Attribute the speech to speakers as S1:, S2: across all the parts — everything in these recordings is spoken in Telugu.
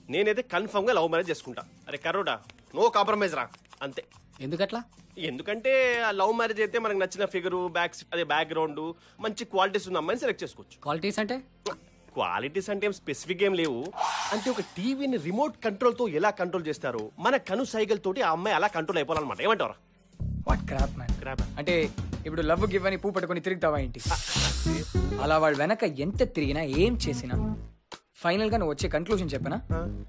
S1: నేనైతే కన్ఫర్మ్ గా లవ్ మ్యారేజ్ చేసుకుంటా అరే కరోడా నో కాంప్రమైజ్ రా అంతే
S2: ఎందుకట్లా
S1: ఎందుకంటే ఆ లవ్ మ్యారేజ్ అయితే మనకు నచ్చిన ఫిగర్ బ్యాక్ అదే బ్యాక్గ్రౌండ్ మంచి క్వాలిటీస్ ఉన్న అమ్మాయిని సెలెక్ట్ చేసుకోవచ్చు
S2: క్వాలిటీస్ అంటే
S1: క్వాలిటీస్ అంటే ఏం స్పెసిఫిక్ ఏం లేవు అంటే ఒక టీవీని రిమోట్ కంట్రోల్ తో ఎలా కంట్రోల్ చేస్తారో మన కను సైకిల్ తోటి ఆ అమ్మాయి అలా కంట్రోల్ అయిపోవాలన్నమాట ఏమంటారా
S3: వాట్ క్రాప్ మ్యాన్
S1: Crap.
S3: అంటే ఇప్పుడు లవ్ గివ్ అని పూ పట్టుకొని తిరుగుతావా ఏంటి అలా వాడు వెనక ఎంత తిరిగినా ఏం చేసినా ఫైనల్ గా నువ్వు వచ్చే కన్క్లూజన్ చెప్పనా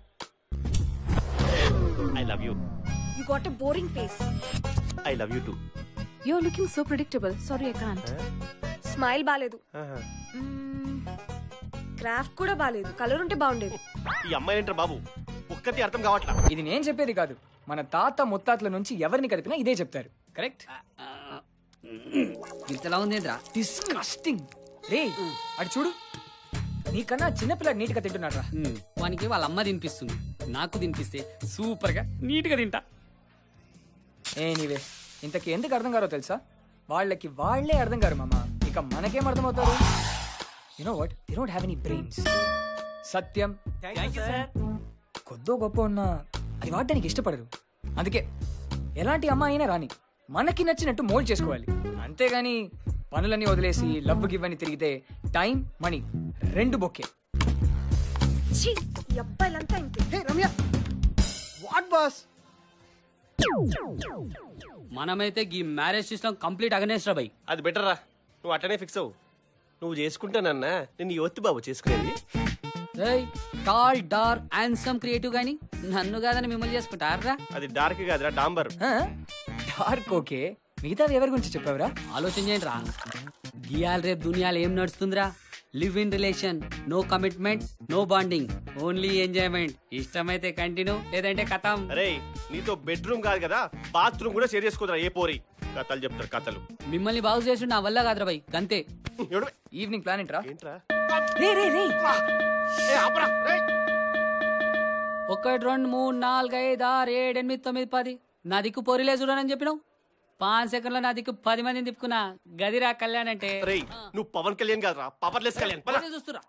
S1: I love you
S4: You got a boring face.
S1: I love you too
S5: You're looking so predictable. Sorry, I can't.
S4: Smile బాలేదు క్రాఫ్ట్ కూడా బాలేదు కలర్ ఉంటే బాగుండేది
S1: ఈ అమ్మాయి ఏంటారు బాబు ఒక్కటి అర్థం కావట్లా
S3: ఇది నేను చెప్పేది కాదు మన తాత ముత్తాతల నుంచి ఎవరిని కదిపినా ఇదే చెప్తారు కరెక్ట్
S2: ఇంతలా ఉందేంద్రా
S3: డిస్కస్టింగ్ రే అటు చూడు నీకన్నా చిన్నపిల్లడు నీట్గా తింటున్నాడు
S2: హ్మ్, వానికి వాళ్ళ అమ్మ తినిపిస్తుంది నాకు తినిపిస్తే సూపర్ గా నీట్ గా తింటా
S3: ఎనీవే ఇంతకి ఎందుకు అర్థం కారో తెలుసా వాళ్ళకి వాళ్ళే అర్థం కారు మామ ఇక మనకేం అర్థం అవుతారు you know what they don't have any brains Satyam కొద్దో గొప్ప ఉన్నా అది వాడడానికి ఇష్టపడరు అందుకే ఎలాంటి అమ్మాయి అయినా రాని మనకి నచ్చినట్టు మోల్డ్ చేసుకోవాలి అంతేగాని పనులన్నీ వదిలేసి లవ్ గివ్ అని తిరిగితే టైం మనీ రెండు బొక్కే
S4: ఛీ, ఈ అబ్బాయిలంతా ఇంతే
S6: వాట్ బాస్
S2: మనమైతే ఈ marriage system complete against by
S1: అది బెటర్ రా నువ్వు అట్టనే ఫిక్స్ అవ్వు నువ్వు చేసుకుంటానన్నా నేను యువతి బాబు చేసుకునేది
S2: టాల్ డార్క్ హ్యాండ్సమ్ క్రియేటివ్ గాని నన్ను కాదని మిమ్మల్ని చేసుకుంటారా
S1: అది డార్క్ కాదురా డాంబర్
S3: డార్క్ ఓకే మిగతావి ఎవరి గురించి చెప్పావురా
S2: ఆలోచన చేయండి రా గియాల్ రేపు దునియాలో ఏం నడుస్తుందిరా live in relation no commitment no bonding only enjoyment ఇష్టమైతే కంటిన్యూ లేదంటే కథం
S1: అరే నీతో బెడ్రూమ్ కాదు కదా బాత్రూమ్ కూడా షేర్ చేసుకోదరా ఏ పోరి కథలు చెప్తారు కథలు
S2: మిమ్మల్ని బాగు చేసి నా వల్ల కాదురా బై గంతే
S1: ఎవడు
S3: ఈవినింగ్ ప్లాన్ ఏంట్రా
S1: ఏంట్రా
S3: రే రే రే
S1: ఏ ఆపరా రేయ్.
S2: ఒకటి రెండు మూడు నాలుగు ఐదు ఆరు ఏడు ఎనిమిది తొమ్మిది పది నా దిక్కు పొరిలే చూడనని చెప్పినావు పాంచ్ సెకండ్లో నా దిక్కు పది మందిని తిప్పుకున్నా గదిరా కళ్యాణ్ అంటే
S1: రేయ్ నువ్వు పవన్ కళ్యాణ్ కాదురా పవర్లెస్ కళ్యాణ్ పద.
S2: అదే చూస్తురా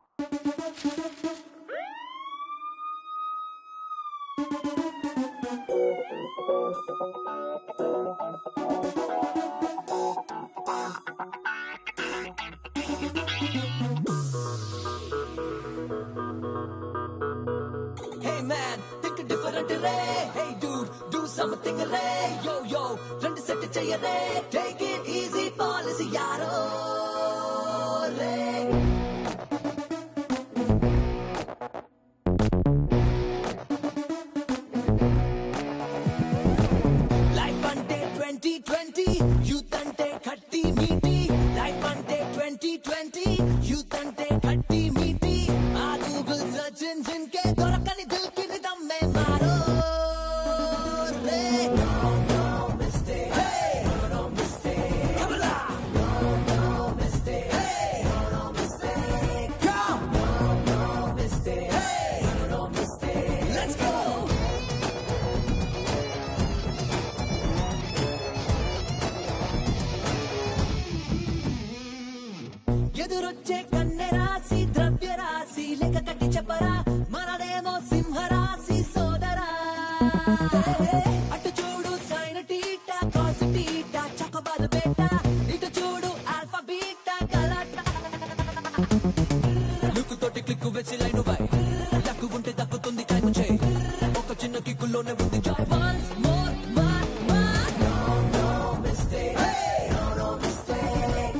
S7: Hey man, think different ray. Hey dude, do something ray. Yo yo, రెండు సెట్ చెయ్యరే. Take it easy policy యారో రే. లైఫ్ అంటే ట్వంటీ ట్వంటీ యూత్ అంటే కట్టి మీటి లైఫ్ అంటే ట్వంటీ ట్వంటీ యూత్ అంటే కట్టి మీటి ఆ గూగుల్ సర్చ్ ఇంజిన్ కే దొరకని దిల్ కి రిదమ్ మే మారో రే Let's go! ఎదురొచ్చే కన్నె రాశి ద్రవ్య రాశి లెక్క కట్టి చెప్పరా మనదేమో సింహరాశి సోదరా అటు చూడు సైన్ టీటా కాసు టీటా చకబాదు బేట ఇటు చూడు ఆల్ఫా బీటా గలాట లుక్కు తోటి క్లిక్కు వెచ్చి లైన్ బై లక్కు ఉంటే దక్కుతుంది టైం చేయి ఒక చిన్న కిక్కులోనే ఉంది joy once more more more no no mistake no no mistake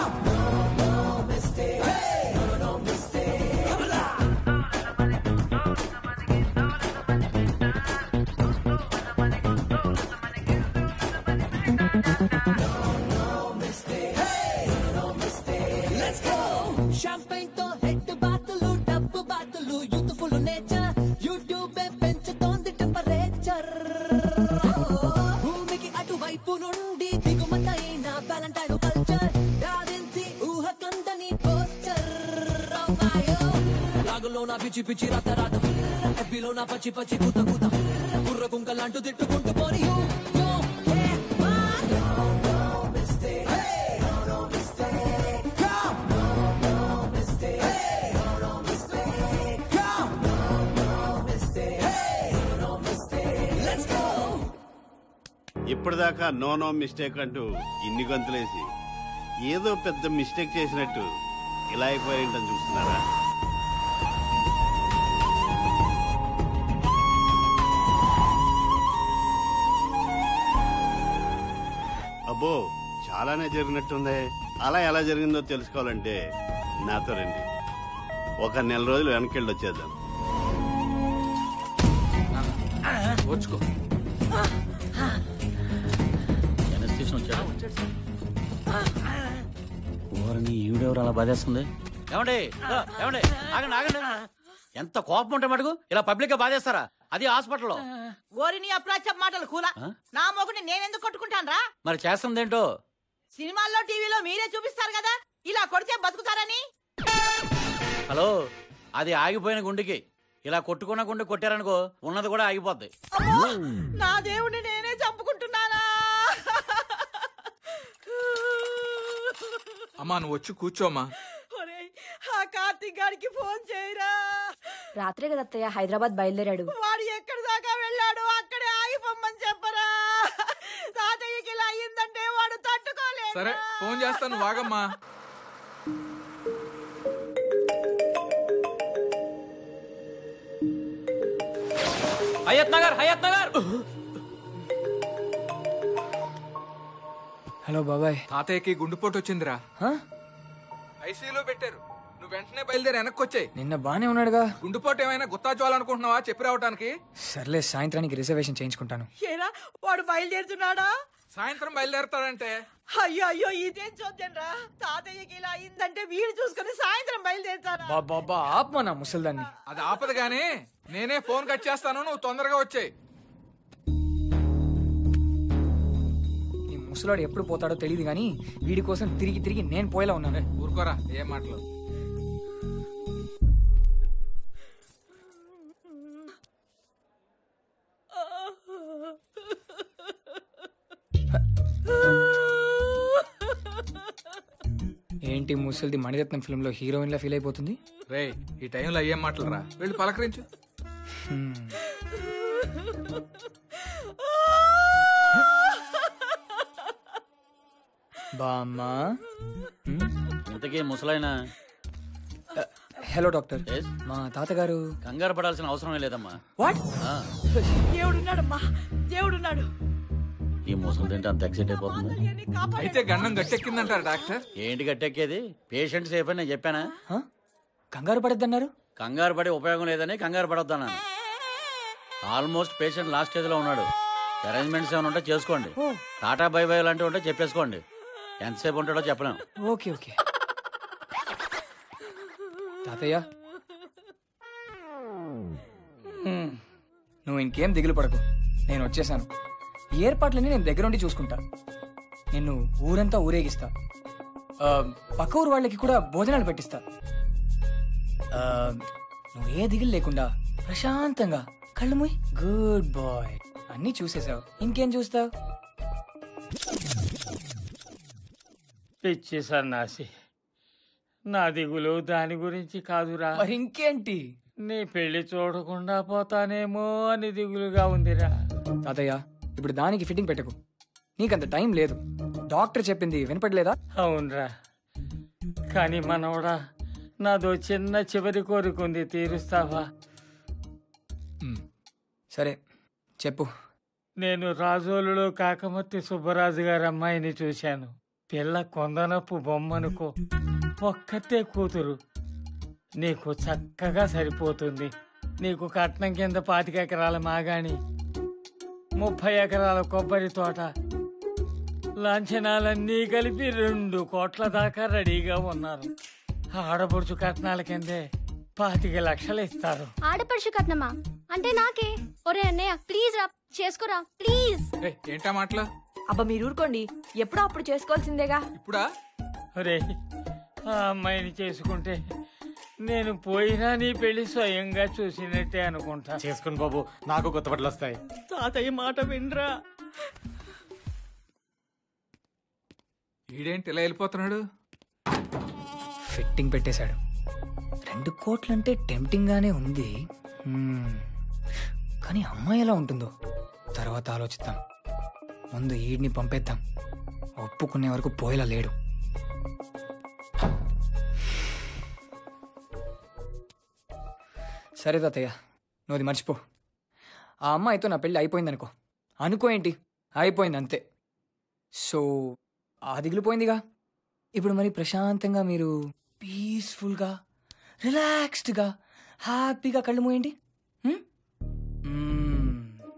S7: Let's go! Champagne తో హెడ్ బాతులు డబ్బు బాతులు యూత్ఫుల్ నేచర్ యూట్యూబ్ పెంచుతోంది టెంపరేచర్ భూమికి అటువైపు నుండి దిగుమతైన వ్యాలంటైన్ కల్చర్ దాదించి ఊహ కందని పోస్టర్ రాగులో నా పిచ్చి పిచ్చి రత రాత ఎబ్బిలో నా పచ్చి పచ్చి కూత కూత కుర్ర కుంకలాంటూ తిట్టుకుంటూ పోని యూ యూ హే మా mistake.
S8: ఇప్పటిదాకా నో నో మిస్టేక్ అంటూ ఇన్ని గంతులేసి ఏదో పెద్ద మిస్టేక్ చేసినట్టు ఇలా అయిపోయింటని చూస్తున్నారా అబ్బో చాలానే జరిగినట్టుందే అలా ఎలా జరిగిందో తెలుసుకోవాలంటే నాతో రండి ఒక నెల రోజులు వెనకెళ్ళి వచ్చేద్దాం
S9: వచ్చుకో
S10: ఓరని ఈవిడెవరు అలా బాధేస్తుంది ఏమండి ఆ, ఏమండి ఆగండి ఆగండి ఎంత కోపం ఉంటే మటుకు ఇలా పబ్లిక్ గా బాధేస్తారా అది హాస్పిటల్లో
S11: ఓరి నీ అప్రాచ్య మాటలు కూల
S10: ఆ?
S11: నా మొగుని నేనెందుకు కొట్టుకుంటాను రా
S10: మరి చేస్తుందేంటో
S11: సినిమాల్లో టీవీలో మీరే చూపిస్తారు కదా ఇలా కొడితే బతుకుతారని
S10: హలో అది ఆగిపోయిన గుండెకి ఇలా కొట్టుకున్న గుండె కొట్టారనుకో ఉన్నది కూడా ఆగిపోద్ది
S11: అమ్మో, నా దేవుడిని నేనే చంపుకుంటున్నానా
S9: అమ్మా నువ్వు వచ్చి కూర్చోమ్మా
S11: ఒరేయ్, ఆ కార్తీక్ గారికి ఫోన్ చేయరా
S4: రాత్రే కదా అత్తయ్య హైదరాబాద్ బయలుదేరాడు
S11: వాడు ఎక్కడి దాకా వెళ్ళాడు అక్కడే ఆగిపోమ్మని చెప్పరా తాతయ్యకి ఇలా అయ్యిందంటే వాడు తట్టుకోలేదు
S9: సరే ఫోన్ చేస్తాను వాగమ్మా
S3: హయత్ నగర్ హయత్ నగర్ హలో బాబాయ్
S9: తాతయ్యకి గుండెపోటు వచ్చిందిరా
S3: హ?
S9: ఐసీయూలో పెట్టారు నువ్వు వెంటనే బయలుదేరి వెనక్కి వచ్చాయి
S3: నిన్న బానే ఉన్నాడుగా
S9: గుండెపోటు ఏమైనా గుత్తా జ్వాలనుకుంటున్నావా చెప్పి రావడానికి
S3: సర్లే సాయంత్రానికి రిజర్వేషన్ చేయించుకుంటాను
S11: ఏరా వాడు బయలుదేరుతున్నాడా
S9: సాయంత్రం బయలుదేరతాడంటే
S11: అయ్యో అయ్యో ఇదేం చూద్దాం రా తాతయ్యకి ఇలా అయిందంటే వీడు చూసుకుని సాయంత్రం బయలుదేరుతారా
S3: బాబా ఆత్మ నా ముసల్దాన్ని
S9: అది ఆపదు గానీ నేనే ఫోన్ కట్ చేస్తాను నువ్వు తొందరగా వచ్చాయి
S3: ఈ ముసలాడు ఎప్పుడు పోతాడో తెలియదు కానీ వీడి కోసం తిరిగి తిరిగి నేను పోయేలా ఉన్నాను
S9: ఊరుకోరా ఏం మాటలు
S3: ఏంటి ముసలిది మణిరత్నం ఫిల్మ్ లో హీరోయిన్ లా ఫీల్ అయిపోతుంది
S9: రేయ్ ఈ టైంలో ఏం మాటలు రా వెళ్ళి పలకరించు
S3: హ్మ్. బామ్మా హ్మ్?
S10: ఇంతకీ ముసలైన
S3: హలో డాక్టర్
S10: Yes?
S3: మా తాతగారు
S10: కంగారు పడాల్సిన అవసరం లేదమ్మా
S3: వాట్
S10: ఆ,
S11: దేవుడున్నాడమ్మా దేవుడున్నాడు
S10: ఈ ముసలి తింటే అంత ఎక్సైట్ అయిపోతుంది
S11: తాతయ్యని కాపాడు.
S9: అయితే గండం గట్టెక్కిందంటారు డాక్టర్
S10: ఏంటి గట్టెక్కేది పేషెంట్ సేఫ్ అని నేను చెప్పానా
S3: హ? కంగారు పడద్దన్నారు
S10: కంగారు పడి ఉపయోగం లేదని కంగారు పడొద్దన్నాను ఆల్మోస్ట్ పేషెంట్ లాస్ట్ స్టేజ్ లో ఉన్నాడు అరేంజ్మెంట్స్ ఏమైనా ఉంటే చేసుకోండి టాటా బై బై లాంటివి ఉంటే చెప్పేసుకోండి ఎంతసేపు ఉంటాడో చెప్పలేం
S3: ఓకే ఓకే తాతయ్య హ్మ్. నువ్వు ఇంకేం దిగులు పడకు నేను వచ్చేసాను ఈ ఏర్పాట్లన్నీ నేను దగ్గరుండి చూసుకుంటా నిన్ను ఊరంతా ఊరేగిస్తా ఆ, పక్క ఊరు వాళ్ళకి కూడా భోజనాలు పెట్టిస్తా ఆ, నువ్వు ఏ దిగులు లేకుండా ప్రశాంతంగా కళ్ళు మూయి గుడ్ బాయ్ అన్నీ చూసేసావు ఇంకేం చూస్తావు
S12: పిచ్చి సన్నాసి నా దిగులు దాని గురించి కాదురా
S3: మరి ఇంకేంటి
S12: నీ పెళ్లి చూడకుండా పోతానేమో అని దిగులుగా ఉందిరా
S3: తాతయ్య ఇప్పుడు దానికి ఫిట్టింగ్ పెట్టకు నీకంత టైం లేదు డాక్టర్ చెప్పింది వినపడలేదా
S12: అవునరా కానీ మనవడా నాదో చిన్న చివరి కోరికుంది తీరుస్తావా
S3: మ్, సరే చెప్పు
S12: నేను రాజోలులో కాకమత్తి సుబ్బరాజు గారి అమ్మాయిని చూశాను పిల్ల కొందనపు బొమ్మనుకో ఒక్కతే కూతురు నీకు చక్కగా సరిపోతుంది నీకు కట్నం కింద పాతిక ఎకరాల మాగాణి ముప్పై ఎకరాల కొబ్బరి తోట లాంఛనాలన్నీ కలిపి రెండు కోట్ల దాకా రెడీగా ఉన్నారు ఆడపడుచు కట్నాల కిందే పాతిక లక్షలు ఇస్తారు
S13: ఆడపడుచు కట్నమా అంటే నాకే ఒరే అన్నయ్య ప్లీజ్ రా చేసుకోరా ప్లీజ్
S9: ఏయ్, ఏంటా మాటలు
S4: అబ్బా మీరు ఊరుకోండి ఎప్పుడో అప్పుడు చేసుకోవాల్సిందేగా
S9: ఇప్పుడా
S12: ఒరే ఆ అమ్మాయిని చేసుకుంటే నేను పోయినా నీ పెళ్లి స్వయంగా చూసినట్టే అనుకుంటా
S1: చేసుకుని బాబు నాకు కొత్త బట్టలు వస్తాయి
S11: తాతయ్య మాట వినరా
S9: ఈడేంటి ఇలా వెళ్ళిపోతున్నాడు
S3: ఫిట్టింగ్ పెట్టేశాడు రెండు కోట్లంటే టెంప్టింగ్ గానే ఉంది హ్మ్. కానీ అమ్మాయి ఎలా ఉంటుందో తర్వాత ఆలోచిద్దాం ముందు ఈడిని పంపేద్దాం ఒప్పుకునే వరకు పోయేలా లేడు సరే తాతయ్య నువ్వు అది మర్చిపో ఆ అమ్మాయితో నా పెళ్ళి అయిపోయిందనుకో అనుకో ఏంటి అయిపోయింది అంతే సో ఆ దిగిలిపోయిందిగా ఇప్పుడు మరి ప్రశాంతంగా మీరు పీస్ఫుల్గా రిలాక్స్డ్గా హ్యాపీగా కళ్ళు మూయండి హ్మ్? మ్మ్.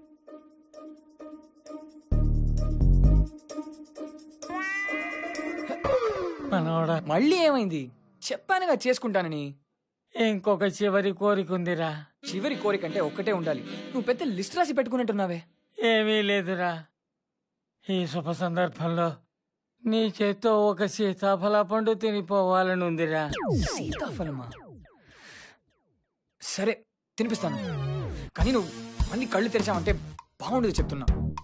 S12: మనోడా
S3: మళ్ళీ ఏమైంది చెప్పానుగా చేసుకుంటానని
S12: ఇంకొక చివరి కోరిక ఉందిరా
S3: చివరి కోరిక అంటే ఒక్కటే ఉండాలి నువ్వు పెద్ద లిస్ట్ రాసి పెట్టుకున్నట్టున్నావే
S12: ఏమీ లేదురా ఈ శుభ సందర్భంలో నీ చేత్తో ఒక సీతాఫల పండు తినిపోవాలని ఉందిరా
S3: సీతాఫలమా సరే తినిపిస్తాను కానీ నువ్వు మళ్ళీ కళ్ళు తెరిచావంటే బాగుండదు చెప్తున్నా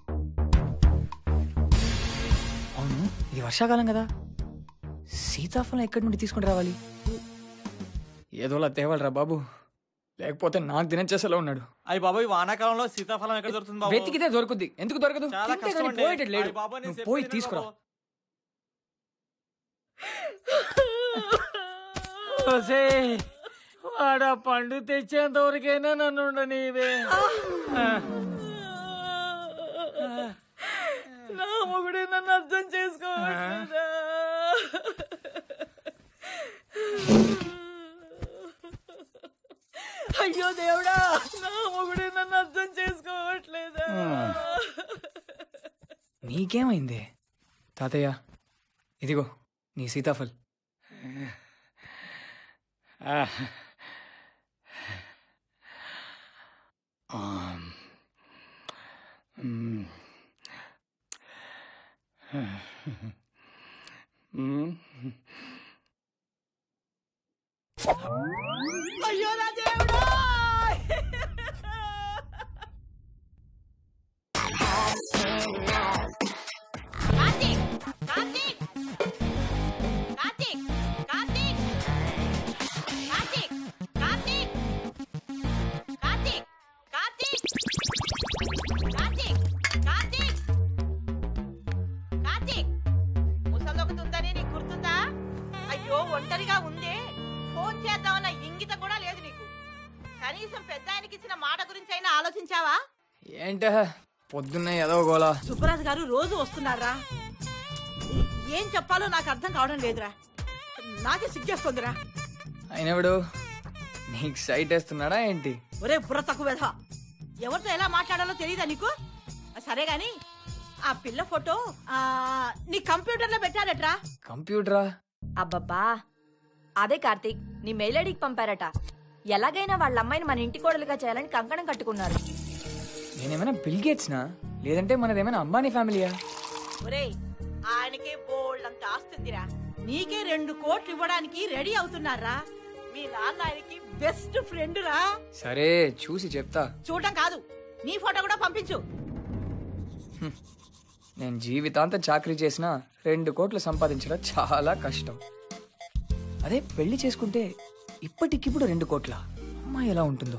S3: అవును ఇది వర్షాకాలం కదా సీతాఫలం ఎక్కడి నుండి తీసుకుని రావాలి ఏదోలా తేవాలరా బాబు లేకపోతే నాకు తినచ్చేసేలా ఉన్నాడు
S14: అయ్యి బాబాయ్ వానాకాలంలో సీతాఫలం ఎక్కడ దొరుకుతుంది బాబు
S3: వెతికితే దొరుకుద్ది ఎందుకు దొరకదు
S14: చాలా
S3: తింటే
S14: కష్టం
S3: కానీ
S14: అండి.
S3: పోయేటట్టు లేడు
S14: అయ్య బాబోయ్, నేను
S3: నువ్వు పోయి
S14: చెప్పేది
S3: తీసుకురా
S14: బాబు.
S12: ఒసేయ్, వాడు ఆ పండు తెచ్చేంత వరకైనా నన్ను ఉండనీవే
S11: నా మొగుడే నన్ను అర్థం చేసుకోవట్లేదా అయ్యో దేవుడా నా మొగుడే నన్ను అర్థం చేసుకోవట్లేదా
S3: నీకేమైంది తాతయ్య ఇదిగో నీ సీతాఫల్
S11: అయ్యో నా దేవుడా కార్తీక్ కార్తీక్ కార్తీక్ కార్తీక్ కార్తీక్ కార్తీక్ కార్తీక్ కార్తీక్ కార్తీక్ కార్తీక్ కార్తీక్ ముసలొకతుందని నీకు గుర్తుందా అయ్యో ఒంటరిగా ఉందే ఫోన్ చేద్దామన్న ఇంగితం కూడా లేదు నీకు కనీసం పెద్ద ఆయనకి ఇచ్చిన మాట గురించి అయినా ఆలోచించావా
S3: ఏంట పొద్దున్నే ఏదో గోలా
S11: సుబ్బరాజు గారు రోజు వస్తున్నారా ఏం చెప్పాలో నాకు అర్థం కావడం లేదురా నాకే సిగ్గేస్తుందిరా
S3: అయినప్పుడు నీకు సైట్ వేస్తున్నాడా ఏంటి
S11: ఒరే బుర్ర తక్కువ వెధవ. ఎవరితో ఎలా మాట్లాడాలో తెలియదా నీకు ఆ, సరే గాని ఆ పిల్ల ఫోటో ఆ, నీ కంప్యూటర్ లో పెట్టారట్రా
S3: కంప్యూటరా
S4: అబ్బబ్బా అదే కార్తీక్ నీ మెయిల్ ఐడికి పంపారట ఎలాగైనా వాళ్ళ అమ్మాయిని మన ఇంటి కోడలుగా చేయాలని కంకణం కట్టుకున్నారు
S3: నేనేమైనా బిల్ గేట్స్నా లేదంటే మనదేమైనా అంబానీ ఫ్యామిలీయా
S11: ఒరేయ్ ఆయనకే బోల్డంత ఆస్తుందిరా నీకే రెండు కోట్లు ఇవ్వడానికి రెడీ అవుతున్నారా మీ నాన్న ఆయనకి బెస్ట్ ఫ్రెండ్ రా
S3: సరే చూసి చెప్తా
S11: చూడటం కాదు నీ ఫోటో కూడా పంపించు
S3: నేను జీవితాంతం చాకరీ చేసినా రెండు కోట్లు సంపాదించడం చాలా కష్టం అదే పెళ్లి చేసుకుంటే ఇప్పటికిప్పుడు రెండు కోట్ల అమ్మాయి ఎలా ఉంటుందో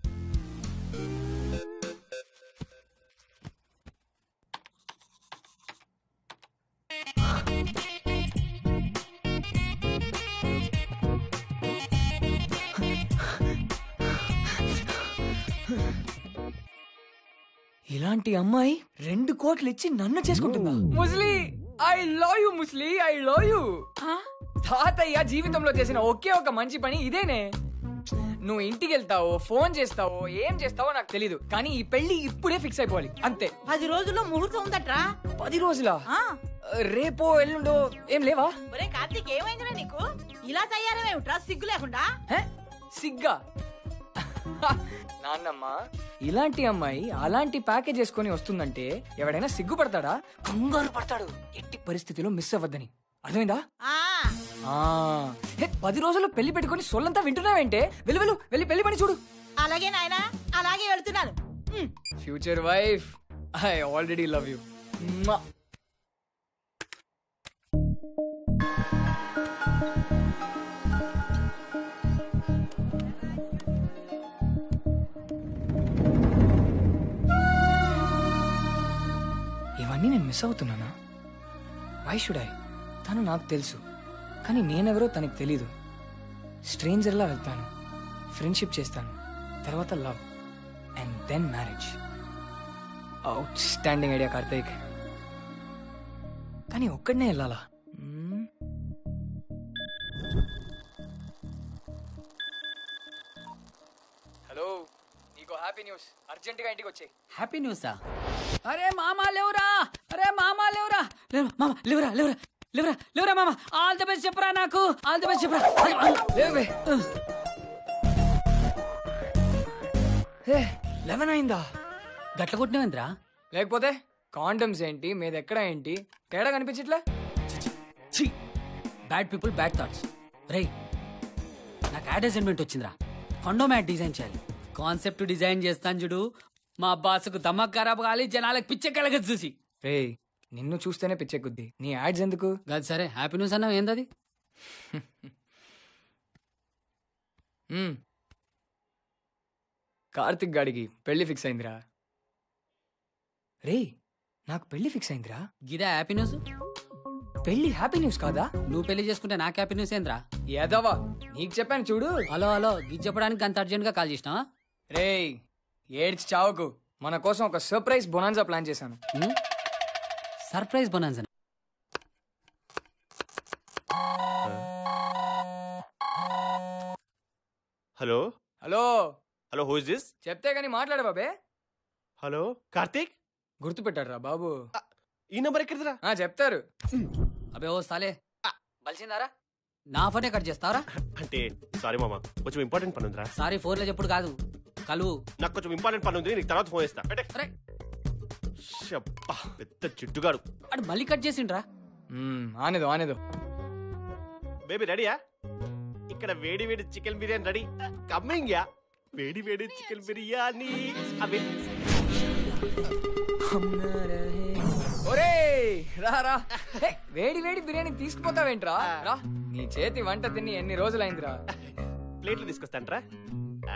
S3: ఇలాంటి అమ్మాయి రెండు కోట్లు ఇచ్చి నన్ను చేసుకుంటుందా ముస్లి ఐ లవ్ యు ముస్లి ఐ లవ్ యు తాతయ్య జీవితంలో చేసిన ఒకే ఒక మంచి పని ఇదేనే నువ్వు ఇంటికి వెళ్తావో ఫోన్ చేస్తావో ఏం చేస్తావో నాకు తెలీదు కానీ ఈ పెళ్లి ఇప్పుడే ఫిక్స్ అయిపోవాలి అంతే
S11: పది రోజుల్లో ముహూర్తం ఉందట్రా
S3: పది రోజులా
S11: ఆ,
S3: రేపో ఎల్లుండో ఏం లేవా
S11: ఒరే కార్తీక్ ఏమైందిరా నీకు ఇలా తయారమేమిట్రా సిగ్గు లేకుండా
S3: హే? సిగ్గా నాన్నమ్మ ఇలాంటి అమ్మాయి అలాంటి ప్యాకేజ్ వేసుకొని వస్తుందంటే ఎవడైనా సిగ్గుపడతాడా కంగారు పడతాడు ఎట్టి పరిస్థితిలో మిస్ అవ్వద్దని అర్థమైందా
S11: ఆ
S3: ఆ, హే, పది రోజుల్లో పెళ్లి పెట్టుకొని సొల్లంతా వింటున్నావేంటే వెళ్ళు వెళ్ళు వెళ్ళి పెళ్లి పని చూడు
S11: అలాగే నాయనా అలాగే వెళ్తున్నాను um.
S3: Future wife I already love you ఇవన్నీ నేను మిస్ అవుతున్నానా వై షుడ్ ఐ తను నాకు తెలుసు కానీ నేనెవరో తనకు తెలీదు స్ట్రేంజర్లా వెళ్తాను ఫ్రెండ్షిప్ చేస్తాను తర్వాత love and then marriage outstanding idea Karthik కానీ ఒక్కడనే వెళ్ళాలా మ్మ్. హలో నీకు హ్యాపీ న్యూస్ అర్జెంటుగా ఇంటికి వచ్చే
S2: హ్యాపీ న్యూసా అరే మామా లేవురా అరే మామా లేవురా లేవు మామ లేవురా లేవురా లేవురా లేవురా మామ ఆల్ ది బెస్ట్ చెప్పరా నాకు ఆల్ ది బెస్ట్ చెప్పరా
S3: లేవే లెవెన్ అయిందా
S2: గట్ల కొట్టినవేంద్రా
S3: లేకపోతే కాండమ్స్ ఏంటి మీద ఎక్కడ ఏంటి తేడా కనిపించట్లే
S2: ఛీ బ్యాడ్ పీపుల్ బ్యాడ్ థాట్స్ రేయ్ నాకు యాడ్ అసైన్మెంట్ వచ్చిందిరా కొండో మ్యాట్ డిజైన్ చేయాలి కాన్సెప్ట్ డిజైన్ చేస్తాను చూడు మా బాసుకు దమ్మక్ ఖరాబ్ కాలి జనాలకు పిచ్చ కలగదు చూసి
S3: రే నిన్ను చూస్తేనే పిచ్చెక్కుద్ది నీ యాడ్స్ ఎందుకు
S2: కాదు సరే హ్యాపీ న్యూస్ అన్నావు ఏందది
S3: మ్మ్. కార్తిక్ గాడికి పెళ్లి ఫిక్స్ అయిందిరా రే నాకు పెళ్లి ఫిక్స్ అయిందిరా
S2: గిదా హ్యాపీ న్యూస్
S3: పెళ్లి హ్యాపీ న్యూస్ కాదా
S2: నువ్వు పెళ్లి చేసుకుంటే నాకు హ్యాపీ న్యూస్ ఏంద్రా
S3: ఏదవా నీకు చెప్పాను చూడు
S2: హలో హలో గిది చెప్పడానికి అంత అర్జెంట్ గా కాల్ చేసినా
S3: రే ఏడ్చి చావకు మన కోసం ఒక సర్ప్రైజ్ బొనాన్సా ప్లాన్ చేశాను
S2: surprise bonanza
S1: hello
S3: hello
S1: hello who is this
S3: చెప్తే గానీ మాట్లాడు బాబే
S1: హలో కార్తీక్
S3: గుర్తుపెట్టారా బాబు
S1: ఈ నంబర్ ఎక్కడిదిరా
S3: ఆ చెప్తారు
S2: అబే ఓ సాలే బలిసిందారా నా ఫోనే కట్ చేస్తావరా
S1: అంటే సారీ మామ కొంచెం ఇంపార్టెంట్ పని ఉందిరా
S2: సారీ ఫోన్ లో చెప్పుడు కాదు కలువు
S1: నాకు కొంచెం ఇంపార్టెంట్ పని ఉంది నీకు తర్వాత ఫోన్ చేస్తా పెట్టే షబ్బా, పెద్ద జిడ్డుగాడు
S2: అడు మళ్ళీ కట్ చేసిండ్రా
S3: మ్మ్, ఆనేదో ఆనేదో
S1: బేబీ రెడీయా ఇక్కడ వేడి వేడి చికెన్ బిర్యానీ రెడీ కమ్మింగ్ యా వేడి వేడి చికెన్ బిర్యానీ అవి
S3: ఒరే రా రా హే, వేడి వేడి బిర్యానీ తీసుకుపోతావేంట్రా రా నీ చేతి వంట తిని ఎన్ని రోజులైందిరా
S1: ప్లేట్లు తీసుకొస్తాంట్రా ఆ.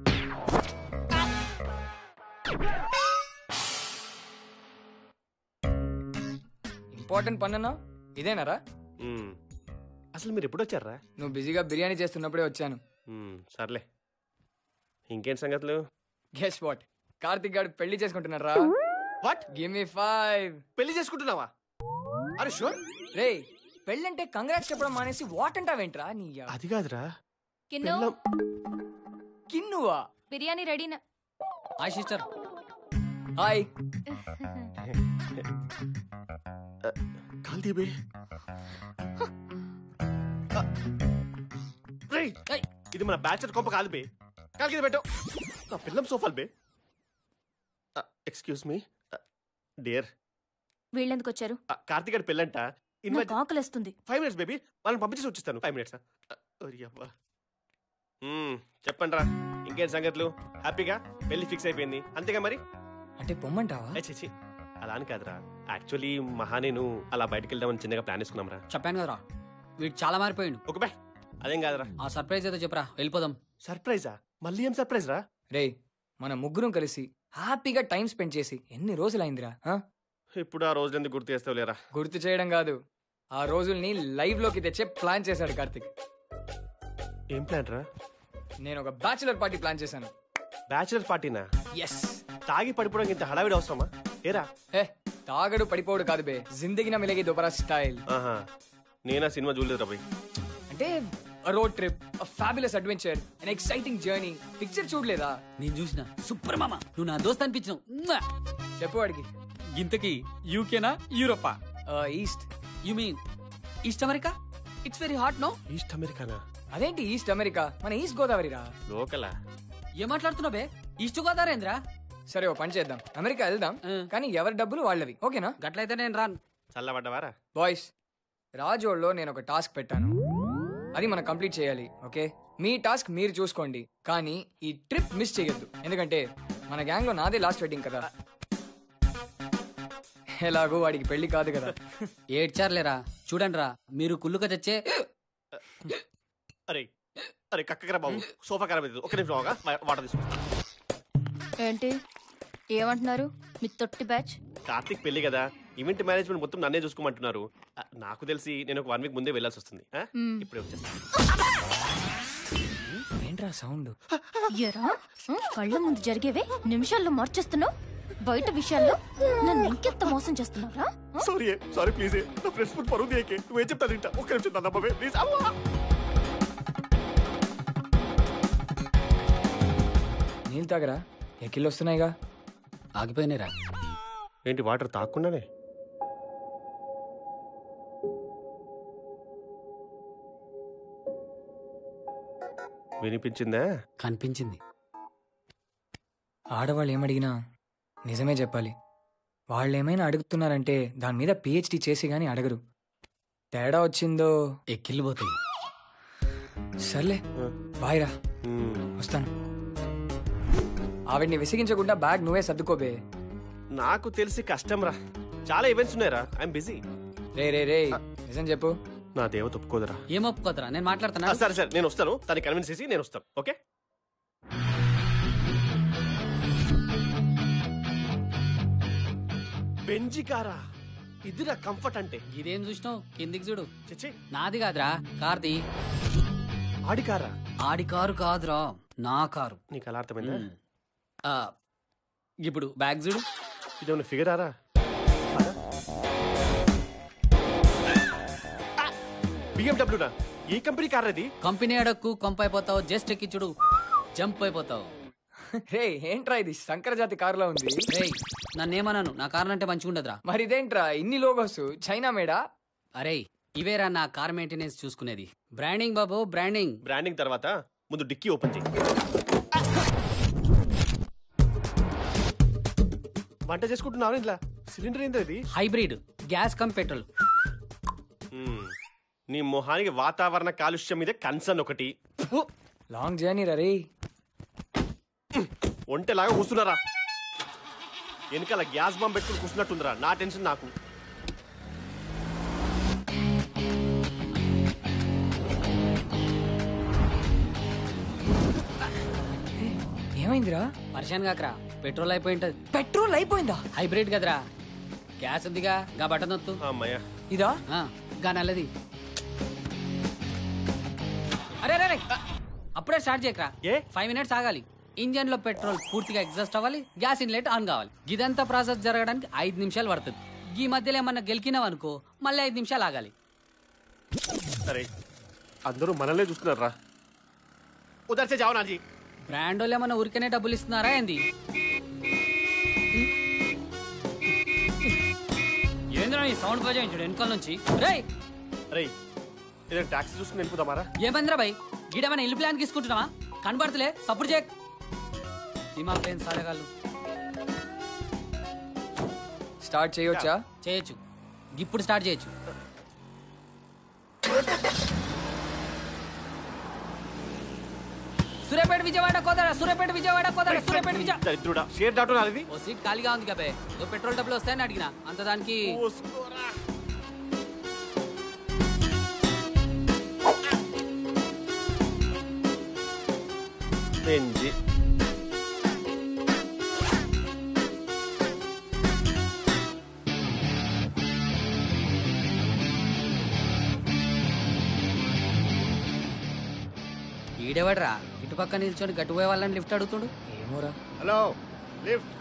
S3: ఇంపార్టెంట్ పన్నన్నా ఇదేనారా
S1: మ్మ్. అసలు మీరు ఎప్పుడు వచ్చారా
S3: నువ్వు బిజీగా బిర్యానీ చేస్తున్నప్పుడే వచ్చాను
S1: సర్లే ఇంకేంటి సంగతులు
S3: గెస్ వాట్ కార్తిక్ గారు పెళ్లి చేసుకుంటున్నారా
S1: వాట్
S3: గివ్ మీ ఫైవ్
S1: పెళ్లి చేసుకుంటున్నావా అరే షూర్
S3: రే పెళ్ళంటే కంగ్రాట్స్ చెప్పడం మానేసి వాట్ అంటావేంట్రా నీ యా-
S1: అది కాదురా
S13: కిన్ను
S3: కిన్నువా
S13: బిర్యానీ రెడీనా
S2: హాయ్ సిస్టర్
S3: హాయ్
S1: కాల్ దీబే రేయ్, ఇది మన బ్యాచర్ కొంప కాదు బే కాల్ కింద పెట్టు నా పిల్లం సోఫాల్ బే ఎక్స్క్యూజ్ మీ డియర్
S4: వీళ్ళెందుకు వచ్చారు
S1: కార్తీక్ గారి పెళ్ళంట ఇన్వైట్
S4: నాకు ఆకలిస్తుంది
S1: ఫైవ్ మినిట్స్ బేబీ వాళ్ళని పంపించేసి వచ్చిస్తాను ఫైవ్ మినిట్స్ చెప్పండి రా ఇంకేంటి సంగతులు హ్యాపీగా పెళ్లి ఫిక్స్ అయిపోయింది అంతేగా మరి
S3: అంటే పొమ్మంటావా
S1: ఏ చిచి అలా అని కాదురా యాక్చువల్లీ మహా నేను అలా బయటకు వెళ్దామని చిన్నగా ప్లాన్ వేసుకున్నాం రా
S2: చెప్పాను కదరా వీడు చాలా మారిపోయిండు
S1: ఒక బై అదేం కాదురా
S2: ఆ సర్ప్రైజ్ ఏదో చెప్పరా వెళ్ళిపోదాం
S1: సర్ప్రైజా మళ్ళీ ఏం సర్ప్రైజ్ రా
S3: రే మన ముగ్గురం కలిసి హ్యాపీగా టైం స్పెండ్ చేసి ఎన్ని రోజులైందిరా ఆ?
S1: ఇప్పుడు ఆ రోజు ఎందుకు గుర్తు చేస్తావు లేరా
S3: గుర్తు చేయడం కాదు ఆ రోజుల్ని లైవ్ లోకి తెచ్చే ప్లాన్ చేశాడు కార్తిక్
S1: ఏం ప్లాన్ రా
S3: నేను ఒక బ్యాచులర్ పార్టీ ప్లాన్ చేశాను
S1: బ్యాచులర్ పార్టీనా
S3: ఎస్
S1: తాగి పడిపోవడానికి ఇంత హడావిడి అవసరమా ఏరా
S3: ఏ తాగడు పడిపోడు కాదు బే జిందగిన మిలగి దొబరా స్టైల్
S1: ఆహా నేనా సినిమా చూడలేదు రాబోయ్
S3: అంటే road trip fabulous adventure an exciting journey picture చూడలేదా
S2: నేను చూసిన సూపర్ మామ నువ్వు నా దోస్త్ అనిపించినావు
S3: చెప్పు వాడికి
S2: ఇంతకి యూకేనా యూరోపా
S3: east
S2: you mean east America it's very hot no
S1: east అమెరికానా
S3: అదేంటి ఈస్ట్ అమెరికా మన ఈస్ట్ గోదావరి రా
S1: లోకలా
S2: ఏం మాట్లాడుతున్నావు బే ఈస్ట్ గోదావరి ఏంద్రా
S3: సరే ఓ పని చేద్దాం అమెరికా వెళ్దాం కానీ ఎవరి డబ్బులు వాళ్ళవి ఓకేనా
S2: గట్లయితే నేను రాను
S1: చల్లబడ్డవారా
S3: బాయ్స్ రాజోళ్ళలో నేను ఒక టాస్క్ పెట్టాను అది మనం కంప్లీట్ చేయాలి ఓకే మీ టాస్క్ మీరు చూసుకోండి కానీ ఈ ట్రిప్ మిస్ చేయొద్దు ఎందుకంటే మన గ్యాంగ్ లో నాదే లాస్ట్ వెడ్డింగ్ కదా ఎలాగో వాడికి పెళ్లి కాదు కదా
S2: ఏడ్చారులేరా చూడండి రా మీరు కుళ్ళుక తెచ్చే
S1: అరే అరే కక్కరా బాబు సోఫా ఖరాబ్ అవుతుంది ఒక నిమిషం అవగా వాటర్ తీసుకో
S13: ఏంటి ఏమంటున్నారు మీ తొట్టి బ్యాచ్
S1: కార్తీక్ పెళ్లి కదా ఈవెంట్ మేనేజ్మెంట్ మొత్తం నన్నే చూసుకోమంటున్నారు ఆ, నాకు తెలిసి నేను ఒక వన్ వీక్ ముందే వెళ్ళాల్సి వస్తుంది ఆ?
S13: మ్మ్.
S1: ఇప్పుడే వచ్చేస్తాను
S3: ఏంట్రా సౌండ్
S13: ఎరా ఆ, కళ్ళ ముందు జరిగేవే నిమిషాల్లో మార్చేస్తున్నావు బయట విషయాల్లో నన్ను ఇంకెంత మోసం చేస్తున్నావురా
S1: సారీ సారీ ప్లీజ్ నా ఫ్రెండ్స్ ఫుడ్ పరువు తీయకే నువ్వేం చెప్తాను ఇంట ఒక్క నిమిషం నమ్మవే ప్లీజ్
S3: నీళ్ళు తాగరా ఎక్కిళ్ళు వస్తున్నాయిగా
S2: ఆగిపోయినారా
S1: ఏంటి వాటర్ తాకుండానే వినిపించిందా
S2: కనిపించింది
S3: ఆడవాళ్ళు ఏమడిగినా నిజమే చెప్పాలి వాళ్ళు ఏమైనా అడుగుతున్నారంటే దాని మీద పిహెచ్డి చేసి గానీ అడగరు తేడా వచ్చిందో
S2: ఎక్కిళ్ళు పోతాయి
S3: సర్లే బాయ్రా వస్తాను ఆవిడ్ని విసిగించకుండా బ్యాగ్ నువ్వే సర్దుకోబే
S1: నాకు తెలిసి కష్టం రా చాలా ఈవెంట్స్ ఉన్నాయిరా ఐఎమ్ బిజీ
S3: రే రే రే నిజం చెప్పు
S1: నా దేవత ఒప్పుకోదరా
S2: ఏం ఒప్పుకోతరా నేను
S1: ఆ,
S2: మాట్లాడుతున్నా
S1: సరే సరే నేను వస్తాను తనని కన్విన్స్ చేసి నేను వస్తాను ఓకే బెంజి కారా ఇదిరా కంఫర్ట్ అంటే
S2: ఇదేం చూసినావు కిందికి చూడు
S1: చిచ్చి
S2: నాది కాదురా కార్ది
S1: ఆడి కారా
S2: ఆడి కారు కాదురా నా కారు
S1: నీకు అలా అర్థమైందా
S2: ఆ, ఇప్పుడు బ్యాగ్ చూడు
S1: ఇదేమన్నా ఫిగర్ ఆరా బిఎండబ్ల్యూనా ఏ కంపెనీ కార్ అది
S2: కంపెనీ అడక్కు కొంప అయిపోతావు జస్ట్ ఎక్కి చూడు జంప్ అయిపోతావు
S3: రే ఏంట్రా ఇది శంకర జాతి కారులో ఉంది
S2: రేయ్ నన్నేమన్నాను నా కారు అంటే మంచిగా ఉండదురా
S3: మరి ఇదేంట్రా ఇన్ని లోగోస్ చైనా మేడా
S2: అరే ఇవేరా నా కార్ మెయింటెనెన్స్ చూసుకునేది బ్రాండింగ్ బాబు బ్రాండింగ్
S1: బ్రాండింగ్ తర్వాత ముందు డిక్కీ ఓపెన్ చేయి వంట చేసుకుంటున్నావు ఇంట్లో సిలిండర్ ఏంది అది
S2: హైబ్రిడ్ గ్యాస్ కమ్ పెట్రోల్
S1: మ్మ్. నీ మొహానికి వాతావరణ కాలుష్యం మీద కన్సర్న్ ఒకటి
S3: లాంగ్ జర్నీ రా రే
S1: ఒంటెలాగా కూర్చున్నారా వెనకాల గ్యాస్ బాంబ్ పెట్టుకుని కూర్చున్నట్టుందిరా నా టెన్షన్ నాకు
S3: ఏమైందిరా
S2: పరిశాన్ కాకరా పెట్రోల్ అయిపోయి ఉంటది
S3: పెట్రోల్ అయిపోయిందా
S2: హైబ్రిడ్ కదరా గ్యాస్ ఉందిగా గా బటన్ నొత్తు
S1: అమ్మయ్యా
S3: ఇదా
S2: ఆ, గా నల్లది అరే అరే అరే అప్పుడే స్టార్ట్ చేయకరా
S1: ఏ
S2: ఫైవ్ మినిట్స్ ఆగాలి ఇంజన్ లో పెట్రోల్ పూర్తిగా ఎగ్జాస్ట్ అవ్వాలి గ్యాస్ ఇన్లెట్ ఆన్ కావాలి ఇదంతా ప్రాసెస్ జరగడానికి ఐదు నిమిషాలు పడుతుంది ఈ మధ్యలో ఏమన్నా గెలికినావు అనుకో మళ్ళీ ఐదు నిమిషాలు ఆగాలి
S1: సరే అందరూ మనల్నే చూస్తున్నారా ఉదర్సే జావు నాజీ
S2: బ్రాండ్ వాళ్ళు ఏమన్నా ఊరికనే డబ్బులు ఇస్తున్నారా ఏంది ఏంద్రా ఈ సౌండ్ ప్రజయించుడు వెనకాల నుంచి రేయ్
S1: రే ఏదైనా ట్యాక్సీ చూసుకుని వెళ్ళిపోదామారా
S2: ఏమైందిరా భయ్ గీడేమైనా ఇల్లు ప్లాన్ తీసుకుంటున్నావా కనబడతలే సపోర్ట్ చేయ దిమాగ్ లేని సాడగాళ్ళు
S3: స్టార్ట్ చేయొచ్చా
S2: చేయొచ్చు ఇప్పుడు స్టార్ట్ చేయొచ్చు సూర్యాపేట విజయవాడ కోదాడ సూర్యాపేట విజయవాడ కోదాడ సూర్యాపేట విజయ
S1: దరిద్రుడా షేర్ డాటో నాది
S2: ఓ సీట్ ఖాళీగా ఉంది కాబే ఓ పెట్రోల్ డబ్బులు వస్తాయని అడిగిన అంత దానికి
S1: బెంజి
S2: ఈడేవాడరా ఇటు పక్క నిల్చొని గట్టుపోయే వాళ్ళని లిఫ్ట్ అడుగుతుడు
S3: ఏమోరా
S8: హలో లిఫ్ట్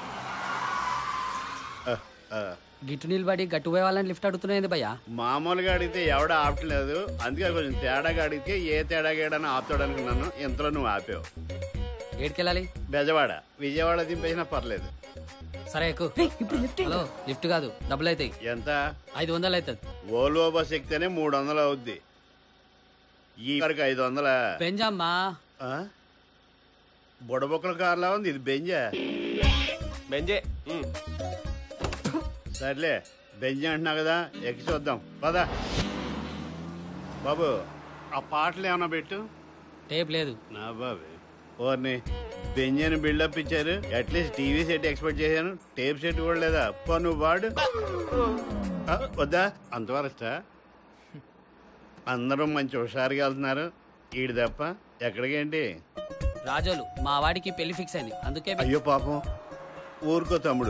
S2: గిట్టు నిలబడి గట్టుపోయే వాళ్ళని లిఫ్ట్ అడుగుతున్నాయి భయ్యా
S8: మామూలుగా అడిగితే ఎవడ ఆపట్లేదు అందుకే కొంచెం తేడాగా అడిగితే ఏ తేడా గేడని ఆపుతాడు అనుకున్నాను ఇంతలో నువ్వు ఆపావు
S2: ఏడికెళ్ళాలి
S8: బెజవాడ విజయవాడ దింపేసినా పర్లేదు
S2: సరే ఎక్కు హలో లిఫ్ట్ కాదు డబ్బులు అవుతాయి
S8: ఎంత
S2: ఐదు వందలు అవుతుంది
S8: ఓల్వో బస్ ఎక్కితేనే మూడు వందలు అవుద్ది ఈ వరకు ఐదు వందల
S2: పెంజమ్మా
S8: బుడబొక్కల కార్లా ఉంది ఇది బెంజా
S1: బెంజే
S8: సర్లే బెంజ అంటున్నావు కదా ఎక్కి చూద్దాం పద బాబు ఆ పాటలు ఏమన్నా పెట్టు
S2: టేప్ లేదు
S8: నా బాబు ఓర్ని బెంజని బిల్డప్ ఇచ్చారు అట్లీస్ట్ టీవీ సెట్ ఎక్స్పెక్ట్ చేశాను టేప్ సెట్ కూడా లేదా పో నువ్వు వాడు ఆ, వద్దా అంతవరస్తా అందరూ మంచి హుషారుగా వెళ్తున్నారు ఈడు తప్ప ఎక్కడికేంటి
S2: రాజోలు మా వాడికి పెళ్లి ఫిక్స్ అయింది అందుకే
S8: అయ్యో పాపం ఊరుకో తమ్ముడు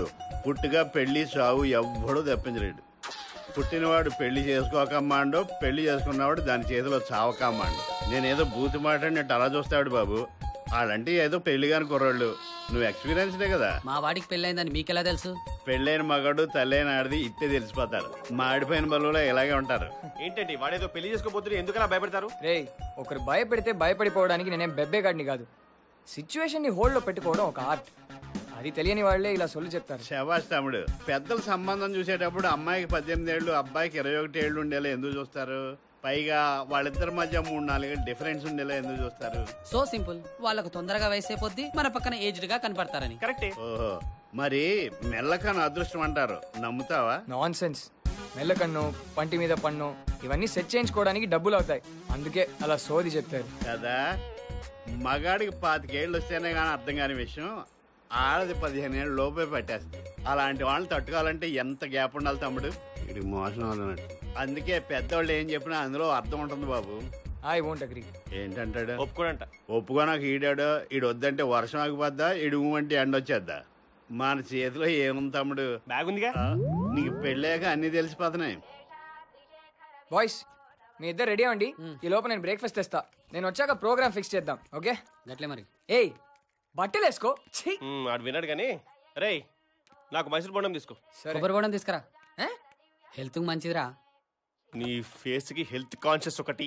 S8: పుట్టుగా పెళ్లి సావు ఎవ్వడూ తప్పించలేడు పుట్టినవాడు పెళ్లి చేసుకోకమ్మాండో పెళ్లి చేసుకున్నవాడు దాని చేతిలో చావకమ్మాండు నేనేదో బూతి మాట్లాడినట్టు అలా చూస్తాడు బాబు వాళ్ళంటే ఏదో పెళ్లి కాని కుర్రాళ్ళు నువ్వు ఎక్స్పీరియన్స్డే కదా
S2: మా వాడికి పెళ్ళైందని మీకెలా తెలుసు
S8: పెళ్ళైన మగాడు తల్లైన ఆడిది ఇట్టే తెలిసిపోతారు మాడిపోయిన బలువులో ఇలాగే ఉంటారు
S1: ఏంటండి వాడేదో పెళ్లి చేసుకోబోతున్నా ఎందుకలా భయపెడతారు
S3: రే ఒకరు భయపెడితే భయపడిపోవడానికి నేనేం బెబ్బేగాడిని కాదు సిచ్యువేషన్ ని హోల్డ్ లో పెట్టుకోవడం ఒక ఆర్ట్ అది తెలియని వాళ్ళే ఇలా సొల్లు చెప్తారు
S8: శబాష్ తమ్ముడు పెద్దల సంబంధం చూసేటప్పుడు అమ్మాయికి పద్దెనిమిది ఏళ్ళు అబ్బాయికి ఇరవై ఒకటి ఏళ్ళు ఉండేలా ఎందుకు చూస్తారు పైగా వాళ్ళిద్దరి మధ్య మూడు నాలుగు డిఫరెన్స్ ఉండేలా ఎందుకు చూస్తారు
S2: సో సింపుల్ వాళ్ళకు తొందరగా వయసైపోద్ది మన పక్కన ఏజ్డ్ గా కనపడతారని
S1: కరెక్టే
S8: ఓహో మరి మెల్లకన అదృష్టం అంటారు నమ్ముతావా
S3: నాన్ సెన్స్ మెల్లకన్ను పంటి మీద పన్ను ఇవన్నీ సెట్ చేయించుకోవడానికి డబ్బులు అవుతాయి అందుకే అలా సోది చెప్తారు
S8: కదా మగాడికి పాతికేళ్ళు వస్తేనే కానీ అర్థం కాని విషయం ఆడది పదిహేను ఏళ్ళు లోపే పెట్టేస్తుంది అలాంటి వాళ్ళని తట్టుకోవాలంటే ఎంత గ్యాప్ ఉండాలి తమ్ముడు ఇది మోసం అన్నట్టు అందుకే పెద్దవాళ్ళు ఏం చెప్పినా అందులో అర్థం ఉంటుంది బాబు
S3: ఐ వోంట్ అగ్రీ
S8: ఏంటంటాడు
S1: ఒప్పుకోడంట
S8: ఒప్పుకోనాక ఈడాడు ఈడు వద్దంటే వర్షం ఆగిపోద్దా ఈడు ఊ అంటే ఎండ వచ్చేద్దా మన చేతిలో ఏముంది తమ్ముడు
S1: బ్యాగ్ ఉందిగా
S8: నీకు పెళ్ళాక అన్ని తెలిసిపోతున్నాయి
S3: బాయ్స్ మీ ఇద్దరు రెడీ అవ్వండి ఈ లోపల నేను బ్రేక్ఫాస్ట్ తెస్తా నేను వచ్చాక ప్రోగ్రామ్ ఫిక్స్ చేద్దాం ఓకే
S2: గట్లే మరి
S3: ఏయ్ బట్టలు వేసుకో ఛీ!
S1: మ్మ్, వాడు విన్నాడు కానీ రేయ్ నాకు మైసూర్ బొండం తీసుకో
S2: కొబ్బరి బోడం తీసుకురా హెల్త్ మంచిదిరా
S1: నీ ఫేస్ కి హెల్త్ కాన్షియస్ ఒకటి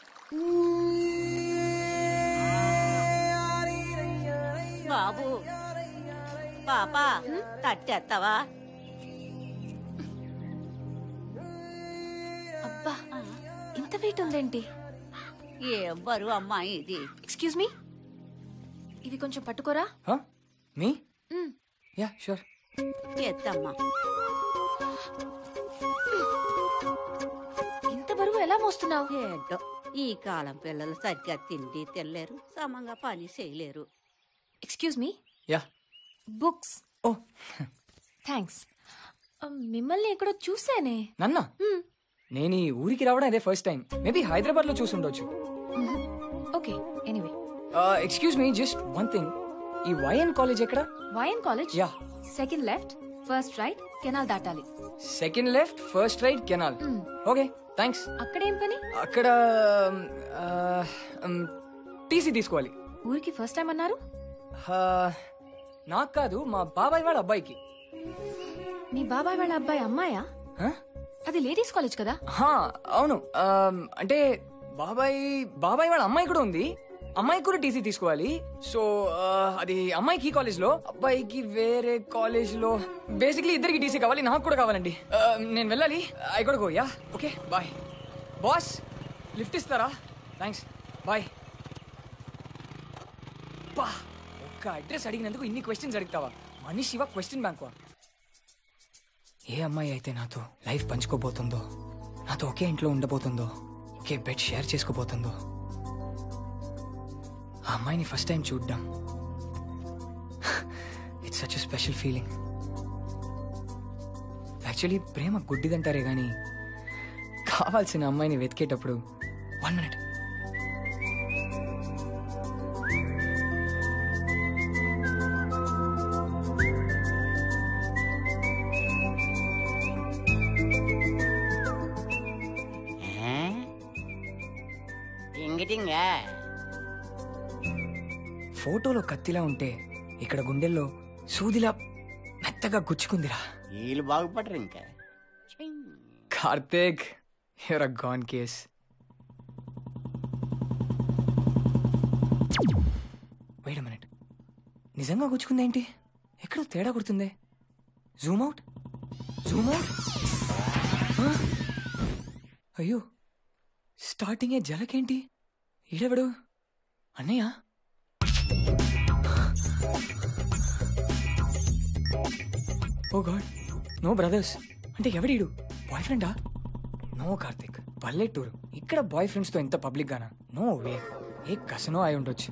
S11: బాబు పాపా తట్టేస్తావా
S5: అబ్బా ఇంత వెయిట్ ఉందేంటి
S11: ఏం బరువు అమ్మాయి ఇది
S5: ఎక్స్క్యూజ్ మీ ఇవి కొంచెం పట్టుకోరా
S3: హ? మీ
S5: మ్.
S3: యా షూర్
S11: ఎత్తమ్మా
S5: ఇంత బరువు ఎలా మోస్తున్నావు
S11: ఏంటో ఈ కాలం పిల్లలు సరిగ్గా తిండి తినలేరు సమంగా పని చేయలేరు
S5: excuse me
S3: yeah
S5: books
S3: oh
S5: thanks మిమ్మల్ని ఎక్కడో చూసానే
S3: నన్న నేను ఈ ఊరికి రావడం అదే ఫస్ట్ టైం మేబీ హైదరాబాద్ లో చూసుండొచ్చు
S5: okay anyway
S3: excuse me just one thing ఈ వైఎన్ కాలేజ్ ఎక్కడ
S5: YN college
S3: yeah
S5: second left first right canal దాటాలి
S3: second left first right canal okay thanks
S5: అక్కడేం పని
S3: అక్కడ టీసీ తీసుకోవాలి
S5: ఊరికి ఫస్ట్ టైం అన్నారు
S3: ఆ, నాకు కాదు మా బాబాయ్ వాళ్ళ అబ్బాయికి
S5: మీ బాబాయ్ వాళ్ళ అబ్బాయి అమ్మాయా
S3: హ?
S5: అది లేడీస్ కాలేజ్ కదా
S3: హా, అవును ఆమ్, అంటే బాబాయ్ బాబాయ్ వాళ్ళ అమ్మాయి కూడా ఉంది అమ్మాయికి కూడా టీసీ తీసుకోవాలి సో ఆ, అది అమ్మాయికి ఈ కాలేజ్ లో అబ్బాయికి వేరే కాలేజ్ లో బేసిక్లీ ఇద్దరికి టీసీ కావాలి నాకు కూడా కావాలండి ఆ, నేను వెళ్ళాలి ఐ కూడా go yeah okay bye boss lift ఇస్తారా థ్యాంక్స్ బాయ్ బా ఒక్క అడ్రస్ అడిగినందుకు ఇన్ని క్వశ్చన్స్ అడుగుతావా మనిషివా క్వశ్చన్ బ్యాంక్ ఏ అమ్మాయి అయితే నాతో లైఫ్ పంచుకోబోతుందో నాతో ఒకే ఇంట్లో ఉండబోతుందో ఒకే బెడ్ షేర్ చేసుకోబోతుందో ఆ అమ్మాయిని ఫస్ట్ టైం చూడ్డం it's such special feeling actually ప్రేమ గుడ్డిదంటారే గాని కావాల్సిన అమ్మాయిని వెతికేటప్పుడు వన్ మినిట్
S11: ఇంగిటింగా
S3: ఫోటోలో కత్తిలా ఉంటే ఇక్కడ గుండెల్లో సూదిలా మెత్తగా గుచ్చుకుందిరా
S10: వీళ్ళు బాగుపడరు ఇంకా
S3: Karthik you're a gone case wait minute నిజంగా గుచ్చుకుందేంటి ఎక్కడో తేడా కొడుతుందే జూమ్ అవుట్ జూమ్ అవుట్ అయ్యో స్టార్టింగే జలకేంటి ఈడెవడు అన్నయ్య ఓ గాడ్ నో బ్రదర్స్ అంటే ఎవడీడు బాయ్ ఫ్రెండా నో కార్తిక్ పల్లెటూరు ఇక్కడ బాయ్ ఫ్రెండ్స్ తో ఎంత పబ్లిక్ గానా నో వే ఏ కసనో అయి ఉండొచ్చు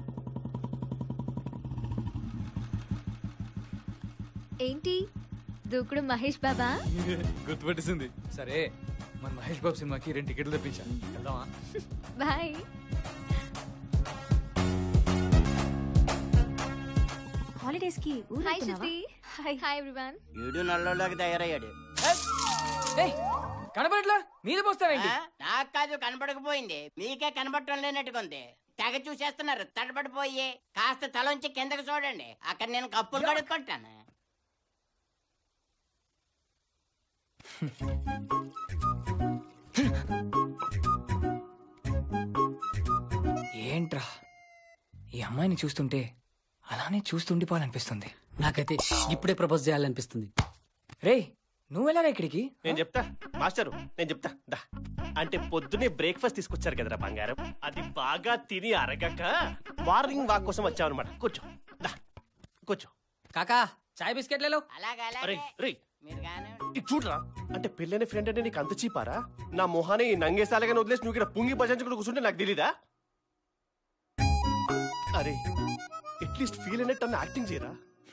S13: ఏంటి దూకుడు మహేష్ బాబా
S14: గుర్తుపెట్టేసింది సరే మన మహేష్ బాబు సినిమాకి రెండు టికెట్లు తెప్పించా వెళ్దామా
S13: బాయ్
S5: హాలిడేస్ కి
S13: hi Shruti
S5: hi hi everyone
S15: వీడు నల్లోకి తయారయ్యాడు
S3: కనబడట్లా మీద పోస్తావేంటి
S15: ఆ? నాకు కాదు కనపడకపోయింది మీకే కనపడటం లేనట్టుకుంది తెగ చూసేస్తున్నారు తడబడిపోయి కాస్త తలంచి కిందకి చూడండి అక్కడ నేను కప్పులు కడుక్కుంటాను
S3: ఏంట్రా ఈ అమ్మాయిని చూస్తుంటే అలానే చూస్తుండిపోవాలనిపిస్తుంది
S2: నాకైతే ఇప్పుడే ప్రపోజ్ చేయాలనిపిస్తుంది
S3: రే నువ్వెలారా ఇక్కడికి
S1: నేను చెప్తా మాస్టరు నేను చెప్తా దా అంటే పొద్దునే బ్రేక్ఫాస్ట్ తీసుకొచ్చారు కదరా బంగారం అది బాగా తిని అరగక మార్నింగ్ వాక్ కోసం వచ్చావన్నమాట కూర్చో దా కూర్చో
S2: కాకా చాయ్ బిస్కెట్లలో
S15: అలాగే
S1: అరే
S15: అలాగే
S1: రే
S15: మీరు గానే
S1: ఇది చూడరా అంటే పెళ్ళైన ఫ్రెండ్ అంటే నీకు అంత చీపారా నా మొహాన్ని నంగేసాలగానే వదిలేసి నువ్వు ఇక్కడ పుంగి భజంచుకుంటూ కూర్చుంటే నాకు తెలీదా అరే అట్లీస్ట్ ఫీల్ అయినట్టు అన్న యాక్టింగ్ చేయరా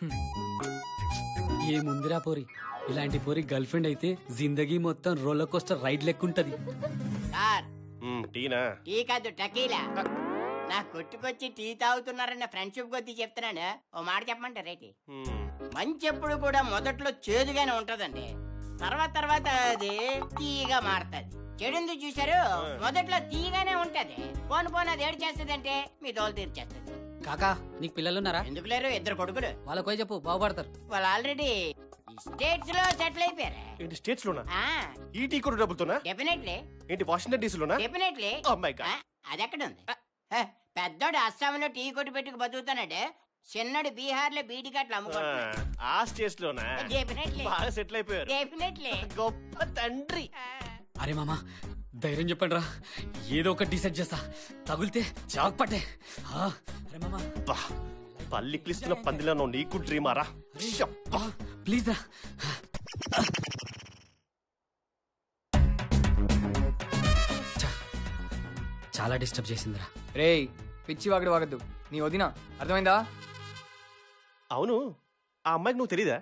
S2: ఏ ముందిరా పోరి ఇలాంటి పోరి గర్ల్ ఫ్రెండ్ అయితే జిందగీ మొత్తం రోలర్ కోస్టర్ రైడ్ లెక్కుంటది
S15: సార్
S1: మ్, టీనా
S15: టీ కాదు టకీలా నా కొట్టుకొచ్చి టీ తాగుతున్నారన్న ఫ్రెండ్షిప్ కొద్ది చెప్తున్నాను ఓ మాట చెప్పమంటే రేటి
S1: మ్,
S15: మంచి ఎప్పుడు కూడా మొదట్లో చేదుగానే ఉంటదండి తర్వాత తర్వాత అది తీయగా మారుతుంది చెడుంది చూశారు మొదట్లో తీయగానే ఉంటది పోను పోను అది ఏడు చేస్తుందంటే మీ దోలు తీర్చేస్తుంది
S2: కాకా నీకు పిల్లలున్నారా
S15: ఎందుకు లేరు ఇద్దరు కొడుకులు
S2: వాళ్ళకి పోయి చెప్పు బాగుపడతారు
S15: వాళ్ళు ఆల్రెడీ స్టేట్స్ లో సెటిల్ అయిపోయారు
S1: ఏంటి స్టేట్స్ లోనా ఈ టీ కూడా డబ్బులతోనా
S15: డెఫినెట్లీ
S1: ఏంటి వాషింగ్టన్ డీసీ లోనా
S15: డెఫినెట్లీ అది ఎక్కడ ఉంది హ, పెద్దోడు అస్సాంలో టీ కొట్టు పెట్టుకు బతుకుతానంటే చిన్నడు బీహార్ లో బీడి కట్లు అమ్ముకుంటున్నాడు
S1: ఆ స్టేట్స్ లోనా
S15: Definitely.
S1: బాగా సెటిల్ అయిపోయారు
S15: డెఫినెట్లీ
S1: గొప్ప తండ్రి
S2: అరే మామా ధైర్యం చెప్పండి రా ఏదో ఒకటి డిసైడ్ చేస్తా తగులితే చాక్ పట్టే ఆ, అరే మామా
S1: బా పల్లి క్లిస్తున్న పందిలో నువ్వు నీకు డ్రీమారా
S2: ప్లీజ్ రా చా, చాలా డిస్టర్బ్ చేసిందిరా
S3: రేయ్ పిచ్చి వాగడు వాగద్దు నీ వదిన అర్థమైందా
S1: అవును ఆ అమ్మాయికి నువ్వు తెలీదా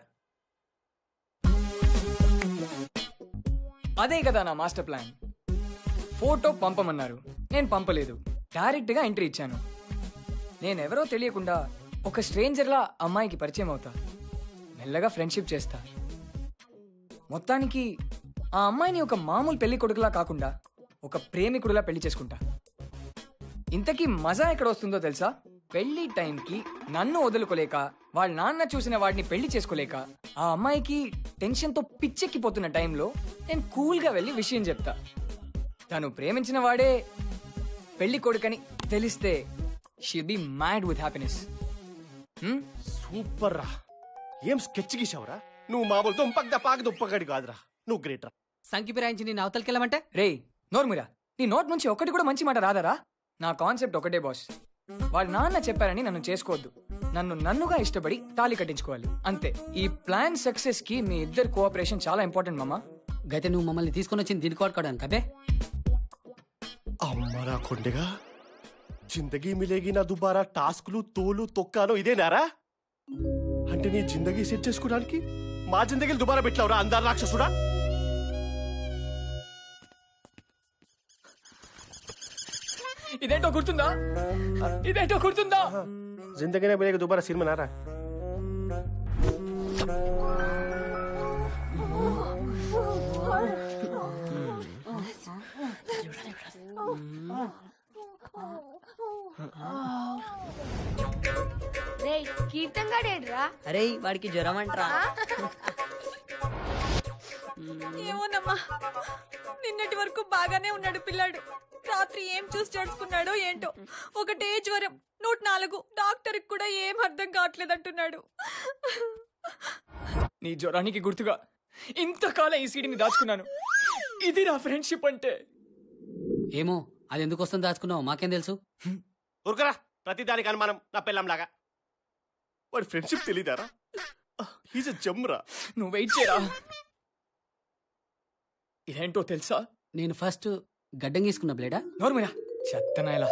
S3: అదే కదా నా మాస్టర్ ప్లాన్ ఫోటో పంపమన్నారు నేను పంపలేదు డైరెక్ట్గా ఎంట్రీ ఇచ్చాను నేనెవరో తెలియకుండా ఒక స్ట్రేంజర్లా అమ్మాయికి పరిచయం అవుతా మెల్లగా ఫ్రెండ్షిప్ చేస్తా మొత్తానికి ఆ అమ్మాయిని ఒక మామూలు పెళ్లి కొడుకులా కాకుండా ఒక ప్రేమికుడిలా పెళ్లి చేసుకుంటా ఇంతకీ మజా ఎక్కడ వస్తుందో తెలుసా పెళ్లి టైంకి నన్ను వదులుకోలేక వాళ్ళ నాన్న చూసిన వాడిని పెళ్లి చేసుకోలేక ఆ అమ్మాయికి టెన్షన్తో పిచ్చెక్కిపోతున్న టైంలో నేను కూల్గా వెళ్ళి విషయం చెప్తా తను ప్రేమించిన వాడే పెళ్లి కొడుకని తెలిస్తే she be mad with happiness
S1: super రా ఏం స్కెచ్ గీసావురా నువ్వు మామూలు దుంపక పాక దుంపగడి కాదురా నువ్వు గ్రేట్ రా
S2: సంకి పిరాయించి నేను అవతలకెళ్ళమంటే
S3: రే నోర్మురా నీ నోట్ నుంచి ఒకటి కూడా మంచి మాట రాదరా నా కాన్సెప్ట్ ఒకటే బాస్ వాళ్ళ నాన్న చెప్పారని నన్ను చేసుకోవద్దు నన్ను నన్నుగా ఇష్టపడి తాళి కట్టించుకోవాలి అంతే ఈ ప్లాన్ సక్సెస్ కి మీ ఇద్దరు కోఆపరేషన్ చాలా ఇంపార్టెంట్ మామా
S2: గతే నువ్వు మమ్మల్ని తీసుకొని వచ్చింది దీనికి కొట్టుకోవడానికి అబే
S1: అమ్మరా కొండగా జిందగీ మిలేగి నా దుబారా టాస్క్లు తోలు తొక్కాను ఇదేనారా అంటే నీ జిందగీ సెట్ చేసుకోవడానికి మా జిందగీలు దుబారా పెట్టావురా అందాల రాక్షసుడా
S3: ఇదేంటో గుర్తుందా ఇదేంటో గుర్తుందా
S1: జిందగీనే మిలేగి దుబారా సినిమా నారా
S5: రే కీర్తన్ గాడేడ్రా
S16: అరే వాడికి జ్వరం అంటరా
S17: ఏమోనమ్మా నిన్నటి వరకు బాగానే ఉన్నాడు పిల్లాడు రాత్రి ఏం చూసి జడుచుకున్నాడో ఏంటో ఒకటే జ్వరం నూట నాలుగు డాక్టర్ కూడా ఏం అర్థం కావట్లేదు అంటున్నాడు
S3: నీ జ్వరానికి గుర్తుగా ఇంతకాలం ఈ సీడీని దాచుకున్నాను ఇది నా ఫ్రెండ్షిప్ అంటే
S2: ఏమో అది ఎందుకు వస్తుంది దాచుకున్నావు మాకేం తెలుసు
S1: ఊరుకరా ప్రతి దానికి అనుమానం నా పిల్లంలాగా వాడి ఫ్రెండ్షిప్ తెలీదారా ఈజ్ జమ్రా
S3: నువ్వు వెయిట్ చేయరా ఇదేంటో తెలుసా
S2: నేను ఫస్ట్ గడ్డం గీసుకున్న బ్లేడా
S3: నోర్మిరా చెత్తనాయలా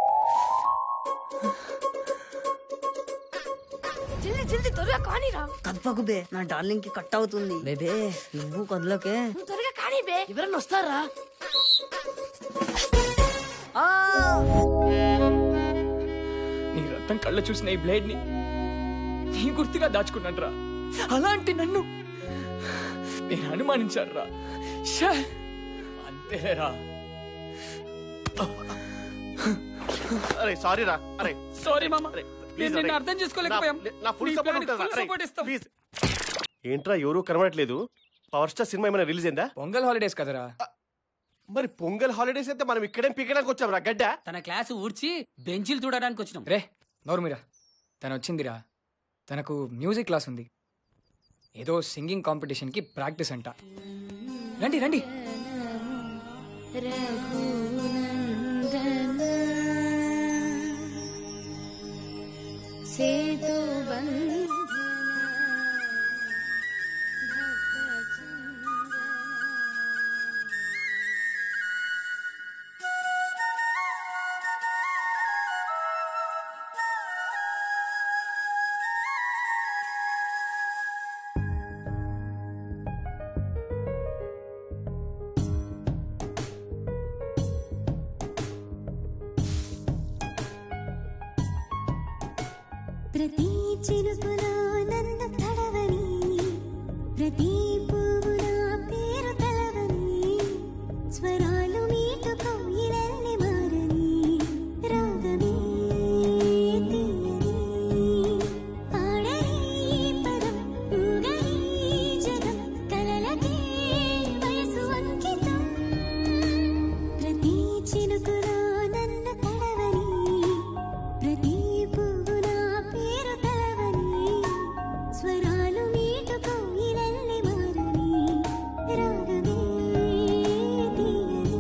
S5: జల్ది జల్ది త్వరగా కానీరా
S16: కప్పకు బే నా డార్లింగ్ కి కట్ అవుతుంది బేబే నువ్వు కదలోకే
S5: నువ్వు త్వరగా కానీ బే ఎవరన్నా వస్తారా
S3: నీ రక్తం కళ్ళ చూసిన ఈ బ్లేడ్ ని నీ గుర్తుగా దాచుకున్నాడ్రా అలాంటి నన్ను నేను అనుమానించాను రా అంతేరా
S1: అరే సారీ రా అరే
S2: సారీ మామ
S1: అరే,
S2: నేను
S1: please
S2: నిన్ను
S1: అరే.
S2: అర్థం చేసుకోలేకపోయాం
S1: నా- నా ఫుల్
S2: నీ
S1: సపోర్ట్
S2: ప్లాన్కి
S1: ఉంటుంది
S2: full support ఇస్తాం.
S1: ప్లీజ్ ఏంట్రా ఎవరు కనబడట్లేదు పవర్ స్టార్ సినిమా ఏమైనా రిలీజ్ అయిందా
S3: పొంగల్ హాలిడేస్ కదరా
S1: మరి పొంగల్ హాలిడేస్ అయితే మనం ఇక్కడేం పీకడానికి వచ్చాం రా గడ్డ
S2: తన క్లాస్ ఊడ్చి బెంచీలు చూడడానికి వచ్చినాం
S3: రే నోరు మీరా తను వచ్చిందిరా తనకు మ్యూజిక్ క్లాస్ ఉంది ఏదో సింగింగ్ కాంపిటీషన్కి ప్రాక్టీస్ అంట రండి రండి
S5: సేతు
S18: ప్రతి చినుకులో నన్ను తడవని ప్రతి పువ్వున పేరు తలవని స్వరాలు మీటు కోయిలల్లి మారని రాగమే తీయని పాడని పదం ఊగని జగం కలలకే వయసు అంకితం ప్రతి చినుకులో నన్ను తడవని ప్రతి పువ్వున పేరు తలవని స్వరాలు మీటు కోయిలల్లి మారని రాగమే తీయని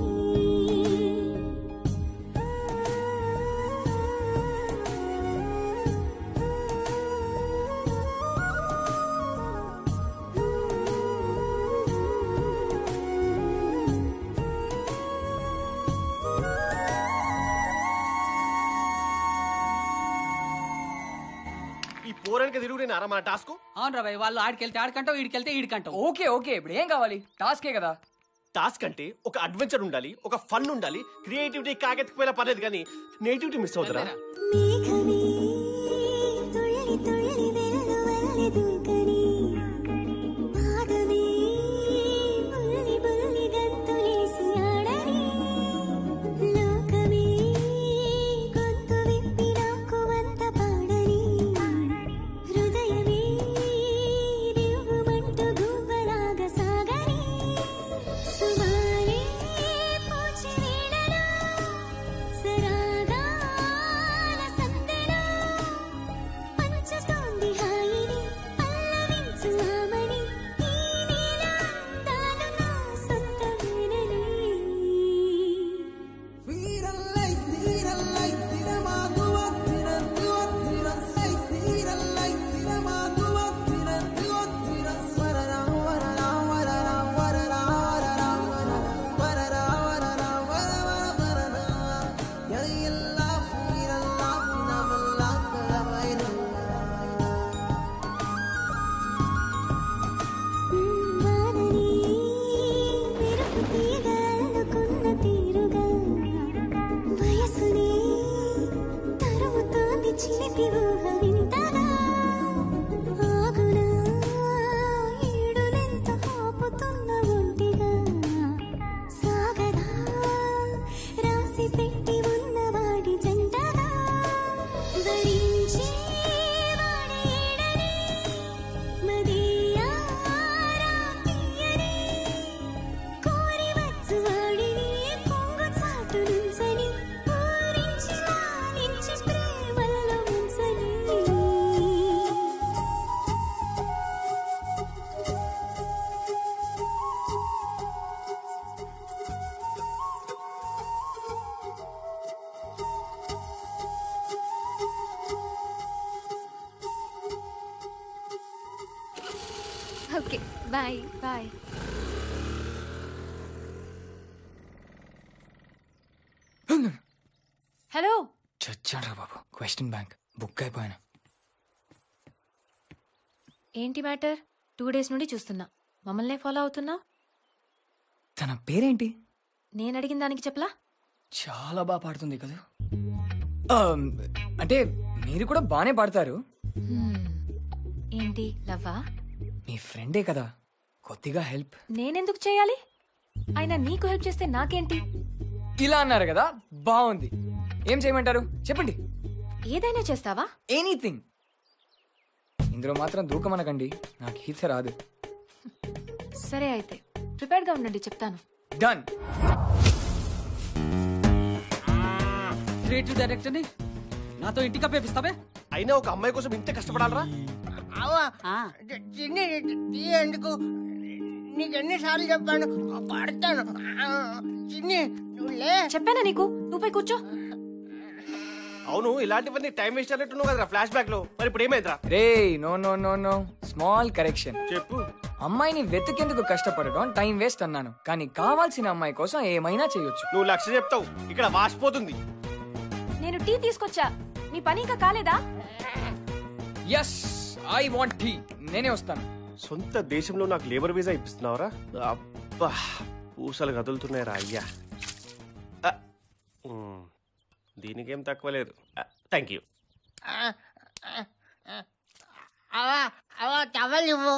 S1: ఈ పోరానికి తిరుగు నేను అరా మన టాస్క్
S2: అవును రా భయ్ వాళ్ళు ఆడికెళ్తే ఆడికంటావు ఈడికెళ్తే ఈడికంటావు
S3: ఓకే ఓకే ఇప్పుడు ఏం కావాలి టాస్కే కదా
S1: టాస్క్ అంటే ఒక అడ్వెంచర్ ఉండాలి ఒక ఫన్ ఉండాలి క్రియేటివిటీ కాకెత్తిపోయినా పర్లేదు కానీ నేటివిటీ మిస్ అవుతారా
S18: మేఘమే తుళ్ళి తుళ్ళి వెలువల్లి దూకని పాదమే బుల్లి బుల్లి గంతులేసి ఆడని లోకమే గొంతు విప్పి నాకు వంత పాడని హృదయమే రివ్వుమంటూ గువ్వలాగా సాగని సుమారే పూచి వీడనా సరాగాల సందెలో పంచుతోంది హాయిని పల్లవించు ఆమని ఈ నేల అందాలు నా సొంతమేనని వానని మెరుపు తీగ అల్లుకున్న తీరుగా వయసుని తరుముతోంది చిలిపి ఊహ వింతగా ఆగునా ఈడునెంత ఆపుతున్న ఒంటిగా సాగదా రాసి పెట్టి ఉన్నవాడి జంటగా వరించి వాడి ఏడని మదియారా తీయని కోరి వచ్చు వాడిని కొంగు చాటు నుంచని ఊరించి లాలించి ప్రేమల్లో ముంచని
S5: ఓకే బాయ్ బాయ్
S17: హలో
S3: చచ్చాడ్రా బాబు క్వశ్చన్ బ్యాంక్ బుక్ అయిపోయాను
S4: ఏంటి మ్యాటర్ టూ డేస్ నుండి చూస్తున్నా మమ్మల్నే ఫాలో అవుతున్నా
S3: తన పేరేంటి
S4: నేను అడిగిన దానికి చెప్పలా
S3: చాలా బాగా పాడుతుంది కదా ఆమ్, అంటే మీరు కూడా బాగానే పాడతారు
S4: హ్మ్. ఏంటి లవ్వా
S3: మీ ఫ్రెండే కదా కొద్దిగా హెల్ప్
S4: నేనెందుకు చేయాలి అయినా నీకు హెల్ప్ చేస్తే నాకేంటి
S3: ఇలా అన్నారు కదా బాగుంది ఏం చేయమంటారు చెప్పండి
S4: ఏదైనా చేస్తావా
S3: ఎనీథింగ్ ఇందులో మాత్రం దూకమనకండి నాకు ఈత రాదు
S4: సరే అయితే ప్రిపేర్డ్ గా ఉండండి చెప్తాను
S3: డన్
S2: క్రియేటివ్ డైరెక్టర్ ని నాతో ఇంటికి అప్పేపిస్తావే
S1: అయినా ఒక అమ్మాయి కోసం ఇంత కష్టపడాలరా
S15: అవ్వా చిన్ని టీ ఎందుకు నీకు ఎన్నిసార్లు చెప్పాను పడతాను చిన్ని నువ్వు లే
S4: చెప్పానా నీకు నువ్వు పోయి కూర్చో
S1: అవును ఇలాంటివన్నీ టైం వేస్ట్ అన్నట్టున్నావు కదరా ఫ్లాష్ బ్యాక్ లో మరి ఇప్పుడు ఏమైందిరా
S3: రే no no no no small correction
S1: చెప్పు
S3: అమ్మాయిని వెతికేందుకు కష్టపడడం టైం వేస్ట్ అన్నాను కానీ కావాల్సిన అమ్మాయి కోసం ఏమైనా చేయొచ్చు
S1: నువ్వు లక్ష చెప్తావు ఇక్కడ వాసిపోతుంది
S4: నేను టీ తీసుకొచ్చా నీ పని ఇంకా కాలేదా
S3: ఎస్ ఐ వాంట్ టీ నేనే వస్తాను
S1: సొంత దేశంలో నాకు లేబర్ వీసా ఇప్పిస్తున్నావరా అబ్బా పూసలు కదులుతున్నాయిరా అయ్యా ఆ, ఉమ్, దీనికేం తక్కువ లేదు థ్యాంక్ యూ
S15: అవా అవా టవల్ ఇవ్వు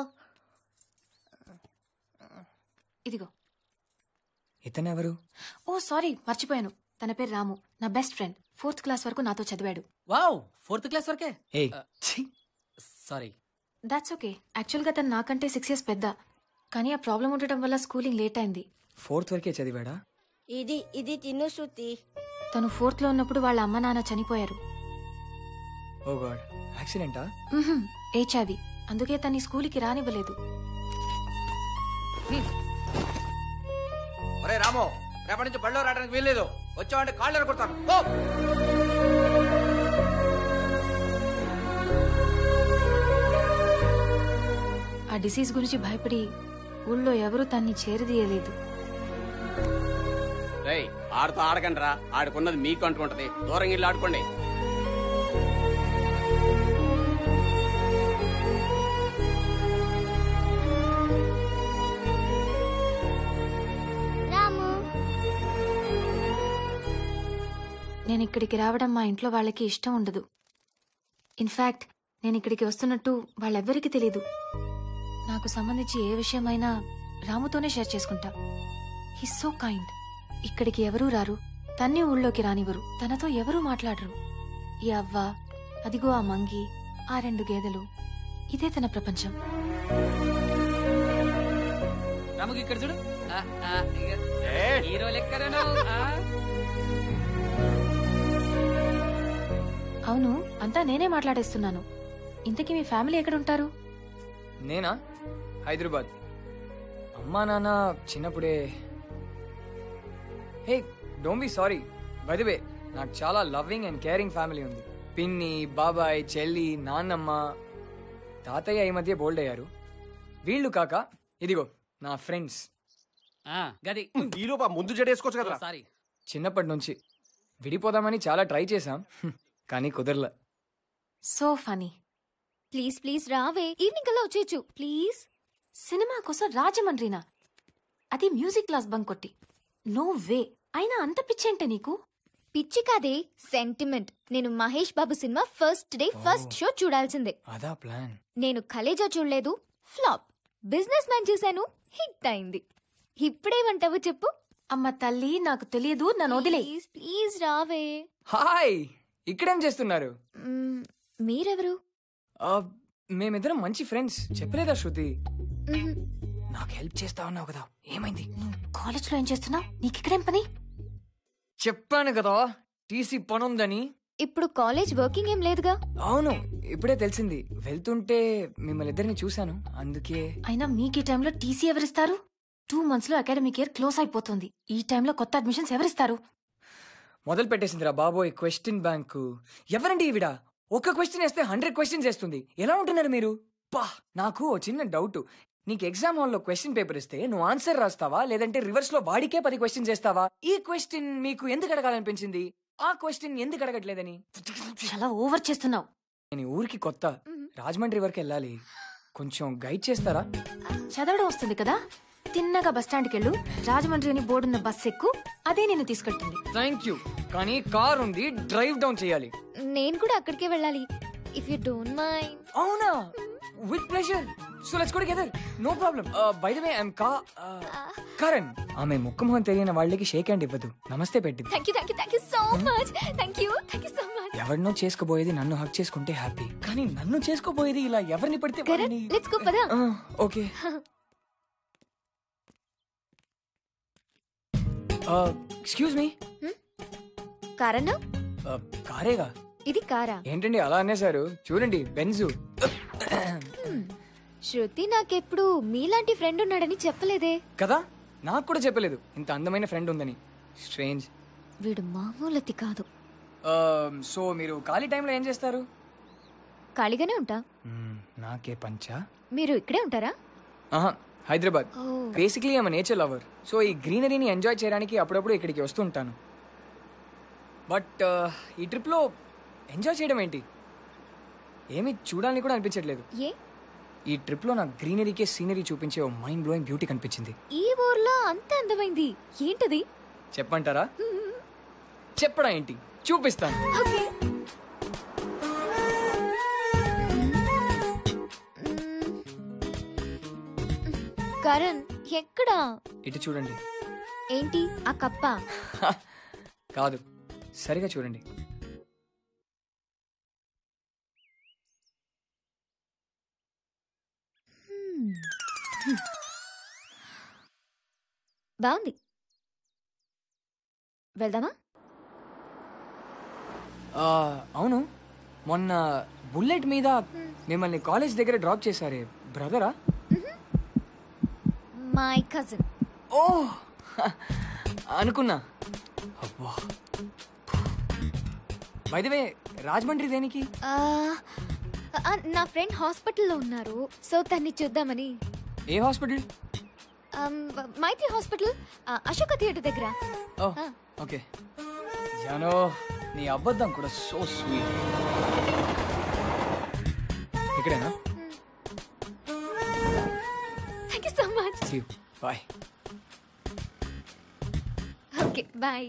S4: ఇదిగో
S3: ఇతనెవరు
S4: ఓ సారీ మర్చిపోయాను తన పేరు రాము నా బెస్ట్ ఫ్రెండ్ ఫోర్త్ క్లాస్ వరకు నాతో చదివాడు
S2: వావ్ ఫోర్త్ క్లాస్ వరకే
S3: ఏ
S2: సారీ
S4: దాట్స్ ఓకే యాక్చువల్గా తను నాకంటే సిక్స్ ఇయర్స్ పెద్ద కానీ ఆ ప్రాబ్లం ఉండటం వల్ల స్కూలింగ్ లేట్ అయింది
S3: ఫోర్త్ వరకే చదివాడా
S15: ఇది ఇది తిను శృతి
S4: తను ఫోర్త్ లో ఉన్నప్పుడు వాళ్ళ అమ్మ నాన్న చనిపోయారు
S3: ఓ గాడ్ యాక్సిడెంటా
S4: హెచ్ఐవి అందుకే తన్ని స్కూల్కి రానివ్వలేదు
S14: ఒరే రాము రేపటి నుంచి బళ్ళో రావడానికి వీల్లేదు వచ్చావంటే కాళ్ళు కొడతాను పో
S4: ఆ డిసీజ్ గురించి భయపడి ఊళ్ళో ఎవరూ తన్ని చేరదీయలేదు
S19: రేయ్ ఆడుతో ఆడకండి రా ఆడుకున్నది మీకు అంటుకుంటది దూరంగా ఇల్లు ఆడుకోండి
S5: రాము
S4: నేను ఇక్కడికి రావడం మా ఇంట్లో వాళ్ళకి ఇష్టం ఉండదు ఇన్ఫాక్ట్ నేను ఇక్కడికి వస్తున్నట్టు వాళ్ళెవ్వరికీ తెలీదు నాకు సంబంధించి ఏ విషయమైనా రాముతోనే షేర్ చేసుకుంటా హీ సో కైండ్ ఇక్కడికి ఎవరూ రారు తన్ని ఊళ్ళోకి రానివ్వరు తనతో ఎవరూ మాట్లాడరు ఈ అవ్వ అదిగో ఆ మంగి ఆ రెండు గేదెలు ఇదే తన ప్రపంచం
S2: రాముకి ఇక్కడ చూడు ఆ, ఆ, ఇక హీరో లెక్కరను ఆ.
S4: అవును అంతా నేనే మాట్లాడేస్తున్నాను ఇంతకీ మీ ఫ్యామిలీ ఎక్కడ ఉంటారు
S3: నేనా హైదరాబాద్ అమ్మా నాన్న చిన్నప్పుడే హే డోంట్ బి సారీ వే నాకు చాలా లవ్వింగ్ అండ్ కేరింగ్ ఫ్యామిలీ ఉంది పిన్ని బాబాయ్ చెల్లి నాన్నమ్మ తాతయ్య ఈ మధ్య బోల్డ్ అయ్యారు వీళ్ళు కాక ఇదిగో నా ఫ్రెండ్స్
S2: గది
S1: ఈలోపు ముందు జడేసుకోవచ్చు కదా
S2: సారీ
S3: చిన్నప్పటి నుంచి విడిపోదామని చాలా ట్రై చేశాం హ్మ్, కానీ కుదరలే
S4: సో ఫనీ
S5: ప్లీజ్ ప్లీజ్ రావే ఈవినింగ్ కల్లా వచ్చేయచ్చు ప్లీజ్
S4: సినిమా కోసం రాజమండ్రినా అది మ్యూజిక్ క్లాస్ బంక్ కొట్టి నో వే అయినా అంత పిచ్చేంటే నీకు
S5: పిచ్చి కాదే సెంటిమెంట్ నేను Mahesh Babu cinema first day first show చూడాల్సిందే
S3: అదా ప్లాన్
S5: నేను కలేజా చూడలేదు ఫ్లాప్ బిజినెస్ మ్యాన్ చూశాను హిట్ అయింది ఇప్పుడేమంటావు చెప్పు
S4: అమ్మ తల్లి నాకు తెలియదు నన్ను వదిలే
S5: ప్లీజ్ ప్లీజ్ రావే
S3: హాయ్ ఇక్కడేం చేస్తున్నారు
S5: మ్మ్, మీరెవరు
S3: ఆ, మేమిద్దరం మంచి ఫ్రెండ్స్ చెప్పలేదా శృతి
S5: మ్మ్,
S3: నాకు హెల్ప్ చేస్తా ఉన్నావు కదా ఏమైంది
S4: కాలేజ్ లో ఏం చేస్తున్నావు నీకు ఇక్కడేం పని
S3: చెప్పాను కదా టీసీ పనుందని
S5: ఇప్పుడు కాలేజ్ వర్కింగ్ ఏం లేదుగా
S3: అవును ఇప్పుడే తెలిసింది వెళ్తుంటే మిమ్మల్ని ఇద్దరిని చూశాను అందుకే
S4: అయినా మీకు ఈ టైంలో టీసీ ఎవరిస్తారు టూ మంత్స్ లో అకాడమిక్ ఇయర్ క్లోజ్ అయిపోతుంది ఈ టైంలో కొత్త అడ్మిషన్స్ ఎవరిస్తారు
S3: మొదలు పెట్టేసిందిరా బాబోయ్ క్వశ్చన్ బ్యాంకు ఎవరండి ఈవిడ ఒక క్వశ్చన్ వేస్తే హండ్రెడ్ క్వశ్చన్స్ వేస్తుంది ఎలా ఉంటున్నారు మీరు పా నాకు ఓ చిన్న డౌట్ నీకు ఎగ్జామ్ హాల్లో క్వశ్చన్ పేపర్ ఇస్తే నువ్వు ఆన్సర్ రాస్తావా లేదంటే రివర్స్ లో వాడికే పది క్వశ్చన్ చేస్తావా ఈ క్వశ్చన్ మీకు ఎందుకు అడగాలనిపించింది ఆ క్వశ్చన్ ఎందుకు అడగట్లేదని
S4: చాలా ఓవర్ చేస్తున్నావు
S3: నేను ఈ ఊరికి కొత్త రాజమండ్రి వరకు వెళ్ళాలి కొంచెం గైడ్ చేస్తారా
S4: చదవడం వస్తుంది కదా తిన్నగా బస్ స్టాండ్కి వెళ్ళు రాజమండ్రి అని బోర్డున్న బస్ ఎక్కు అదే నేను తీసుకెళ్తుంది
S3: థ్యాంక్ యూ కానీ కార్ ఉంది డ్రైవ్ డౌన్ చేయాలి
S5: నేను కూడా అక్కడికే వెళ్ళాలి ఇఫ్ యూ డోంట్ మైండ్
S3: అవునా with pleasure so let's go together no problem by the way I'm కా కరణ్ ఆమె ముఖమోహన్ తెలియని వాళ్ళకి షేక్ హ్యాండ్ ఇవ్వదు నమస్తే పెట్టింది
S5: thank you thank you thank you so much thank you thank you so much
S3: ఎవరినో చేసుకోబోయేది నన్ను హక్ చేసుకుంటే హ్యాపీ కానీ నన్ను చేసుకోబోయేది ఇలా ఎవరిని పడితే
S5: కరణ్ లెట్స్ గో పదా
S3: ఓకే ఎక్స్క్యూజ్ మీ
S5: కారన్నా
S3: కారేగా
S5: ఇది కారా
S3: ఏంటండి అలా అనేసారు చూడండి బెంజు
S5: శృతి నాకెప్పుడు మీలాంటి ఫ్రెండ్ ఉన్నాడని చెప్పలేదే
S3: కదా నాకు కూడా చెప్పలేదు ఇంత అందమైన ఫ్రెండ్ ఉందని స్ట్రేంజ్
S5: వీడు మామూలతి కాదు
S3: సో మీరు ఖాళీ టైంలో ఏం చేస్తారు
S5: ఖాళీగానే ఉంటా
S3: నాకే పంచా
S5: మీరు ఇక్కడే ఉంటారా
S3: ఆహా హైదరాబాద్
S5: ఓ.
S3: Basically I'm nature lover so ఈ గ్రీనరీని ఎంజాయ్ చేయడానికి అప్పుడప్పుడు ఇక్కడికి వస్తుంటాను బట్ ఈ ట్రిప్లో ఎంజాయ్ చేయడం ఏంటి ఏమీ చూడాలని కూడా అనిపించట్లేదు
S5: ఏ
S3: ఈ ట్రిప్లో నా గ్రీనరీకే సీనరీ చూపించే ఓ మైండ్ బ్లోయింగ్ బ్యూటీ కనిపించింది
S5: ఈ ఊర్లో అంత అందమైంది ఏంటది
S3: చెప్పంటారా చెప్పడా ఏంటి చూపిస్తాను
S5: ఓకే కరణ్ ఎక్కడా
S3: ఇటు చూడండి
S5: ఏంటి ఆ కప్ప
S3: కాదు సరిగా చూడండి
S5: బాగుంది వెళ్దామా
S3: ఆ, అవును మొన్న బుల్లెట్ మీద మిమ్మల్ని కాలేజ్ దగ్గర డ్రాప్ చేశారే బ్రదరా
S5: మై కజిన్
S3: ఓ అనుకున్నా అబ్బా వే రాజమండ్రి దేనికి
S5: నా ఫ్రెండ్ హాస్పిటల్లో ఉన్నారు సో తన్ని చూద్దామని
S3: ఏ hospital
S5: Um, Maitri hospital Ashoka theatre దగ్గర
S3: ఓ ఓకే జానో నీ అబద్ధం కూడా సో స్వీట్ ఇక్కడేనా
S5: thank you so much
S3: see bye
S5: okay bye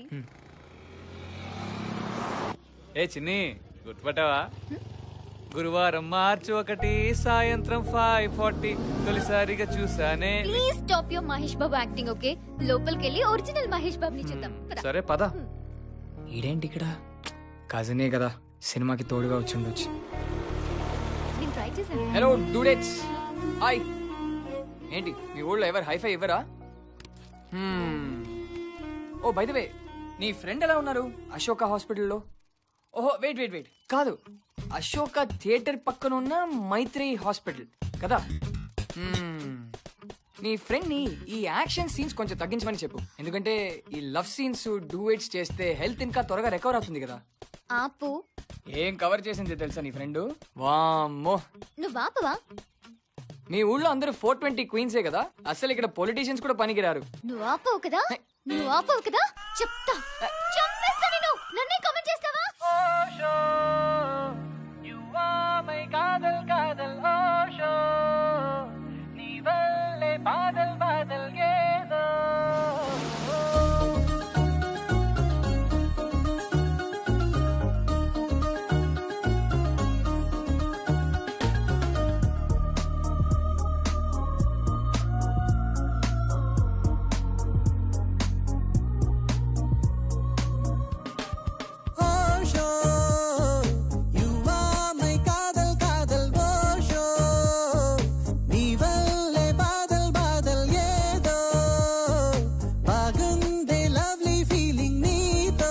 S14: ఏ చిన్ని గుర్తుపట్టావా గురువారం మార్చి ఒకటి సాయంత్రం ఫైవ్ ఫార్టీ తొలిసారిగా చూసానే
S5: please stop your Mahesh Babu acting okay లోపలికి వెళ్ళి ఒరిజినల్ మహేష్ బాబుని చూద్దాం పద.
S14: సరే పద
S3: ఈడేంటి ఇక్కడ కజనే కదా సినిమాకి తోడుగా వచ్చి ఉండొచ్చు
S5: నేను ట్రై చేశాను
S3: హలో డూడెట్స్ హాయ్ ఏంటి మీ ఊళ్ళో ఎవరు హైఫై ఇవ్వరా Hmm. ఓ బై ద వే నీ ఫ్రెండ్ ఎలా ఉన్నారు అశోక హాస్పిటల్లో ఓహో వెయిట్ వెయిట్ వెయిట్ కాదు అశోక థియేటర్ పక్కన ఉన్న మైత్రి హాస్పిటల్ కదా Hmm. నీ ఫ్రెండ్ ని ఈ యాక్షన్ సీన్స్ కొంచెం తగ్గించమని చెప్పు ఎందుకంటే ఈ లవ్ సీన్స్ డూయిట్స్ చేస్తే హెల్త్ ఇంకా త్వరగా రికవర్ అవుతుంది కదా
S5: ఆపు
S3: ఏం కవర్ చేసింది తెలుసా నీ ఫ్రెండ్ వామ్మో
S5: నువ్వు ఆపవా
S3: మీ ఊళ్ళో అందరూ ఫోర్ ట్వంటీ క్వీన్సే కదా అసలు ఇక్కడ పొలిటీషియన్స్ కూడా పనికిరారు
S5: నువ్వు ఆపవు కదా నువ్వు ఆపవు కదా చెప్తా చంపేస్తా నేను నన్నే కమెంట్ చేస్తావా
S7: కాదల్ కాదల్ ఓషో నీ వల్లే బాదల్ బాదల్ ఏదో ఓషో యు ఆర్ మై కాదల్ కాదల్ ఓషో నీ వల్లే బాదల్ బాదల్ ఏదో బాగుందే లవ్లీ ఫీలింగ్ నీతో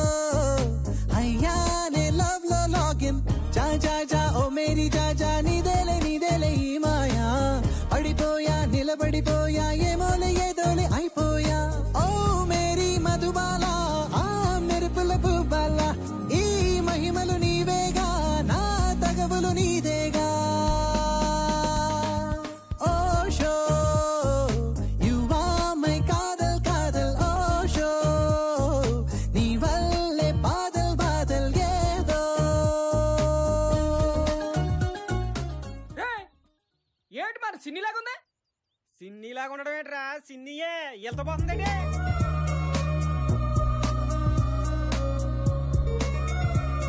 S7: అయ్యానే లవ్ లో లాగిన్ జా జా జా ఓ మేరీ జా జా నీదేలే నీదేలే ఈ మాయా పడిపోయా నిలబడిపోయా ఏమోలే ఏదోలే అయిపోయా ఓ మేరీ మధుబాల ఆ మెరుపుల పువ్వాల ఈ మహిమలు నీవేగా నా తగవులు నీదేగా ఓ షో యు ఆర్ మై కాదల్ కాదల్ ఓ షో నీ వల్లే బాదల్ బాదల్ ఏదో
S6: ఏంటి మరి సిన్నిలాగా ఉందా సిన్నిలాగా ఉండడం ఏంట్రా సిన్నియే ఎంత బాగుందండి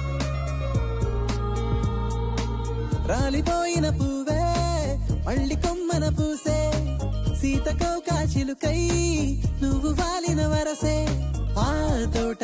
S7: రాలిపోయిన పువ్వే మళ్ళీ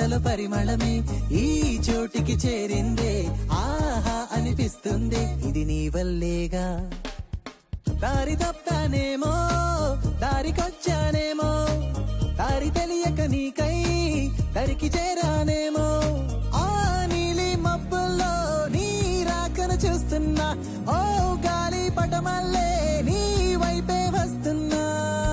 S7: పాటల పరిమళమే ఈ చోటికి చేరిందే ఆహా అనిపిస్తుంది ఇది నీ వల్లేగా దారి తప్పానేమో దారికొచ్చానేమో దారి తెలియక నీకై దరికి చేరానేమో ఆ నీలి మబ్బుల్లో నీ రాకను చూస్తున్నా ఓ గాలి పటమల్లే నీ వైపే వస్తున్నా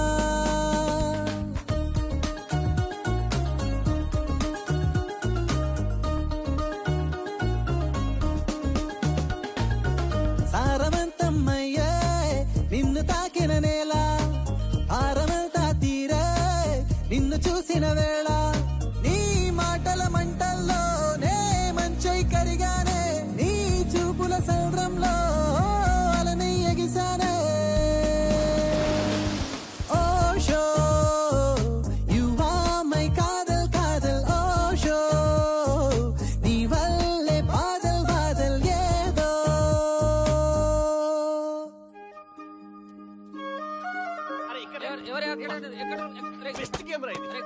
S7: సారవంతమయ్యే నిన్ను తాకిన నేల భారమంతా తీరే నిన్ను చూసిన వేళ నీ మాటల మంటల్లో నే మంచై కరిగానే నీ చూపుల సౌరంలో అలని ఎగిసానే ఓ షో యు ఆర్ మై కాదల్ కాదల్ ఓ షో నీ వల్లే బాదల్ బాదల్ ఏదో
S1: బెస్ట్ కెమెరా ఇది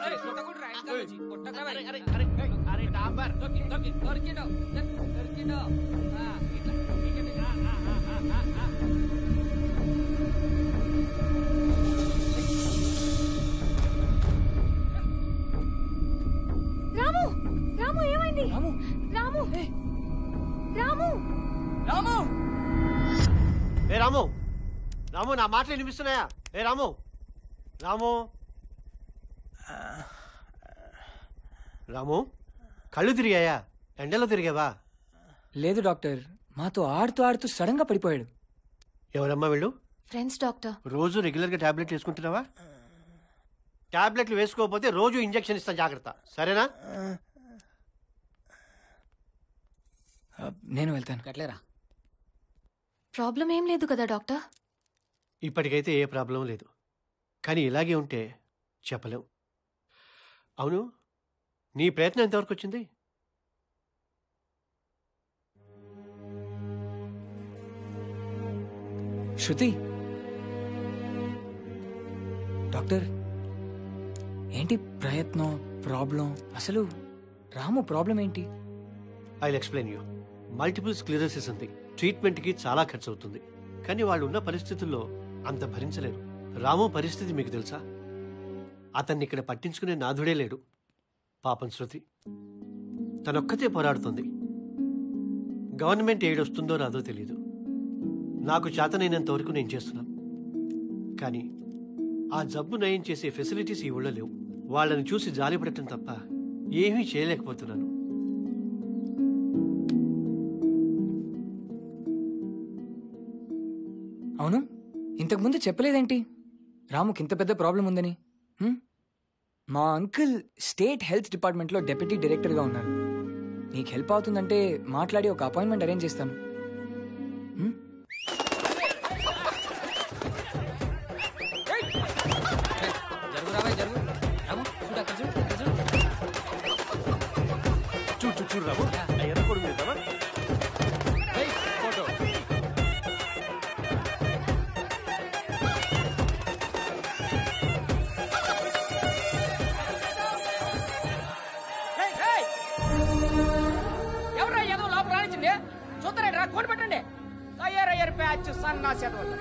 S5: రాము రాము ఏమైంది రాము రాము రాము
S3: రాము
S1: ఏ రాము రాము నా మాటలు వినిపిస్తున్నాయా ఏ రాము రాము రాము కళ్ళు తిరిగాయా ఎండలో తిరిగావా
S3: లేదు డాక్టర్ మాతో ఆడుతూ ఆడుతూ సడన్ గా పడిపోయాడు
S1: ఎవరమ్మా వీళ్ళు
S4: ఫ్రెండ్స్ డాక్టర్
S1: రోజు రెగ్యులర్ గా టాబ్లెట్ వేసుకుంటున్నావా టాబ్లెట్లు వేసుకోకపోతే రోజు ఇంజెక్షన్ ఇస్తా జాగ్రత్త సరేనా
S3: నేను వెళ్తాను
S2: గట్లేరా
S4: ప్రాబ్లం ఏం లేదు కదా డాక్టర్
S1: ఇప్పటికైతే ఏ ప్రాబ్లం లేదు కానీ ఇలాగే ఉంటే చెప్పలేం అవును నీ ప్రయత్నం ఎంతవరకు వచ్చింది
S3: శృతి డాక్టర్ ఏంటి ప్రయత్నం ప్రాబ్లం అసలు రాము ప్రాబ్లం ఏంటి
S1: I explain you multiple sclerosis ఉంది ట్రీట్మెంట్కి చాలా ఖర్చు అవుతుంది కానీ వాళ్ళు ఉన్న పరిస్థితుల్లో అంత భరించలేరు రాము పరిస్థితి మీకు తెలుసా అతన్ని ఇక్కడ పట్టించుకునే నాథుడే లేడు పాపం శృతి తనొక్కతే పోరాడుతుంది గవర్నమెంట్ ఎయిడ్ వస్తుందో రాదో తెలియదు నాకు చేతనైనంత వరకు నేను చేస్తున్నాను కానీ ఆ జబ్బు నయం చేసే ఫెసిలిటీస్ ఈ ఊళ్ళో లేవు వాళ్ళని చూసి జాలిపడటం తప్ప ఏమీ చేయలేకపోతున్నాను
S3: అవును ఇంతకుముందు చెప్పలేదేంటి రాముకి ఇంత పెద్ద ప్రాబ్లం ఉందని హ్మ్? మా అంకుల్ స్టేట్ హెల్త్ డిపార్ట్మెంట్లో డెప్యూటీ డైరెక్టర్గా ఉన్నారు నీకు హెల్ప్ అవుతుందంటే మాట్లాడి ఒక అపాయింట్మెంట్ అరేంజ్ చేస్తాను హ్మ్?
S2: జరుగు రావా జరుగు రాము చూడు అక్కడ చూడు అక్కడ చూడు
S1: చూడు చూడు చూడు రాము ఆ ఎర్ర కొడుకు చూద్దామా
S2: ఫోటో
S6: ఎవరా ఏదో లోపల రానిచ్చింది చూద్దరండి రా కోడి పెట్టండి అయ్యారు అయ్యారు ప్యాచ్ సన్నా చదవద్దు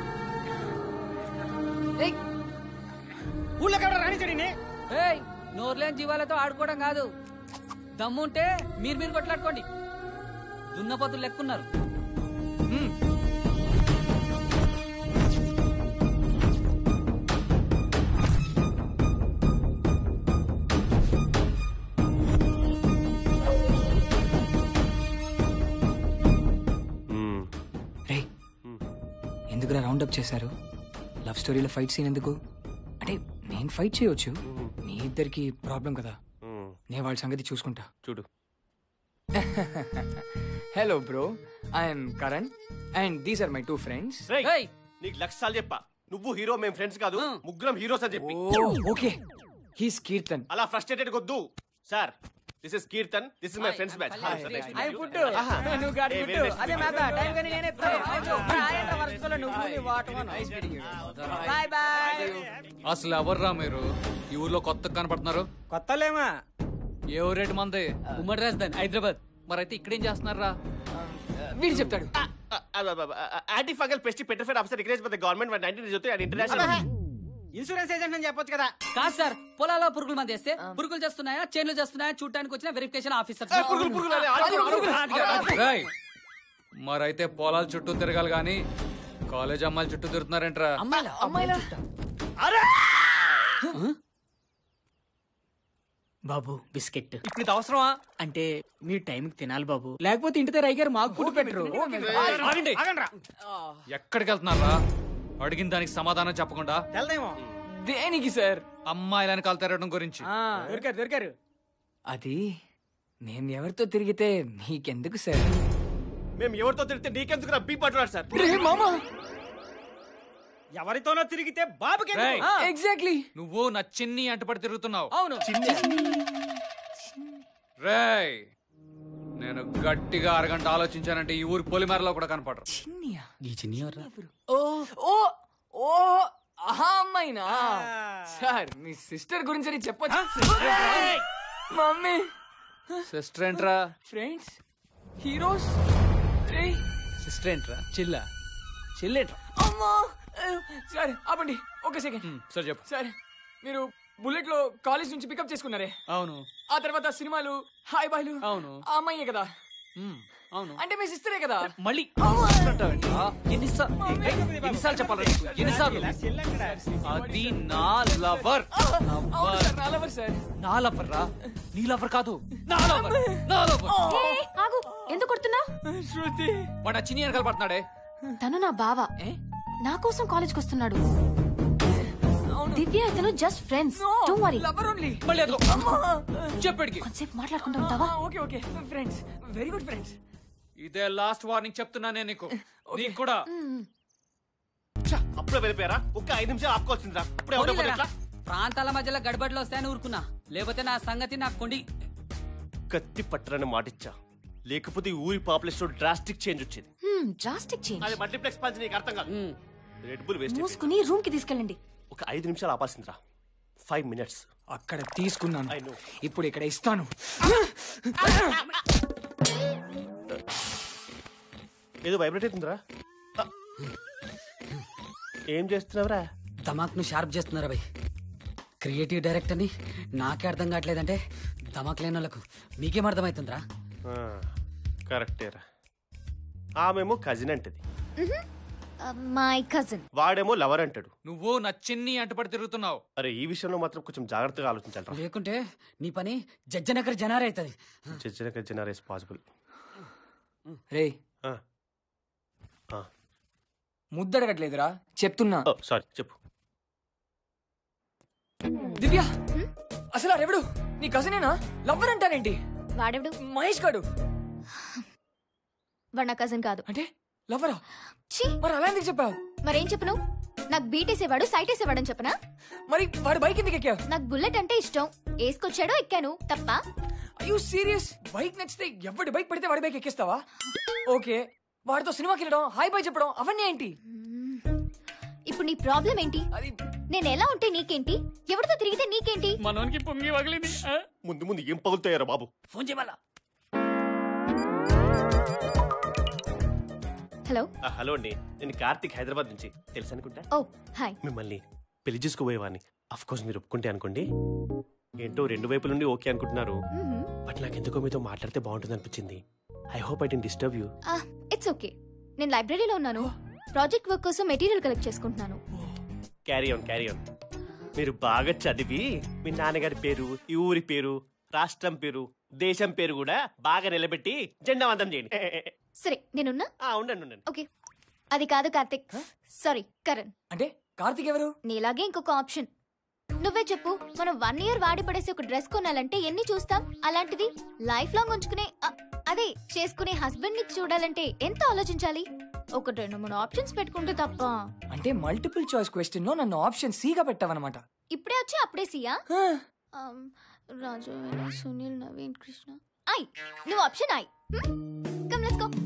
S6: ఊళ్ళోకి ఎవరు రానిచ్చండి
S2: ఏయ్ నోర్లేని జీవాలతో ఆడుకోవడం కాదు దమ్ముంటే మీరు మీరు కొట్లాడుకోండి దున్నపోతులు లెక్కున్నారు హ్మ్.
S3: రే ఎందుకురా రౌండ్ అప్ చేశారు లవ్ స్టోరీలో ఫైట్ సీన్ ఎందుకు అంటే నేను ఫైట్ చేయొచ్చు మీ ఇద్దరికి ప్రాబ్లం కదా నేను వాళ్ళ సంగతి చూసుకుంటా
S1: చూడు
S3: hello bro I'm Karan and these are my two friends
S1: రేయ్, నీకు లక్షాలు చెప్పా నువ్వు హీరో మేము ఫ్రెండ్స్ కాదు ముగ్గురం హీరోస్ అని చెప్పి
S3: ఓకే హీస్ కీర్తన్
S1: అలా ఫ్రస్ట్రేటెడ్ కొద్దు sir this is Keerthan this is my friends batch
S6: అయి ఫుడ్ నువ్వు గాడి ఫుడ్ అదే మాట టైం కానీ నేనే వరుసలో నువ్వు నీ వాటమను బాయ్ బాయ్
S14: అసలు ఎవర్రా మీరు ఈ ఊర్లో కొత్తగా కనపడుతున్నారు
S6: కొత్తలేమా
S14: ఏ ఊరేటు మంది
S2: ఉమ్మడి రాజధాని హైదరాబాద్
S14: మరైతే ఇక్కడేం చేస్తున్నారా
S3: వీడు చెప్తాడు
S20: యాంటీ ఫంగల్ పెస్టి పెట్రోఫైడ్ officer recognised by the government by 19 and international
S6: insurance agent అని చెప్పొచ్చు కదా
S2: కాదు సార్ పొలాల్లో పురుగులు మంది వేస్తే పురుగులు చేస్తున్నాయా చేనులు చేస్తున్నాయా చూడటానికి వచ్చిన వెరిఫికేషన్ ఆఫీసర్
S20: పురుగులు, పురుగులు అని ఆడుకో,
S14: రేయ్, మరైతే పొలాల చుట్టూ తిరగాలి గాని కాలేజ్ అమ్మాయిల చుట్టూ తిరుగుతున్నారేంట్రా
S2: అమ్మాయిలా
S3: అమ్మాయిలా
S2: బాబు బిస్కెట్
S6: ఇప్పుడు ఇది అవసరమా
S2: అంటే మీరు టైంకి తినాలి బాబు
S6: లేకపోతే ఇంటి దగ్గర అయ్యారు మాకు ఫుడ్ పెట్టరు
S14: ఆగండి. ఎక్కడికి వెళ్తున్నారా అడిగిన దానికి సమాధానం చెప్పకుండా
S6: తెలదేమో
S3: దేనికి సార్
S14: అమ్మాయిలని కాలు తెరవడం గురించి
S6: దొరికారు దొరికారు
S3: అది నేను ఎవరితో తిరిగితే మీకెందుకు సార్
S20: మేము ఎవరితో తిరిగితే నీకెందుకు రా బీ పట్టున్నాడు సార్
S3: మామా
S6: ఎవరితోనో తిరిగితే బాబుకి
S14: రేయ్.
S3: ఎగ్జాక్ట్లీ
S14: నువ్వు నా చిన్ని అంటపడి తిరుగుతున్నావు
S6: అవును
S14: రేయ్ నేను గట్టిగా అరగంట ఆలోచించానంటే ఈ ఊరి పొలిమేరలో కూడా కనపడరు
S2: ఈ చిన్ని ఎవర్రా?
S3: ఓ ఓ ఓ ఆహా అమ్మాయినా సార్ మీ సిస్టర్ గురించి అని చెప్పొచ్చు మమ్మీ
S14: సిస్టర్ ఏంట్రా
S3: ఫ్రెండ్స్ హీరోస్
S14: సిస్టర్ ఏంట్రా చిల్ల చిల్లేంట్రా
S3: అమ్మా సార్ ఆపండి ఒక సెకండ్
S14: సరే చెప్పు
S3: సార్ మీరు బుల్లెట్ లో కాలేజ్ నుంచి పికప్ చేసుకున్నారే
S14: అవును
S3: ఆ తర్వాత సినిమాలు హాయ్ బాయ్లు
S14: అవును
S3: ఆ అమ్మాయే కదా
S14: అవును
S3: అంటే మీ సిస్టరే కదా
S14: మళ్ళీ ఎన్నిసార్లు ఎన్నిసార్లు చెప్పాలి నీకు? ఎన్నిసార్లు అది నా లవర్
S3: అవును సార్ నా లవర్ సార్
S14: నా లవర్ రా నీ లవర్ కాదు నా లవర్ నా లవర్
S4: ఆగు ఎందుకు కొడుతున్నావు
S3: శృతి
S14: వాడు చిన్ని వెనకాల పడుతున్నాడే
S4: తను నా బావ నా కోసం కాలేజ్కి వస్తున్నాడు దివ్య ఇతను just friends don't worry
S3: lover only
S14: మళ్ళీ అదిగో. చెప్పాడికి
S4: కొంచెంసేపు మాట్లాడుకుంటూ ఉంటావా
S3: okay okay friends very good friends
S14: ఇదే లాస్ట్ వార్నింగ్ చెప్తున్నా నేను నీకు నీకు కూడా
S20: అప్పుడే వెళ్ళిపోయారా ఒక్క ఐదు నిమిషాలు ఆపుకోవాల్సిందిరా అప్పుడే ఎవడో
S2: పోనీలేరా.
S20: ఎట్లా
S2: ప్రాంతాల మధ్యలో గడబడిలో వస్తాయని ఊరుకున్నా లేకపోతే నా సంగతి నాకు కొండి
S20: కత్తి పట్టరని మాటిచ్చా లేకపోతే ఈ ఊరి పాపులేషన్ డ్రాస్టిక్ చేంజ్ వచ్చేది
S4: డ్రాస్టిక్ చేంజ్
S20: అది మల్టీప్లెక్స్ పంచి నీకు అర్థం కాదు రెడ్ బుల్ వేస్ట్
S4: మూసుకుని రూమ్ కి తీసుకెళ్ళండి
S20: ఒక ఐదు నిమిషాలు ఆపాల్సిందిరా ఫైవ్ మినిట్స్
S3: అక్కడ తీసుకున్నాను
S20: I know.
S3: ఇప్పుడు ఇక్కడ ఇస్తాను
S20: ఏదో వైబ్రేట్ అవుతుందిరా ఏం చేస్తున్నావురా
S2: ధమాక్ను షార్ప్ చేస్తున్నారా భయ్ క్రియేటివ్ డైరెక్టర్ని నాకే అర్థం కావట్లేదంటే ధమాక్ లేని వాళ్ళకు మీకేం అర్థమవుతుందిరా
S20: కరెక్టేరా ఆమెమో కజిన్ అంటది
S5: మై కజిన్
S20: వాడేమో లవర్ అంటాడు
S14: నువ్వు నా చిన్ని అంటపడి తిరుగుతున్నావు
S20: అరే ఈ విషయంలో మాత్రం కొంచెం జాగ్రత్తగా ఆలోచించాలి
S2: లేకుంటే నీ పని జజ్జనగర్ జనారే అవుతుంది
S20: చచ్చిన జనరేస్ పాసిబుల్
S3: రే ముద్దడగట్లేదురా చెప్తున్నా
S20: సారీ చెప్పు
S3: దివ్య అసలు ఆడెవడు నీ కజినేనా లవ్వర్ అంటానేంటి
S5: వాడెవడు
S3: మహేష్ గాడు
S5: వాడు నా కజిన్ కాదు
S3: అంటే లవ్వరా
S5: ఛీ
S3: మరి అలా ఎందుకు చెప్పావు
S5: మరేం చెప్పను నాకు బీట్ వేసేవాడు సైట్ వేసేవాడు అని చెప్పనా
S3: మరి వాడు బైక్ ఎందుకు ఎక్కావు
S5: నాకు బుల్లెట్ అంటే ఇష్టం వేసుకొచ్చాడో ఎక్కాను తప్ప
S3: అయ్యో సీరియస్ బైక్ నచ్చితే ఎవడి బైక్ పడితే వాడి బైక్ ఎక్కిస్తావా ఓకే వాడితో సినిమాకి వెళ్ళడం హాయ్ బై చెప్పడం అవన్నీ ఏంటి
S5: ఇప్పుడు నీ ప్రాబ్లం ఏంటి నేను ఎలా ఉంటే నీకేంటి ఎవరితో తిరిగితే నీకేంటి
S12: మనోనికి పొంగి వగిలింది
S20: ముందు ముందు ఏం పగులుతాయారా బాబు
S2: ఫోన్ చేయమల్లా
S5: హలో
S20: ఆ, హలో అండి నేను కార్తిక్ హైదరాబాద్ నుంచి తెలుసు అనుకుంటా
S5: ఓ హాయ్
S20: మిమ్మల్ని పెళ్లి చేసుకోబోయేవాడిని అఫ్ కోర్స్ మీరు ఒప్పుకుంటే అనుకోండి ఏంటో రెండు వైపుల నుండి ఓకే అనుకుంటున్నారు బట్ నాకు ఎందుకో మీతో మాట్లాడితే బాగుంటుంది అనిపించింది I hope I didn't disturb you
S5: it's okay నేను లైబ్రరీలో ఉన్నాను ప్రాజెక్ట్ వర్క్ కోసం మెటీరియల్ కలెక్ట్ చేసుకుంటున్నాను
S20: క్యారీ ఆన్ క్యారీ ఆన్ మీరు బాగా చదివి మీ నాన్నగారి పేరు ఈ ఊరి పేరు రాష్ట్రం పేరు దేశం పేరు కూడా బాగా నిలబెట్టి జెండా వందం చేయండి ఏ, ఏ, ఏ.
S5: సరే నేనున్నా
S20: ఆ, ఉండండి ఉండండి
S5: ఓకే అది కాదు కార్తిక్ సారీ కరణ్
S3: అంటే కార్తిక్ ఎవరు
S5: నీలాగే ఇంకొక ఆప్షన్ నువ్వే చెప్పు మనం వన్ ఇయర్ వాడి పడేసి ఒక డ్రెస్ కొనాలంటే ఎన్ని చూస్తాం అలాంటిది లైఫ్ లాంగ్ ఉంచుకునే అ, అదే చేసుకునే హస్బెండ్ ని చూడాలంటే ఎంత ఆలోచించాలి ఒక రెండు మూడు ఆప్షన్స్ పెట్టుకుంటే తప్ప
S3: అంటే మల్టిపుల్ చాయిస్ క్వశ్చన్ లో నన్ను ఆప్షన్ సి గా పెట్టావన్నమాట
S5: ఇప్పుడే వచ్చి అప్పుడే సియా ఆమ్, రాజు వేణు, సునీల్ నవీన్ కృష్ణ ఐ నువ్వు option I come let's go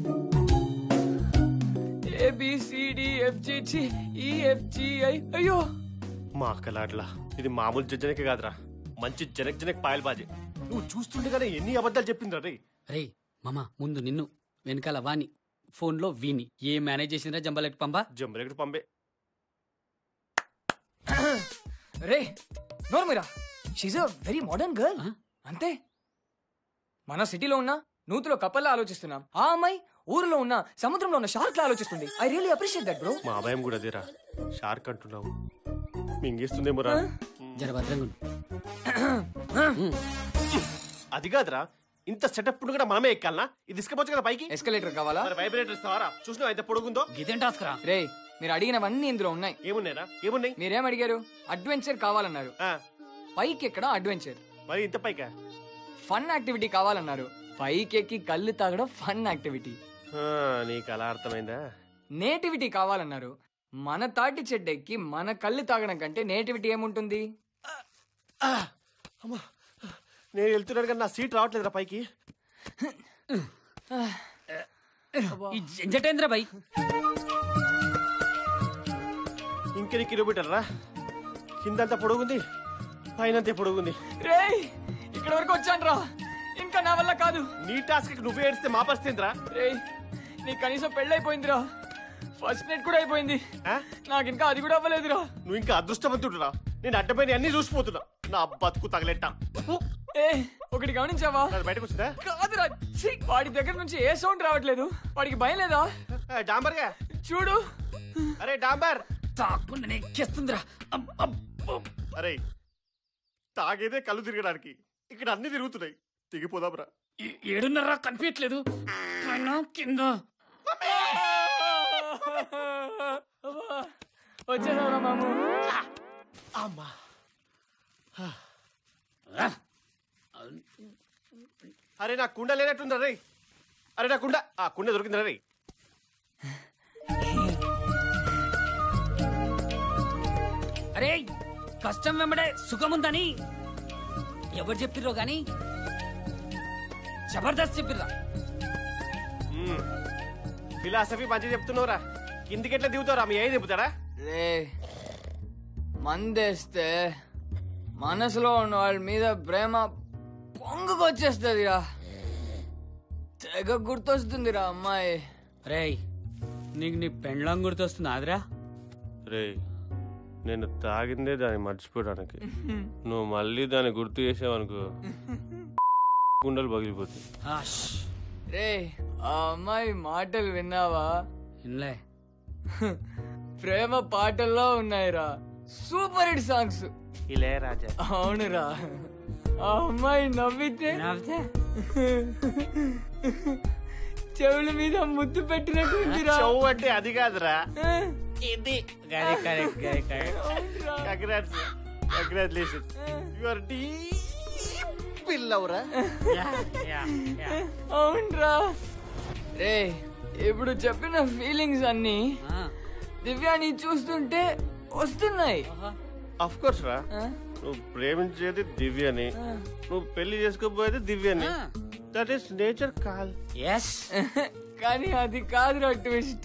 S3: ఏబిసిడిఎఫ్జిహెచ్ఈఎఫ్జిఐ అయ్యో
S20: మా అక్కలాట్లా ఇది మామూలు జడ్జనకే కాదురా మంచి జనక్ జనక్ పాయల్ బాజీ నువ్వు చూస్తుండగానే ఎన్ని అబద్ధాలు చెప్పిందిరా రే
S2: రే మామ ముందు నిన్ను వెనకాల వాణి ఫోన్లో వీని ఏ మేనేజ్ చేసిందిరా జంబలెట్ పంపా
S20: జంబలెట్ పంపే
S3: రే నోర్మిరా she's a very modern girl అంతే మన సిటీలో ఉన్న నూతులో కప్పల్లా ఆలోచిస్తున్నాం ఆ అమ్మాయి ఊరిలో ఉన్న సముద్రంలో ఉన్న షార్క్ లా ఆలోచిస్తుంది I really appreciate that bro
S20: మా అభయం కూడా అదేరా షార్క్ అంటున్నావు మింగేస్తుందేమో రా
S2: జర భద్రంగా
S20: అది కాదురా ఇంత సెటప్ కూడా మనమే ఎక్కాలనా ఇది తీసుకపోవచ్చు కదా పైకి
S3: ఎస్కలేటర్ కావాలా
S20: మరి వైబ్రేటర్ ఇస్తావారా చూసినావు ఎంత పొడుగుందో
S2: ఇదేం టాస్క్ రా
S3: రే మీరు అడిగినవన్నీ ఇందులో ఉన్నాయి
S20: ఏమున్నాయిరా ఏమున్నాయి
S3: మీరేం అడిగారు అడ్వెంచర్ కావాలన్నారు పైకి ఎక్కడ అడ్వెంచర్
S20: మరి ఇంత పైకా
S3: ఫన్ యాక్టివిటీ కావాలన్నారు పైకి ఎక్కి కళ్ళు తాగడం ఫన్ యాక్టివిటీ
S20: ఆ, నీకు అలా అర్థమైందా
S3: నేటివిటీ కావాలన్నారు మన తాటి చెడ్డెక్కి మన కళ్ళు తాగడం కంటే నేటివిటీ ఏముంటుంది
S20: నేను వెళ్తున్నాను కానీ నా సీట్ రావట్లేదురా పైకి
S2: ఎంజటేంద్ర బై
S20: ఇంకెన్ని కిలోమీటర్ రా కిందంతా పొడుగుంది పైనంతే పొడుగుంది
S3: రే ఇక్కడ వరకు వచ్చాను రా ఇంకా నా వల్ల కాదు
S20: నీ టాస్క్ నువ్వే ఏడిస్తే మా పరిస్థితి రా
S3: రే నీ కనీసం పెళ్ళైపోయిందిరా ఫస్ట్ నైట్ కూడా అయిపోయింది నాకు ఇంకా అది కూడా అవ్వలేదురా
S20: నువ్వు ఇంకా అదృష్టవంతుడురా నేను అడ్డమైన అన్ని చూసిపోతున్నా నా బతుకు తగలెట్ట
S3: ఏ ఒకటి గమనించావా
S20: బయటకు వచ్చిందా
S3: కాదురా ఛీ, వాడి దగ్గర నుంచి ఏ సౌండ్ రావట్లేదు వాడికి భయం లేదా
S20: డాంబర్గా
S3: చూడు
S20: అరే డాంబర్
S2: తాకుండా ఎక్కేస్తుందిరా
S20: అరే తాగేదే కళ్ళు తిరగడానికి ఇక్కడ అన్ని తిరుగుతున్నాయి దిగిపోదాంరా
S2: ఏడున్నరా కనిపించట్లేదు పైన కింద
S3: వచ్చేసావురా మాము
S20: అమ్మా అరే నా కుండ లేనట్టుందా రే అరే నా కుండ ఆ కుండ దొరికిందిరా రే
S2: అరే కష్టం వెంబడే సుఖముందని ఎవరు చెప్పిర్రో గాని జబర్దస్త్ చెప్పిర్రా
S20: ఫిలాసఫీ మంచిగా చెప్తున్నావురా కిందికెట్లా దిగుతావురా మీ అయ్యి దిగుతాడా
S3: రే మందేస్తే మనసులో ఉన్న వాళ్ళ మీద ప్రేమ పొంగుకొచ్చేస్తుందిరా తెగ గుర్తొస్తుందిరా అమ్మాయి
S2: రేయ్ నీకు నీ పెండ్లం గుర్తొస్తుంది ఆదిరా
S20: రే నేను తాగిందే దాన్ని మర్చిపోవడానికి నువ్వు మళ్ళీ దాన్ని గుర్తు చేసావనుకో గుండెలు పగిలిపోతాయి
S3: రే ఆ అమ్మాయి మాటలు విన్నావా
S2: వినలే
S3: ప్రేమ పాటల్లో ఉన్నాయిరా super hit songs
S20: Ilaiyaraaja
S3: అవునురా ఆ అమ్మాయి నవ్వితే చెవుల మీద ముద్దు పెట్టినట్టుందిరా
S20: చెవు అంటే అది కాదురా
S3: ఇది
S20: కంగ్రాట్స్ కంగ్రాచులేషన్ యు ఆర్ డీ పిల్లవురా
S3: అవునరా రే ఇప్పుడు చెప్పిన ఫీలింగ్స్ అన్ని దివ్యాని చూస్తుంటే వస్తున్నాయి
S20: అఫ్ కోర్స్ రా నువ్వు ప్రేమించేది దివ్యని నువ్వు పెళ్లి చేసుకోబోయేది దివ్యని that is nature call
S2: yes
S3: కానీ అది కాదురా ట్విస్ట్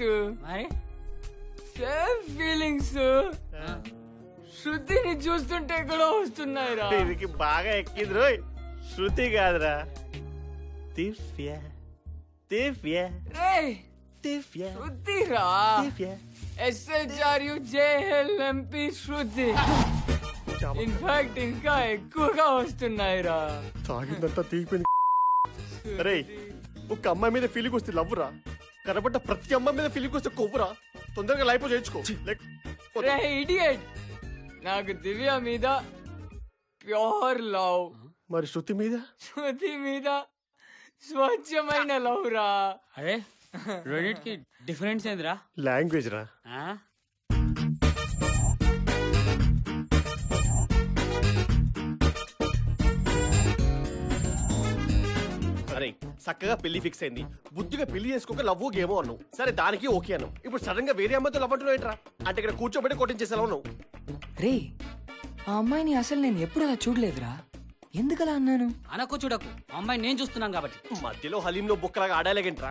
S3: సేమ్ ఫీలింగ్స్ శృతిని చూస్తుంటే కూడా వస్తున్నాయి రా
S20: దీనికి బాగా ఎక్కింది రోయ్ శృతి కాదురా దివ్య దివ్య
S3: రే
S20: దివ్య
S3: శృతి రా ఎస్హెచ్ఆర్యు జేఎల్ఎంపి శృతి ఇన్ఫాక్ట్ ఇంకా ఎక్కువగా వస్తున్నాయి రా
S20: తాగిందంతా తీగిపోయింది అరే ఒక అమ్మాయి మీద ఫీలింగ్ వస్తే లవ్వురా కనబడ్డ ప్రతి అమ్మాయి మీద ఫీలింగ్ వస్తే కొవ్వురా తొందరగా లైఫ్ చేయించుకో లైక్
S3: రే ఇడియట్ నాకు దివ్య మీద ప్యూర్ లవ్
S20: మరి శృతి మీద
S3: శృతి మీద స్వచ్ఛమైన లవ్ రా
S2: అరే రెండింటికి డిఫరెన్స్ ఏందిరా
S20: లాంగ్వేజ్ రా
S2: ఆ?
S20: అరే చక్కగా పెళ్లి ఫిక్స్ అయింది బుద్ధిగా పెళ్లి చేసుకోక లవ్ గేమో అన్నావు సరే దానికి ఓకే అన్నావు ఇప్పుడు సడన్ గా వేరే అమ్మాయితో లవ్ అంటున్నావు ఏంట్రా అంటే ఇక్కడ కూర్చోబెట్టి కొట్టించేసేలా ఉన్నావు
S3: రే ఆ అమ్మాయిని అసలు నేను ఎప్పుడు అలా చూడలేదురా ఎందుకలా అన్నాను
S2: అనకు చూడకు అమ్మాయి నేను చూస్తున్నాను కాబట్టి
S20: మధ్యలో హలీంలో బొక్కలాగా ఆడాలేగంట్రా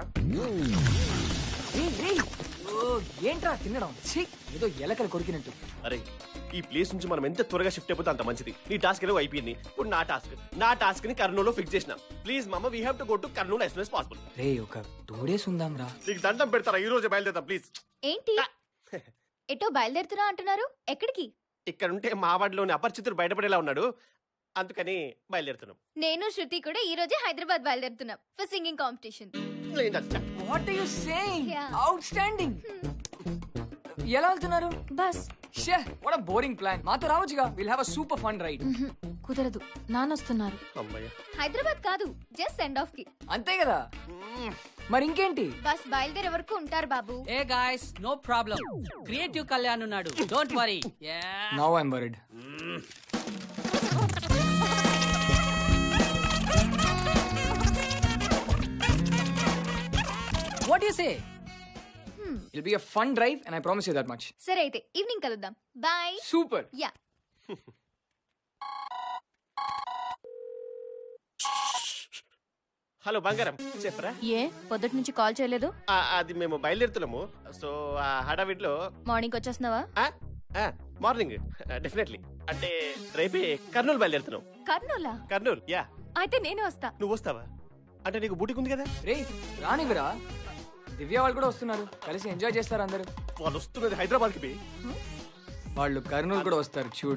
S3: రేయ్, రేయ్. ఓ, ఏంట్రా తినడం ఛీ, ఏదో ఎలకలు కొరికినట్టు
S20: అరే ఈ ప్లేస్ నుంచి మనం ఎంత త్వరగా షిఫ్ట్ అయిపోతే అంత మంచిది నీ టాస్క్ ఏదో అయిపోయింది ఇప్పుడు నా టాస్క్ నా టాస్క్ ని కర్నూలు ఫిక్స్ చేసిన please mamma we have to go to Kurnool as soon possible
S3: రే ఒక టూ డేస్ ఉందాం రా
S20: నీకు దండం పెడతారా ఈ రోజే బయలుదేరతా ప్లీజ్
S5: ఏంటి ఎటో బయలుదేరుతున్నా అంటున్నారు ఎక్కడికి
S20: ఇక్కడ ఉంటే మా వాడిలోని అపరిచితుడు బయటపడేలా ఉన్నాడు అందుకని బయలుదేరుతున్నాం
S5: నేను శృతి కూడా ఈ రోజే హైదరాబాద్ బయలుదేరుతున్నాం for singing competition
S3: what are you saying outstanding ఎలా వెళ్తున్నారు
S4: బస్
S3: షే వాట్ బోరింగ్ ప్లాన్ మాతో రావచ్చుగా will have a super fun ride
S4: కుదరదు నానొస్తున్నారు
S20: అమ్మయ్య
S5: హైదరాబాద్ కాదు జస్ట్ సెండ్ ఆఫ్ కి
S3: అంతే కదా మరి ఇంకేంటి
S5: బస్ బయలుదేరే వరకు ఉంటారు బాబు
S2: hey guys no problem creative Kalyan ఉన్నాడు don't worry
S3: now I'm worried
S2: what you say
S3: I'll be a fun drive and I promise you that much
S5: సరే అయితే ఈవినింగ్ కలుద్దాం బాయ్
S3: సూపర్
S5: యా
S20: హలో బంగారం చెప్పరా
S13: ఏ పొద్దుటి నుంచి కాల్ చేయలేదు
S20: ఆ, అది మేము బయలుదేరుతున్నాము సో ఆ హడావిడిలో
S13: మార్నింగ్ వచ్చేస్తున్నావా
S20: మార్నింగ్ డెఫినెట్లీ అంటే రేపే కర్నూలు బయలుదేరుతున్నాం
S5: కర్నూలా
S20: కర్నూలు యా
S5: అయితే నేను వస్తా
S20: నువ్వు వస్తావా అంటే నీకు బూటికి ఉంది కదా
S3: రే రానివిరా దివ్య వాళ్ళు కూడా వస్తున్నారు కలిసి ఎంజాయ్ చేస్తారు అందరూ
S20: వాళ్ళు వస్తున్నది హైదరాబాద్కి బి
S3: వాళ్ళు కర్నూలు కూడా వస్తారు చూడు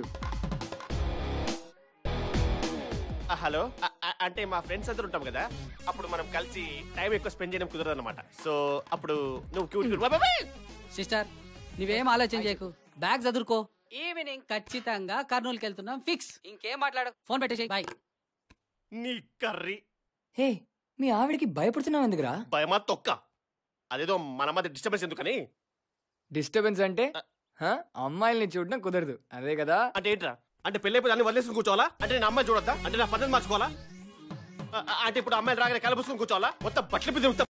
S20: ఆ, హలో ఆ, ఆ, అంటే మా ఫ్రెండ్స్ అందరూ ఉంటాం కదా అప్పుడు మనం కలిసి టైం ఎక్కువ స్పెండ్ చేయడం కుదరదు అనమాట సో అప్పుడు నువ్వు క్యూట్ క్యూట్
S2: సిస్టర్ నువ్వేం ఆలోచన చేయకు బ్యాగ్ చదువుకో ఈవినింగ్ ఖచ్చితంగా కర్నూలుకి వెళ్తున్నాం ఫిక్స్ ఇంకేం మాట్లాడు ఫోన్ పెట్టేసి బాయ్
S20: నీ కర్రీ
S3: హే మీ ఆవిడకి భయపడుతున్నావు ఎందుకురా
S20: భయమా తొక్క అదేదో మన మధ్య డిస్టర్బెన్స్ ఎందుకని
S3: డిస్టర్బెన్స్ అంటే హ? అమ్మాయిల్ని చూడడం కుదరదు అదే కదా
S20: అంటే ఏంట్రా అంటే పెళ్ళి అయిపోయి అన్ని వదిలేసుకుని కూర్చోవాలా అంటే నేను అమ్మాయి చూడొద్దా అంటే నా పద్ధతి మార్చుకోవాలా ఆ, ఆ, అంటే ఇప్పుడు అమ్మాయిలు రాగానే కలబుసుకుని కూర్చోవాలా మొత్తం బట్టలు మీద ఉంటా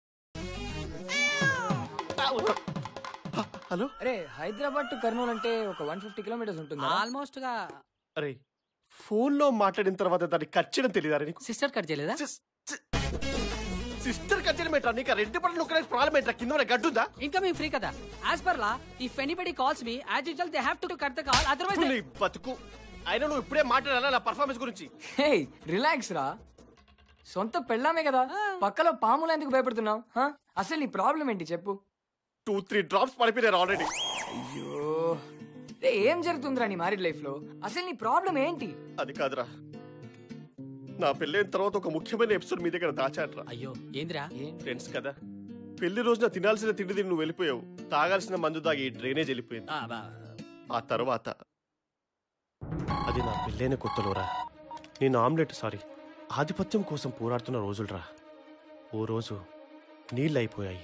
S20: హలో
S3: అరే హైదరాబాద్ టు కర్నూలు అంటే ఒక వన్ ఫిఫ్టీ కిలోమీటర్స్ ఉంటుంది
S2: ఆల్మోస్ట్ గా
S20: అరే ఫోన్ లో మాట్లాడిన తర్వాత దాన్ని కట్ చేయడం తెలియదా నీకు
S2: సిస్టర్ కట్ చేయలేదా
S20: సిస్టర్ కట్ చేయడం ఏంట్రా నీకు రెండు పట్ల ఒక ప్రాబ్లం ఏంట్రా కింద ఉన్న గడ్డుందా
S2: ఇంకా మీ ఫ్రీ కదా as per law if anybody calls me as usual they have to cut the call otherwise
S20: నీ బతుకు అయినా నువ్వు ఇప్పుడే మాట్లాడాలా నా పర్ఫార్మెన్స్ గురించి
S3: హే రిలాక్స్ రా సొంత పెళ్ళామే కదా పక్కలో పాములు ఎందుకు భయపడుతున్నావు హ? అసలు నీ ప్రాబ్లం ఏంటి చెప్పు
S20: టూ త్రీ డ్రాప్స్ పడిపోయారు ఆల్రెడీ
S3: అయ్యో రే, ఏం జరుగుతుందిరా నీ మ్యారీడ్ లైఫ్ లో అసలు నీ ప్రాబ్లం ఏంటి
S20: అది కాదురా నా పెళ్ళైన తర్వాత ఒక ముఖ్యమైన ఎపిసోడ్ మీ దగ్గర దాచాట్రా
S2: అయ్యో ఏందిరా
S20: ఫ్రెండ్స్ కదా పెళ్లి రోజున తినాల్సిన తిండి తిని నువ్వు వెళ్ళిపోయావు తాగాల్సిన మందు తాగి డ్రైనేజ్ వెళ్ళిపోయింది ఆ తర్వాత అది నా పెళ్ళైన కొత్తలోరా నేను ఆమ్లెట్ సారీ ఆధిపత్యం కోసం పోరాడుతున్న రోజులరా ఓ రోజు నీళ్ళు అయిపోయాయి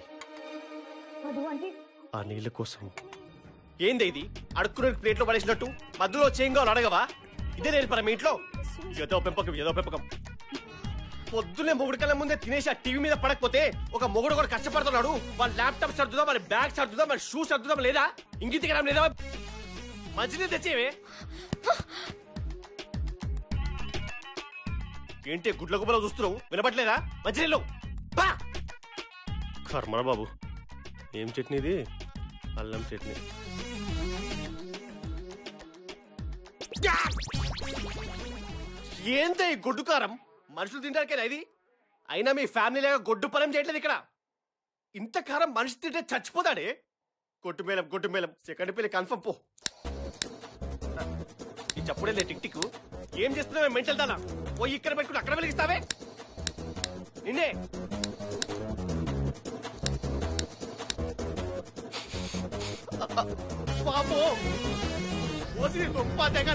S20: ఆ నీళ్ళ కోసం ఏంది ఇది అడుక్కునే ప్లేట్లో పడేసినట్టు మధ్యలో చేంగా అడగవా ఇదే నేర్పరా మీ ఇంట్లో ఏదో పెంపకం ఏదో పెంపకం పొద్దున్నే మొగుడు కళ్ళ ముందే తినేసి ఆ టీవీ మీద పడకపోతే ఒక మొగుడు కూడా కష్టపడుతున్నాడు వాళ్ళ ల్యాప్టాప్ సర్దుదా మన బ్యాగ్ సర్దుదా మన షూ సర్దుదాం లేదా ఇంగితికి రాం లేదా మంచినీళ్ళు తెచ్చేవే ఏంటి గుడ్ల గుబ్బలో చూస్తున్నావు వినపట్లేదా మంచినీళ్ళు బా కర్మణ బాబు ఏం చట్నీ ఇది అల్లం చట్నీ ఏంటే ఈ గొడ్డు కారం మనుషులు తింటానికేనా ఇది అయినా మీ ఫ్యామిలీ లాగా గొడ్డు పొలం చేయట్లేదు ఇక్కడ ఇంత కారం మనిషి తింటే చచ్చిపోతాడే గొడ్డు మేళం గొడ్డు మేళం సెకండ్ పెళ్లి కన్ఫర్మ్ పో ఈ చప్పుడే లే టిక్ టిక్ ఏం చేస్తున్నావే మెంటల్ దానా పోయి ఇక్కడ పెట్టుకుని అక్కడ వెలిగిస్తావే నిన్నే పాపో ఓసి గొప్ప తెగ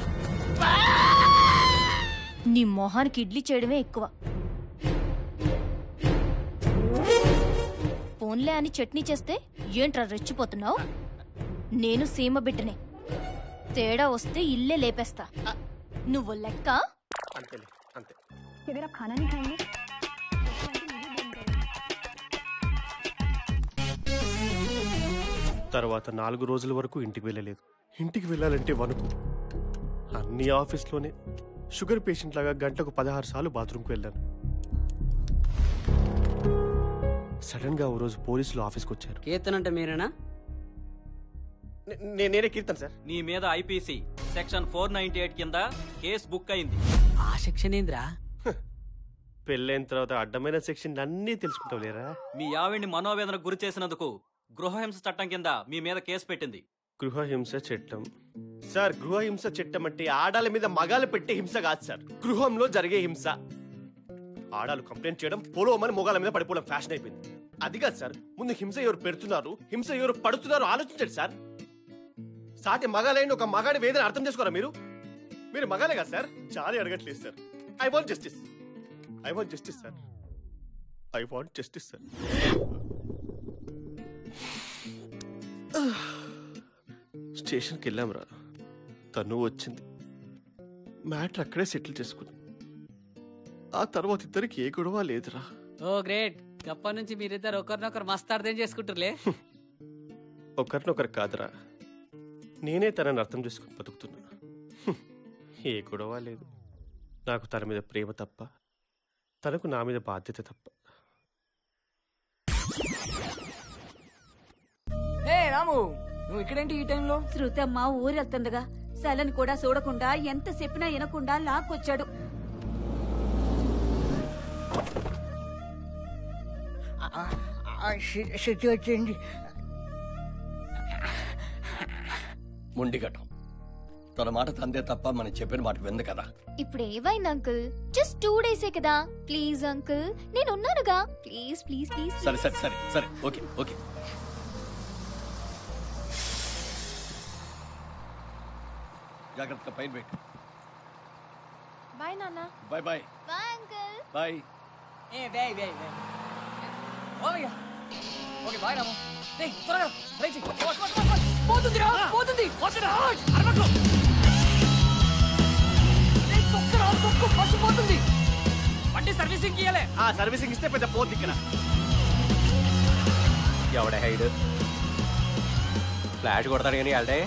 S13: నీ మొహానికి ఇడ్లీ చేయడమే ఎక్కువ ఫోన్లే అని చట్నీ చేస్తే ఏంట్రా రెచ్చిపోతున్నావు నేను సీమ బిడ్డనే తేడా వస్తే ఇల్లే లేపేస్తా నువ్వు లెక్క
S20: అంతేలే అంతే
S18: अगर आप खाना नहीं खाएंगे
S20: తర్వాత నాలుగు రోజుల వరకు ఇంటికి వెళ్ళలేదు ఇంటికి వెళ్ళాలంటే వణుకు అన్ని ఆఫీస్లోనే షుగర్ పేషెంట్ లాగా గంటకు పదహారు సార్లు బాత్రూమ్కి వెళ్ళాను సడన్ గా ఓ రోజు పోలీసులు ఆఫీస్కి వచ్చారు
S2: కీర్తన్ అంటే మీరేనా
S20: నే- నే- నేనే కీర్తన్ సార్
S21: నీ మీద IPC section four ninety eight కింద కేసు బుక్ అయింది
S2: ఆ సెక్షన్ ఏంద్రా
S20: పెళ్ళైన తర్వాత అడ్డమైన సెక్షన్ అన్నీ తెలుసుకుంటావు లేరా
S21: మీ ఆవిడ్ని మనోవేదనకు గురి చేసినందుకు గృహహింస చట్టం కింద మీ మీద కేసు పెట్టింది
S20: గృహహింస చట్టం సార్ గృహహింస చట్టం అంటే ఆడాల మీద మగాలు పెట్టే హింస కాదు సార్ గృహంలో జరిగే హింస ఆడాలు కంప్లైంట్ చేయడం పొలవమని మొగాల మీద పడిపోవడం ఫ్యాషన్ అయిపోయింది అది కాదు సార్ ముందు హింస ఎవరు పెడుతున్నారు హింస ఎవరు పడుతున్నారు ఆలోచించండి సార్ సాటి మగాలైన ఒక మగాడి వేదన అర్థం చేసుకోరా మీరు మీరు మగాలే కదా సార్ చాలా అడగట్లేదు sir I want justice I want justice sir I want justice sir స్టేషన్కి వెళ్ళాం రా తను వచ్చింది మ్యాటర్ అక్కడే సెటిల్ చేసుకున్నాం ఆ తర్వాత ఇద్దరికి ఏ గొడవ లేదురా
S2: ఓ గ్రేట్ అప్పటి నుంచి మీరిద్దరు ఒకరినొకరు మస్తు అర్థం చేసుకుంటారులే
S20: ఒకరినొకరు కాదురా నేనే తనని అర్థం చేసుకుని బతుకుతున్నా హ్మ్. ఏ గొడవ లేదు నాకు తన మీద ప్రేమ తప్ప తనకు నా మీద బాధ్యత తప్ప
S3: ఏ రాము నువ్వు ఇక్కడేంటి ఈ టైంలో
S22: శృతమ్మ ఊరెళ్తుండగా సలని కూడా చూడకుండా ఎంత చెప్పినా వినకుండా లాక్కొచ్చాడు
S23: శృతి వచ్చింది
S24: మొండిగటం తన మాట తందే తప్ప మనం చెప్పిన మాట వింది కదా
S5: ఇప్పుడు ఏమైంది అంకుల్ జస్ట్ టూ డేసే కదా ప్లీజ్ అంకుల్ నేను ఉన్నానుగా ప్లీజ్ ప్లీజ్ ప్లీజ్
S24: సరే సరే సరే సరే ఓకే ఓకే జాగ్రత్తగా పైన పెట్టు
S17: బాయ్ నాన్న
S24: bye bye
S5: bye uncle
S24: bye
S3: ఏ వేయ్ వేయ్ వేయ్ ఓకే ఓకే బాయ్ రాము ఏయ్ త్వరగా రైట్ చెయ్యి. పో, పో, పో, పో. పోతుంది రా పోతుంది పోతుందిరా అరవకు ఏయ్, తొక్కరా తొక్కు బస్సు పోతుంది బండి సర్వీసింగ్ ఇయ్యాలే
S20: ఆ సర్వీసింగ్ ఇస్తే పెద్ద పోద్ది ఇక్కడ ఎవడ హైడ్ ఫ్లాష్ కొడతాడు కానీ వాళ్ళే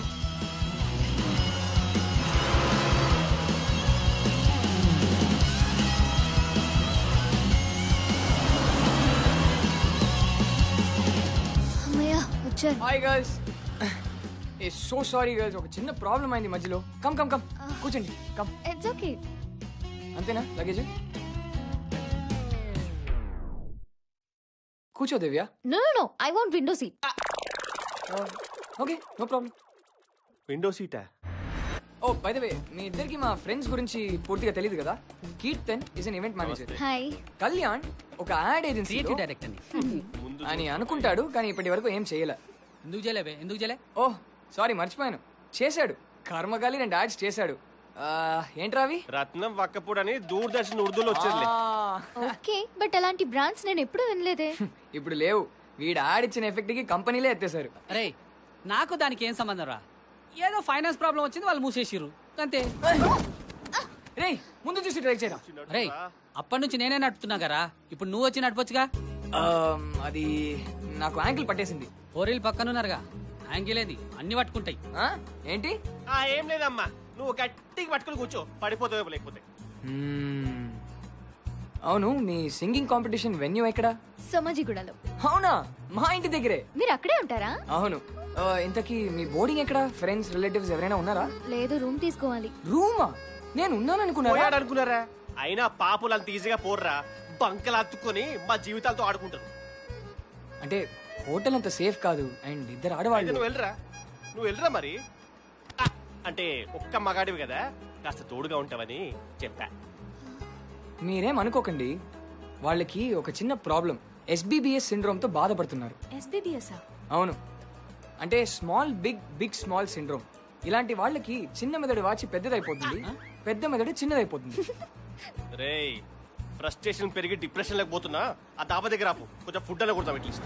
S5: అమ్మయ్య వచ్చారు
S3: hi girls hey so sorry girls ఒక చిన్న ప్రాబ్లం అయింది మధ్యలో కమ్ కమ్ కమ్ కూర్చోండి కమ్
S5: ఇట్స్ ఓకే
S3: అంతేనా లగేజ్ కూర్చో Divya
S5: no no no I want window seat
S3: okay no problem
S20: window సీటా
S3: ఓ బై ద వే మీ ఇద్దరికి మా ఫ్రెండ్స్ గురించి పూర్తిగా తెలియదు కదా Keerthan is an event manager
S5: hi
S3: Kalyan ఒక యాడ్ ఏజెన్సీ
S2: Creative director ని.
S3: అని అనుకుంటాడు కానీ ఇప్పటి వరకు ఏం చేయలే
S2: ఎందుకు చేయలేవే ఎందుకు చేయలే
S3: ఓ సారీ మర్చిపోయాను చేశాడు కర్మగాలి రెండు యాడ్స్ చేశాడు ఆ, ఏంట్రా అవి
S20: రత్నం వక్కపూడి అని దూరదర్శన్ ఉర్దూలో వచ్చేది
S5: ఓకే బట్ అలాంటి బ్రాండ్స్ నేను ఎప్పుడు వినలేదే
S3: ఇప్పుడు లేవు వీడు యాడ్ ఇచ్చిన ఎఫెక్ట్ కి కంపెనీలే ఎత్తేశారు
S2: అరే నాకు దానికి ఏం సంబంధం రా ఏదో ఫైనాన్స్ ప్రాబ్లం వచ్చింది వాళ్ళు మూసేసిర్రు అంతే
S3: రే ముందు చూసి ట్రై చేయరా
S2: రే అప్పటి నుంచి నేనే నడుపుతున్నా కదా ఇప్పుడు నువ్వు వచ్చి నడపొచ్చుగా
S3: ఆమ్, అది నాకు యాంకిల్ పట్టేసింది
S2: ఓరీలు పక్కనున్నారుగా యాంగిల్ ఏంది అన్ని పట్టుకుంటాయి
S3: ఆ? ఏంటి
S20: ఆ ఏం లేదమ్మా నువ్వు గట్టిగా పట్టుకుని కూర్చో పడిపోతావు లేకపోతే
S3: మ్మ్. అవును మీ సింగింగ్ కాంపిటీషన్ వెన్యూ ఎక్కడ
S5: సోమాజిగూడలో
S3: అవునా మా ఇంటి దగ్గరే
S5: మీరు అక్కడే ఉంటారా
S3: అవును ఆ, ఇంతకీ మీ బోర్డింగ్ ఎక్కడ ఫ్రెండ్స్ రిలేటివ్స్ ఎవరైనా ఉన్నారా
S5: లేదు రూమ్ తీసుకోవాలి
S3: రూమా నేను ఉన్నాను అనుకున్నారా
S20: పోయాడు అనుకున్నారా అయినా పాపులు అంత ఈజీగా పోర్రా బంకలు అత్తుకొని మా జీవితాలతో ఆడుకుంటారు
S3: అంటే హోటల్ అంత సేఫ్ కాదు అండ్ ఇద్దరు
S20: అయితే
S3: ఆడవాళ్ళు
S20: నువ్వు వెళ్ళరా నువ్వు వెళ్ళరా మరి ఆ, అంటే ఒక్క మగాడివి కదా కాస్త తోడుగా ఉంటావని చెప్పా
S3: మీరేం అనుకోకండి వాళ్ళకి ఒక చిన్న ప్రాబ్లం ఎస్బీబీఎస్ సిండ్రోమ్ తో బాధపడుతున్నారు
S4: ఎస్బీబీఎస్ఆ
S3: అవును అంటే small big big small syndrome ఇలాంటి వాళ్ళకి చిన్న మెదడు వాచి పెద్దదైపోతుంది పెద్ద మెదడు చిన్నదైపోతుంది
S20: రేయ్ ఫ్రస్ట్రేషన్ పెరిగి డిప్రెషన్ లోకి పోతున్నా ఆ దాబా దగ్గర ఆపు కొంచెం ఫుడ్ అలా కొడతాం అట్లీస్ట్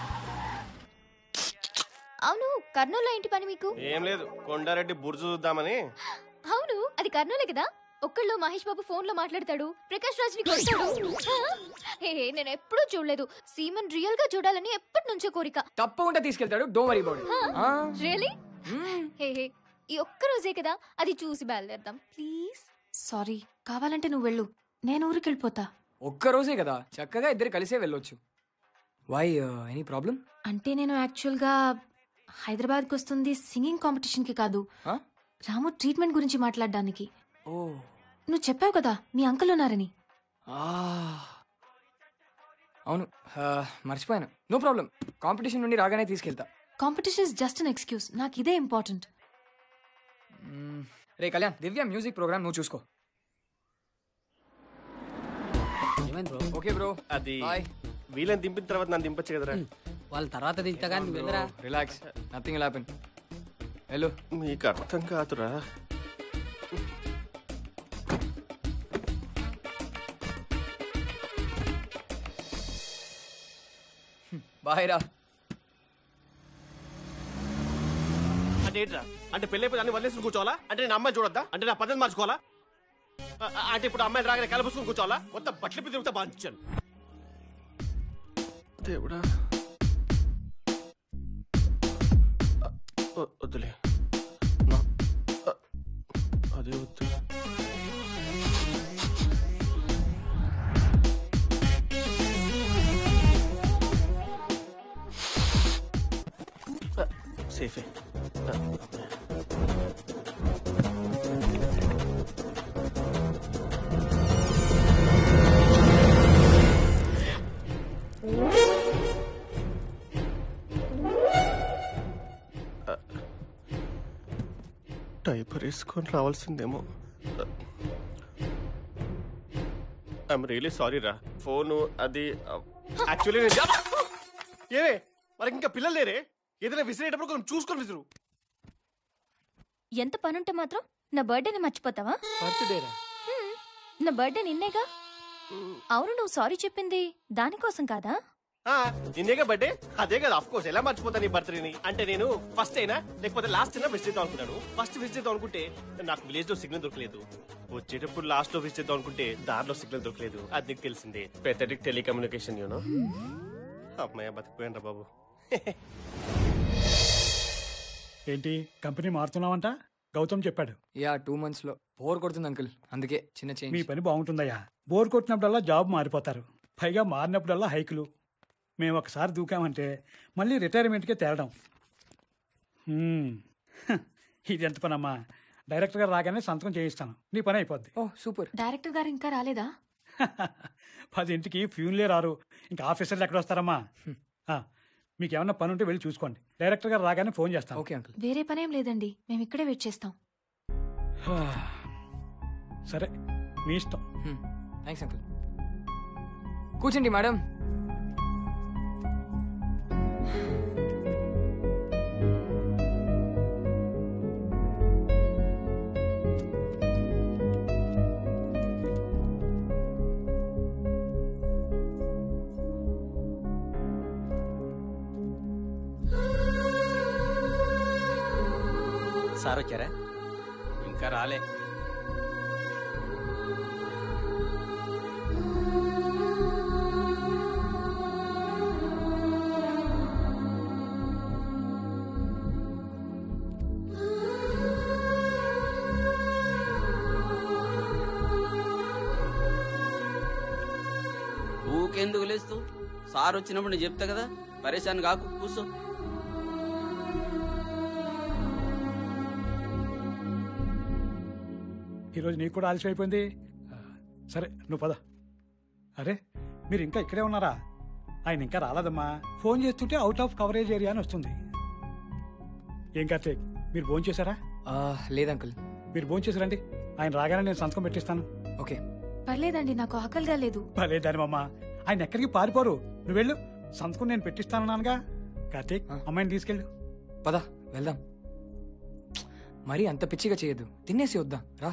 S5: అవును కర్నూలులో ఏంటి పని మీకు
S20: ఏం లేదు కొండారెడ్డి బుర్జు చూద్దామని
S5: అవును అది కర్నూలే కదా ఒక్కళ్ళు మహేష్ బాబు ఫోన్ లో మాట్లాడతాడు ప్రకాష్ రాజ్ ని కొడతాడు ఆ? హే హే, నేను ఎప్పుడూ చూడలేదు సీమన్ రియల్ గా చూడాలని ఎప్పటి నుంచో కోరిక
S3: తప్పకుండా తీసుకెళ్తాడు డో worry about
S5: really hey hey ఈ ఒక్క రోజే కదా అది చూసి బయలుదేరదాం ప్లీజ్
S4: సారీ కావాలంటే నువ్వు వెళ్ళు నేను ఊరికి వెళ్ళిపోతా
S3: ఒక్క రోజే కదా చక్కగా ఇద్దరు కలిసే వెళ్ళొచ్చు వై ఎనీ ప్రాబ్లం
S4: అంటే నేను యాక్చువల్గా హైదరాబాద్కి వస్తుంది సింగింగ్ కాంపిటీషన్కి కాదు రాము ట్రీట్మెంట్ గురించి మాట్లాడడానికి
S3: ఓ
S4: నువ్వు చెప్పావు కదా మీ అంకుల్ ఉన్నారని
S3: ఆ. అవును ఆ, మర్చిపోయాను నో ప్రాబ్లం కాంపిటీషన్ నుండి రాగానే తీసుకెళ్తా
S4: competition is just an excuse నాకు ఇదే ఇంపార్టెంట్
S3: మ్మ్. రే కళ్యాణ్ దివ్య మ్యూజిక్ ప్రోగ్రామ్ నువ్వు చూసుకో
S2: ఏమైంది బ్రో
S3: ఓకే బ్రో
S20: అది
S3: బాయ్
S20: వీళ్ళని దింపిన తర్వాత నన్ను దింపచ్చు కదరా
S2: వాళ్ళ తర్వాత దిగుతా కానీ నువ్వు వెళ్ళరా
S3: relax nothing will happen hello
S20: మీకు అర్థం కాదురా
S3: బాయ్ రా
S20: అంటే ఏంట్రా అంటే పెళ్ళి అయిపోయి అన్ని వదిలేసి కూర్చోవాలా అంటే నేను అమ్మాయి చూడొద్దా అంటే నా పద్ధతి మార్చుకోవాలా ఆ, ఆ, అంటే ఇప్పుడు అమ్మాయిని రాగానే కలపసుకుని కూర్చోవాలా మొత్తం బట్టలు తిరుగుతా బాధించాను దేవుడా ఆ, వ- వద్దులే నా- ఆ, అదే వద్దు ఆ, సేఫే ఆ, డైపర్ వేసుకొని రావాల్సిందేమో ఐఎమ్ రియలీ సారీ రా ఫోను అది యాక్చువల్లీ నేను ఏమే వాళ్ళకి ఇంకా పిల్లలు లేరే ఏదైనా విసిరేటప్పుడు కొంచెం చూసుకొని విసురు
S13: ఎంత పనుంటే మాత్రం నా బర్త్డేని మర్చిపోతావా
S20: బర్త్డేరా
S13: హ్మ్, నా బర్త్డే నిన్నేగా అవును నువ్వు సారీ చెప్పింది దానికోసం కాదా
S20: నిన్నేగా బర్త్డే అదే కదా ఆఫ్ కోర్స్ ఎలా మర్చిపోతా నీ బర్త్డేని అంటే నేను ఫస్ట్ అయినా లేకపోతే లాస్ట్ అయినా విజిట్ చేద్దాం అనుకున్నాను ఫస్ట్ విజిట్ చేద్దాం అనుకుంటే నాకు విలేజ్ లో సిగ్నల్ దొరకలేదు వచ్చేటప్పుడు లాస్ట్ లో విజిట్ చేద్దాం అనుకుంటే దారిలో సిగ్నల్ దొరకలేదు అది నీకు తెలిసిందే పెథటిక్ టెలికమ్యూనికేషన్ యూనో అమ్మాయి బతికిపోయాను రా బాబు
S8: ఏంటి కంపెనీ మారుతున్నావంట గౌతమ్ చెప్పాడు
S3: యా టూ మంత్స్ లో బోర్ కొడుతుంది అంకుల్ అందుకే చిన్న చేంజ్
S8: మీ పని బాగుంటుందయ్యా బోర్ కొట్టినప్పుడల్లా జాబ్ మారిపోతారు పైగా మారినప్పుడల్లా హైకులు మేము ఒకసారి దూకామంటే మళ్ళీ రిటైర్మెంట్కే తేలడం హ్మ్. హ, ఇది ఎంత పనమ్మా డైరెక్టర్ గారు రాగానే సంతకం చేయిస్తాను నీ పని అయిపోద్ది
S3: ఓ సూపర్
S4: డైరెక్టర్ గారు ఇంకా రాలేదా
S8: పదింటికి ఫ్యూన్లే రారు ఇంకా ఆఫీసర్లు ఎక్కడ వస్తారమ్మా ఆ, మీకు ఏమన్నా పని ఉంటే వెళ్ళి చూసుకోండి డైరెక్టర్ గారు రాగానే ఫోన్ చేస్తాను
S3: ఓకే అంకుల్
S4: వేరే పనేం లేదండి మేము ఇక్కడే వెయిట్ చేస్తాం
S8: సరే మీ ఇష్టం
S3: థ్యాంక్స్ అంకుల్ కూర్చోండి మేడం
S21: సార్ వచ్చారా
S19: ఇంకా రాలే ఊకెందుకు లేస్తూ సార్ వచ్చినప్పుడు నేను చెప్తా కదా పరేషాన్ కాకు కూర్చో
S8: ఈరోజు నీకు కూడా ఆలస్యం అయిపోయింది ఆ, సరే నువ్వు పద అరే మీరు ఇంకా ఇక్కడే ఉన్నారా ఆయన ఇంకా రాలేదమ్మా ఫోన్ చేస్తుంటే అవుట్ ఆఫ్ కవరేజ్ ఏరియా అని వస్తుంది ఏం కార్తీక్ మీరు ఫోన్ చేశారా
S3: లేదు అంకుల్
S8: మీరు ఫోన్ చేశారండి ఆయన రాగానే నేను సంతకం పెట్టిస్తాను
S3: ఓకే
S4: పర్లేదండి నాకు ఆకలిగా లేదు
S8: భలే దానిమమ్మ ఆయన ఎక్కడికి పారిపోరు నువ్వు వెళ్ళు సంతకం నేను పెట్టిస్తానన్నానుగా కార్తీక్ అమ్మాయిని తీసుకెళ్ళు
S3: పద వెళ్దాం మరీ అంత పిచ్చిగా చేయొద్దు తినేసి వద్దాం రా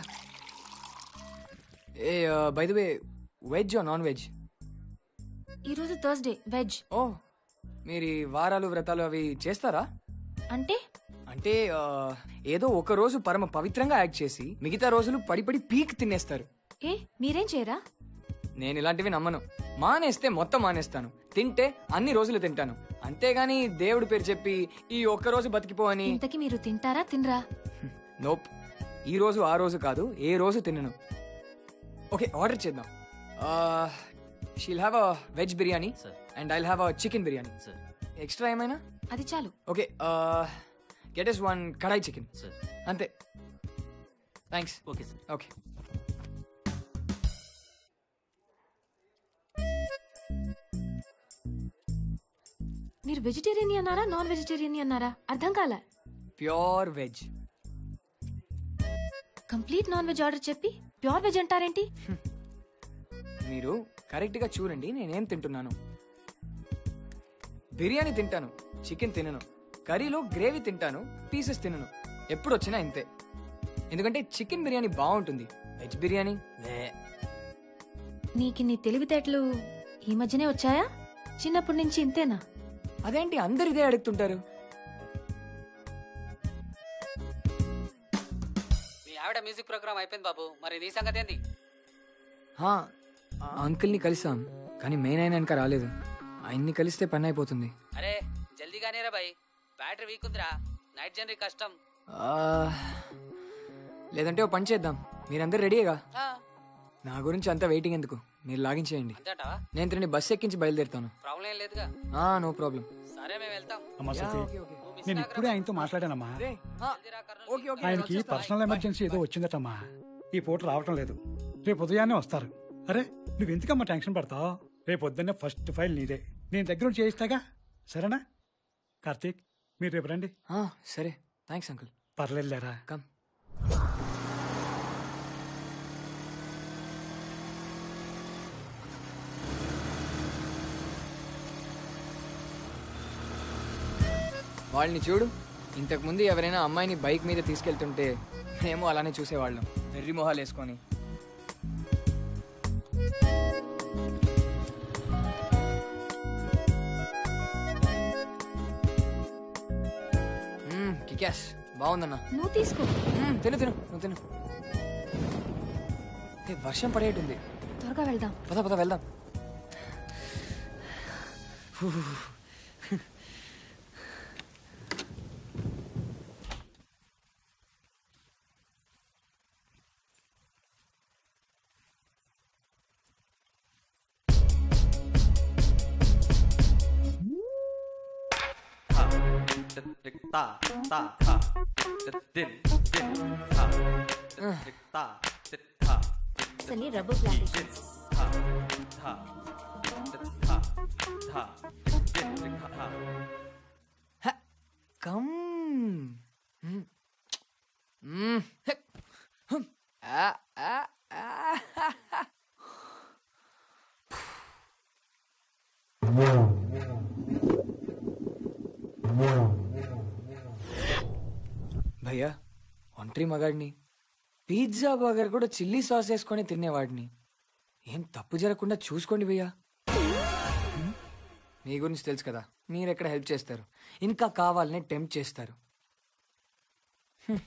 S3: ఏ by the way veg non veg
S4: ఈరోజు థర్స్డే వెజ్
S3: ఓ మీరు ఈ వారాలు వ్రతాలు అవి చేస్తారా
S4: అంటే
S3: అంటే ఆ, ఏదో ఒక రోజు పరమ పవిత్రంగా యాక్ట్ చేసి మిగతా రోజులు పడి పడి పీక్ తినేస్తారు
S4: ఏ మీరేం చేయరా
S3: నేను ఇలాంటివి నమ్మను మానేస్తే మొత్తం మానేస్తాను తింటే అన్ని రోజులు తింటాను అంతేగాని దేవుడి పేరు చెప్పి ఈ ఒక్క రోజు బతికిపో అని
S4: ఇంతకి మీరు తింటారా తినరా
S3: నోప్ ఈ రోజు ఆ రోజు కాదు ఏ రోజు తినను ఓకే ఆర్డర్ చేద్దాం she'll have a veg biryani and I'll have a chicken biryani extra ఏమైనా
S4: అది చాలు
S3: okay get us one kadai chicken అంతే థ్యాంక్స్
S21: ఓకే సార్
S3: ఓకే
S4: మీరు వెజిటేరియన్ అన్నారా నాన్ వెజిటేరియన్ అన్నారా అర్థం కాలే
S3: pure veg
S4: complete non veg order చెప్పి ప్యూర్ వెజ్ అంటారేంటి
S3: మీరు కరెక్ట్గా చూడండి నేనేం తింటున్నాను బిర్యానీ తింటాను చికెన్ తినను కర్రీలో గ్రేవీ తింటాను పీసెస్ తినను ఎప్పుడు వచ్చినా ఇంతే ఎందుకంటే చికెన్ బిర్యానీ బాగుంటుంది వెజ్ బిర్యానీ లే
S4: నీకు నీ తెలివితేటలు ఈ మధ్యనే వచ్చాయా చిన్నప్పటి నుంచి ఇంతేనా
S3: అదేంటి అందరు ఇదే అడుగుతుంటారు
S2: మీ ఆవిడ మ్యూజిక్ ప్రోగ్రామ్ అయిపోయింది బాబు మరి నీ సంగతి ఏంది
S3: హా, ఆ అంకుల్ని కలిసాం కానీ మెయిన్ అయినా ఇంకా రాలేదు ఆయన్ని కలిస్తే పని అయిపోతుంది
S2: అరే జల్దీగానే రా బాయ్ బ్యాటరీ వీక్ ఉందిరా నైట్ జర్నీ కష్టం
S3: ఆ, లేదంటే ఓ పని చేద్దాం మీరందరూ రెడీగా
S2: ఆ,
S3: నా గురించి అంతా వెయిటింగ్ ఎందుకు మీరు లాగించేయండి
S2: అంతేంటావా
S3: నేను తిరిగి బస్ ఎక్కించి బయలుదేరుతాను
S2: ప్రాబ్లం ఏం లేదుగా
S3: ఆ, నో ప్రాబ్లం
S2: సరే మేము వెళ్తాం
S8: అమ్మా
S3: యా,
S8: సతీ
S3: ఓకే, ఓకే.
S8: నేను ఇప్పుడే ఆయనతో మాట్లాడానమ్మా ఆయనకి పర్సనల్ ఎమర్జెన్సీ ఏదో వచ్చిందటమ్మా ఈ పూట రావటం లేదు రేపు ఉదయాన్నే వస్తారు అరే నువ్వు ఎందుకమ్మా టెన్షన్ పడతావు రేపు పొద్దున్నే ఫస్ట్ ఫైల్ నీదే నేను దగ్గర నుంచి చేయిస్తాగా సరేనా కార్తీక్ మీరు రేపు రండి
S3: ఆ, సరే థ్యాంక్స్ అంకుల్
S8: పర్లేదులేరా
S3: కమ్ వాళ్ళని చూడు ఇంతకు ముందు ఎవరైనా అమ్మాయిని బైక్ మీద తీసుకెళ్తుంటే మేము అలానే చూసేవాళ్ళం వెర్రి మొహాలు వేసుకొని మ్మ్, కికాస్ బాగుందన్నా
S4: నువ్వు తీసుకో
S3: మ్మ్, తిను తిను నువ్వు తిను ఏ, వర్షం పడేటుంది
S4: త్వరగా వెళ్దాం
S3: పద పద వెళ్దాం
S5: సన్నీ రబ్బర్ ప్లాంటేషన్స్
S3: కమ్ మ్మ్. మ్మ్. హె. హుమ్. ఆ, ఆ, ఆ, హా, హా. భయ్యా ఒంటరి మగాడిని పిజ్జా బర్గర్ కూడా చిల్లీ సాస్ వేసుకొని తినేవాడిని ఏం తప్పు జరగకుండా చూసుకోండి భయ్యా హ్మ్? మీ గురించి తెలుసు కదా మీరు ఎక్కడ హెల్ప్ చేస్తారు ఇంకా కావాలని టెంప్ట్ చేస్తారు హ్మ్.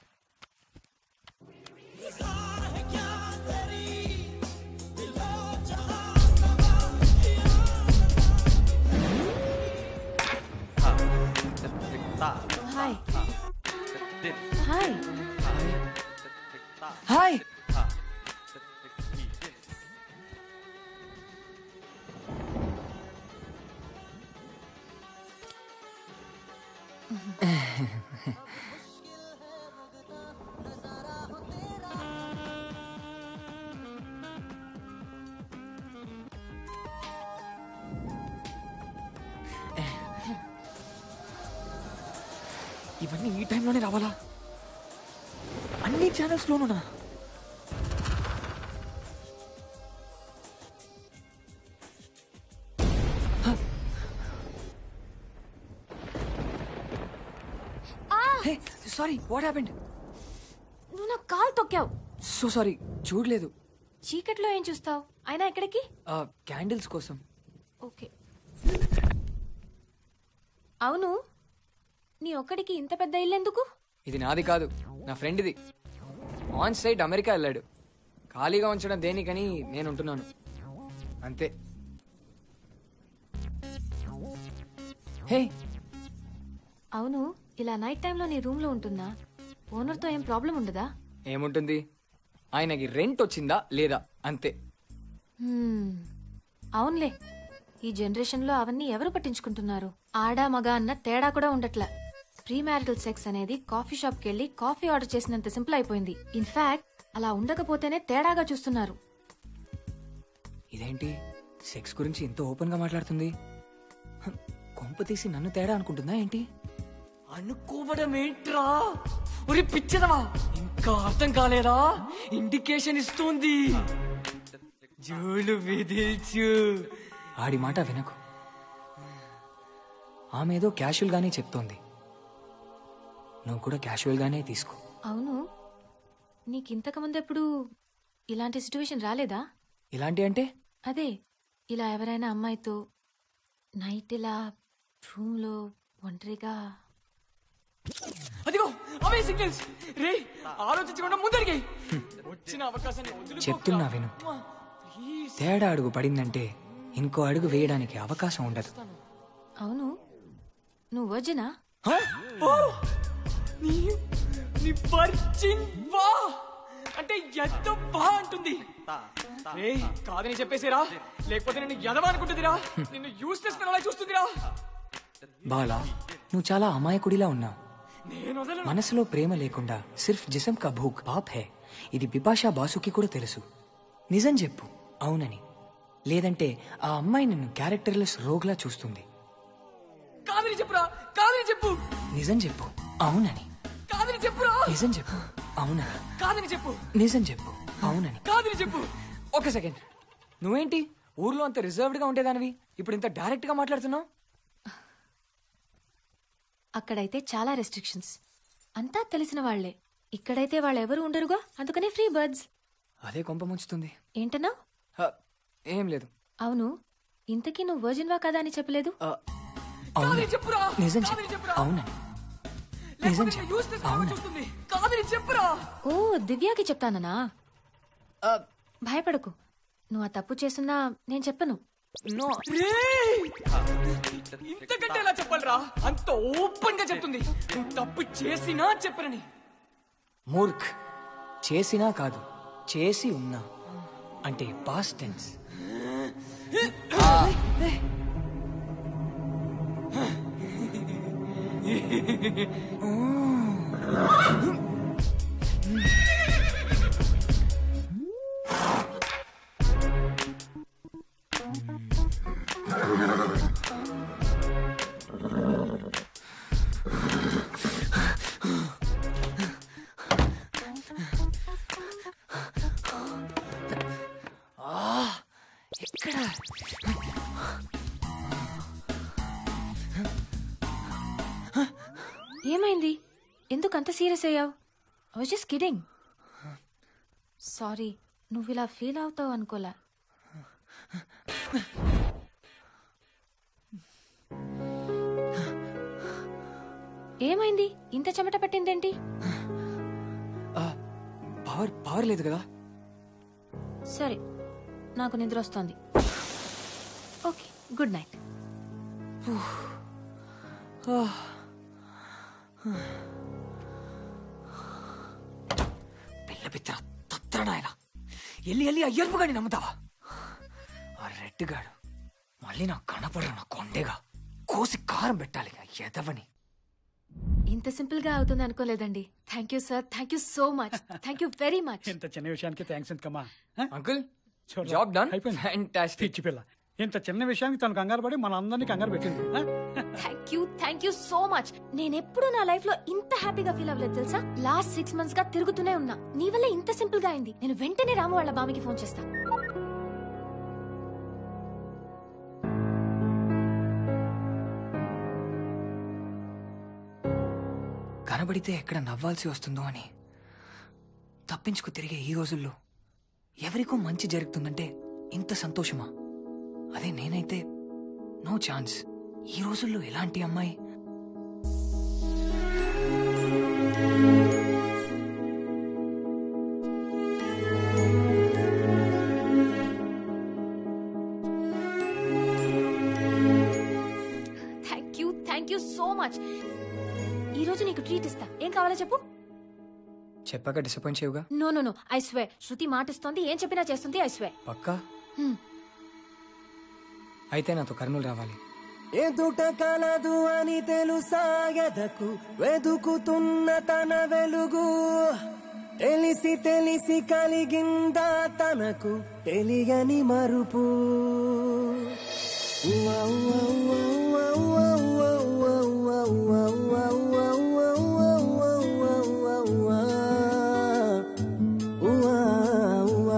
S4: హాయ్ హాయ్
S3: హాయ్ ఇవన్నీ ఈ టైంలోనే రావాలా అన్ని ఛానల్స్లోనూనా సారీ వాట్ హ్యాపెండ్
S4: నువ్వు నా కాలు తొక్కావు
S3: సో సారీ చూడలేదు
S4: చీకట్లో ఏం చూస్తావు అయినా ఎక్కడికి
S3: క్యాండిల్స్ కోసం
S4: ఓకే అవును నీ ఒక్కడికి ఇంత పెద్ద ఇల్లు ఎందుకు
S3: ఇది నాది కాదు నా ఫ్రెండ్ ఇది ఆన్ సైట్ అమెరికా వెళ్ళాడు ఖాళీగా ఉంచడం దేనికని నేను ఉంటున్నాను అంతే హే
S4: అవును ఇలా నైట్ టైంలో నీ రూమ్ లో ఉంటున్నా ఓనర్తో ఏం ప్రాబ్లం ఉండదా
S3: ఏముంటుంది ఆయనకి రెంట్ వచ్చిందా లేదా అంతే
S4: హ్మ్, అవునులే ఈ జనరేషన్ లో అవన్నీ ఎవరు పట్టించుకుంటున్నారు ఆడా మగ అన్న తేడా కూడా ఉండట్లా ప్రీ మ్యారిటల్ సెక్స్ అనేది కాఫీ షాప్ కి వెళ్లి కాఫీ ఆర్డర్ చేసినంత సింపుల్ అయిపోయింది ఇన్ఫాక్ట్ అలా ఉండకపోతేనే తేడాగా చూస్తున్నారు
S3: ఇదేంటి సెక్స్ గురించి ఇంత ఓపెన్ గా మాట్లాడుతుంది హ, కొంప తీసి నన్ను తేడా అనుకుంటుందా ఏంటి
S6: అనుకోవడం ఏంట్రా ఒరి పిచ్చదవా ఇంకా అర్థం కాలేదా ఇండికేషన్ ఇస్తుంది జోలు విధిల్చు
S3: ఆడి మాట వినకు ఆమె ఏదో క్యాషువల్ గానే చెప్తోంది నువ్వు కూడా క్యాషువల్ గానే తీసుకో
S4: అవును నీకు ఇంతకు ముందెప్పుడు ఇలాంటి సిచ్యువేషన్ రాలేదా
S3: ఇలాంటి అంటే
S4: అదే ఇలా ఎవరైనా అమ్మాయితో నైట్ ఇలా రూమ్లో ఒంటరిగా
S6: అదిగో అవే సిగ్నల్స్ రే ఆలోచించకుండా ముందడిగి వచ్చిన అవకాశాన్ని వదులుకోకురా.
S3: చెప్తున్నా విను తేడా అడుగు పడిందంటే ఇంకో అడుగు వేయడానికి అవకాశం ఉండదు
S4: అవును నువ్వు వర్జినా
S6: ఓ! నీ నీ వర్జిన్ వా అంటే ఎంత బా అంటుంది రే కాదని చెప్పేసిరా లేకపోతే నిన్ను ఎదవా అనుకుంటుందిరా నిన్ను యూస్లెస్ అలా చూస్తుందిరా
S3: బాలా నువ్వు చాలా అమాయకుడిలా ఉన్నావు
S6: నేను వదలను.
S3: మనసులో ప్రేమ లేకుండా సిర్ఫ్ జిసం కా భూక్ పాప్ హే ఇది బిపాషా బాసుకి కూడా తెలుసు నిజం చెప్పు అవునని లేదంటే ఆ అమ్మాయి నిన్ను క్యారెక్టర్లెస్ రోగ్లా చూస్తుంది
S6: కాదని చెప్పురా కాదని చెప్పు
S3: నిజం చెప్పు అవునని
S6: కాదని చెప్పురా
S3: నిజం చెప్పు అవునని
S6: కాదని చెప్పు
S3: నిజం చెప్పు అవునని
S6: కాదని చెప్పు
S3: ఒక సెకండ్ నువ్వేంటి ఊర్లో అంత రిజర్వ్డ్ గా ఉండేదానివి ఇప్పుడు ఇంత డైరెక్ట్ గా మాట్లాడుతున్నావు
S4: అక్కడైతే చాలా రెస్ట్రిక్షన్స్ అంతా తెలిసిన వాళ్లే ఇక్కడైతే వాళ్ళెవరు ఉండరుగా అందుకనే ఫ్రీ బర్డ్స్
S3: అదే కొంప ముంచుతుంది
S4: ఏంటన్నా
S3: హ, ఏం లేదు
S4: అవును ఇంతకీ నువ్వు వర్జిన్వా కదా అని చెప్పలేదు
S3: అవునని
S6: చెప్పురా
S3: నిజం చెప్పు అవునని నిజం చెప్పు
S6: యూస్లెస్
S3: అవునని
S6: చూస్తుంది కాదని చెప్పురా
S4: ఓ దివ్యాకి చెప్తాననా భయపడకు నువ్వు ఆ తప్పు చేస్తున్నా నేను చెప్పను
S6: రేయ్! ఇంతకంటే ఎలా చెప్పాలరా అంత ఓపెన్ గా చెప్తుంది నువ్వు తప్పు చేసినా చెప్పనని
S3: మూర్ఖ్ చేసినా కాదు చేసి ఉన్నా అంటే పాస్ట్ టెన్స్ ఎక్కడ
S4: ఏమైంది ఎందుకు అంత సీరియస్ అయ్యావు I was just kidding sorry నువ్వు ఇలా ఫీల్ అవుతావు అనుకోలే ఏమైంది ఇంత చెమట పట్టిందేంటి
S3: పవర్ పవర్ లేదు కదా
S4: సరే నాకు నిద్ర వస్తోంది ఓకే గుడ్ నైట్
S3: పిల్ల పిత్ర తత్తడాయన ఎల్లి ఎల్లి అయ్యర్పు గాని నమ్ముతావా ఆ రెడ్ గాడు మళ్ళీ నాకు కనపడరు నా కొండేగా కోసి కారం పెట్టాలి ఆ ఎదవని
S4: ఇంత సింపుల్ గా అవుతుంది అనుకోలేదండి thank you sir thank you so much thank you very much
S8: ఇంత చిన్న విషయానికి థ్యాంక్స్ ఎందుకమ్మా
S3: అంకుల్
S8: జాబ్
S3: done?
S8: అయిపోయింది పిచ్చి పిల్ల ఇంత చిన్న విషయానికి తను కంగారు పడి మన అందరినీ కంగారు పెట్టింది ఆ?
S4: Thank you thank you so much నేను ఎప్పుడు నా లైఫ్ లో ఇంత హ్యాపీగా ఫీల్ అవ్వలేదు తెలుసా లాస్ట్ సిక్స్ మంత్స్ గా తిరుగుతూనే ఉన్నా నీ వల్ల ఇంత సింపుల్ గా అయింది నేను వెంటనే రాము వాళ్ళ బామ్మకి ఫోన్ చేస్తా
S3: కనబడితే ఎక్కడ నవ్వాల్సి వస్తుందో అని తప్పించుకు తిరిగే ఈ రోజుల్లో ఎవరికో మంచి జరుగుతుందంటే ఇంత సంతోషమా అదే నేనైతే నో ఛాన్స్ ఈ రోజుల్లో ఎలాంటి అమ్మాయి
S4: thank you thank you so much ఈ రోజు నీకు ట్రీట్ ఇస్తా ఏం కావాలో చెప్పు
S3: చెప్పాక డిసప్పాయింట్ చేయవుగా
S4: no no no I swear Shruti మాటిస్తోంది ఏం చెప్పినా చేస్తుంది ఐ స్వే
S3: పక్కా అయితే నాతో కర్నూలు రావాలి
S7: ఎదుట కలదు అని తెలుసా ఎదకు వెదుకుతున్న తన వెలుగు తెలిసి తెలిసి కలిగిందా తనకు తెలియని మరుపు ఉవ్వ ఉవ్వ ఉవ్వ ఉవ్వ ఉవ్వ ఉవ్వ ఉవ్వ ఉవ్వ ఉవ్వ ఉవ్వ ఉవ్వ ఉవ్వ ఉవ్వ ఉవ్వ ఉవ్వ ఉవ్వ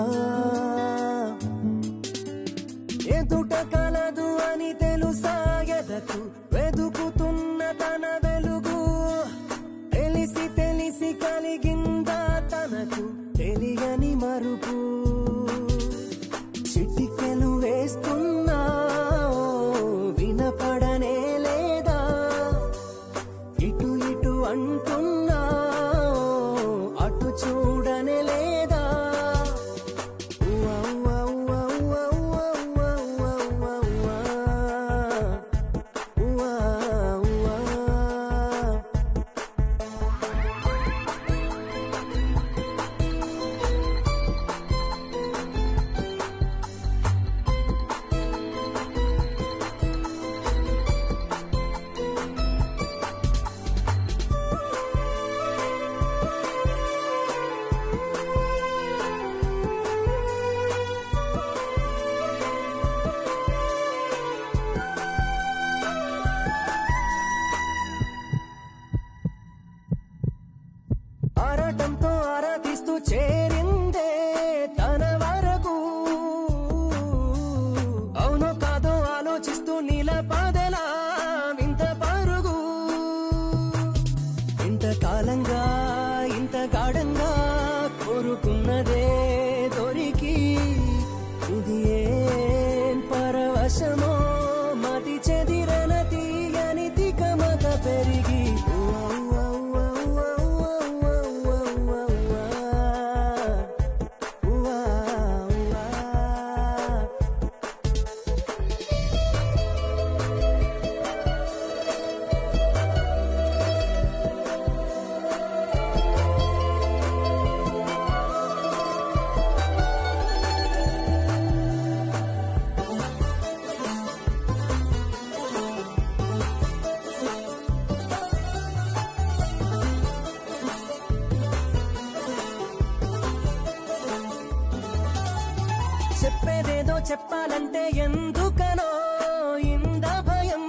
S7: ఎదుట కలదు అని తెలుసా ఎదకు వెదుకుతున్న తన వెలుగు తెలిసి తెలిసి కలిగిందా తనకు తెలియని మరుపు చిటికెలు వేస్తున్నా వినపడనే లేదా ఇటు ఇటు అంటున్నా అటు చూడనే లేదా ఉవ్వ ఉవ్వ ఉవ్వ ఉవ్వ ఉవ్వ ఉవ్వ ఉవ్వ ఉవ్వ ఉవ్వ ఉవ్వ ఆరాటంతో ఆరాధిస్తూ చేరిందే తన వరకు అవునో కాదో ఆలోచిస్తూ నిలబదలా వింత పరుగు ఇంత కాలంగా ఇంత గాఢంగా కోరుకున్నదే దొరికి ఇది ఏం పరవశమో మతి చెదిరన తీయని తికమక పెరిగి ఉవ్వ ఉవ్వ ఉవ్వ ఉవ్వ ఉవ్వ ఉవ్వ ఉవ్వ ఉవ్వ ఉవ్వ చెప్పేదేదో చెప్పాలంటే ఎందుకనో ఇంద భయం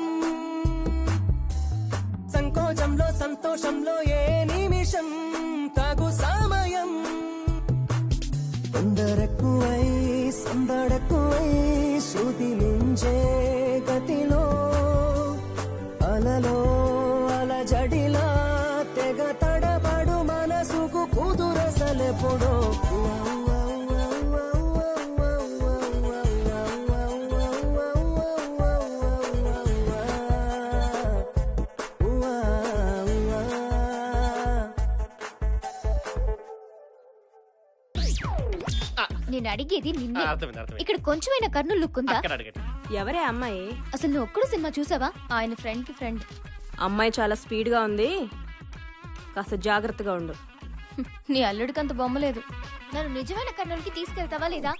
S7: సంకోచంలో సంతోషంలో ఏ నిమిషం తగు సమయం తొందరెక్కువై సందడెక్కువై శృతి మించే గతిలో అలలో అలజడిలా తెగ తడబడు మనసుకు కుదురసలెప్పుడో
S5: నేను అడిగేది నిన్నే
S20: ఆ, అర్థమైంది, అర్థమైంది.
S5: ఇక్కడ కొంచెమైనా కర్ను లుక్ ఉందా
S20: అక్కడ అడగండి
S17: ఎవరే అమ్మాయి
S5: అసలు నువ్వు ఒక్కడు సినిమా చూసావా ఆయన ఫ్రెండ్ కి ఫ్రెండ్
S17: అమ్మాయి చాలా స్పీడ్ గా ఉంది కాస్త జాగ్రత్తగా ఉండు
S5: నీ అల్లుడికి అంత బొమ్మలేదు నన్ను నిజమైన కర్నూలుకి తీసుకెళ్తావా లేదా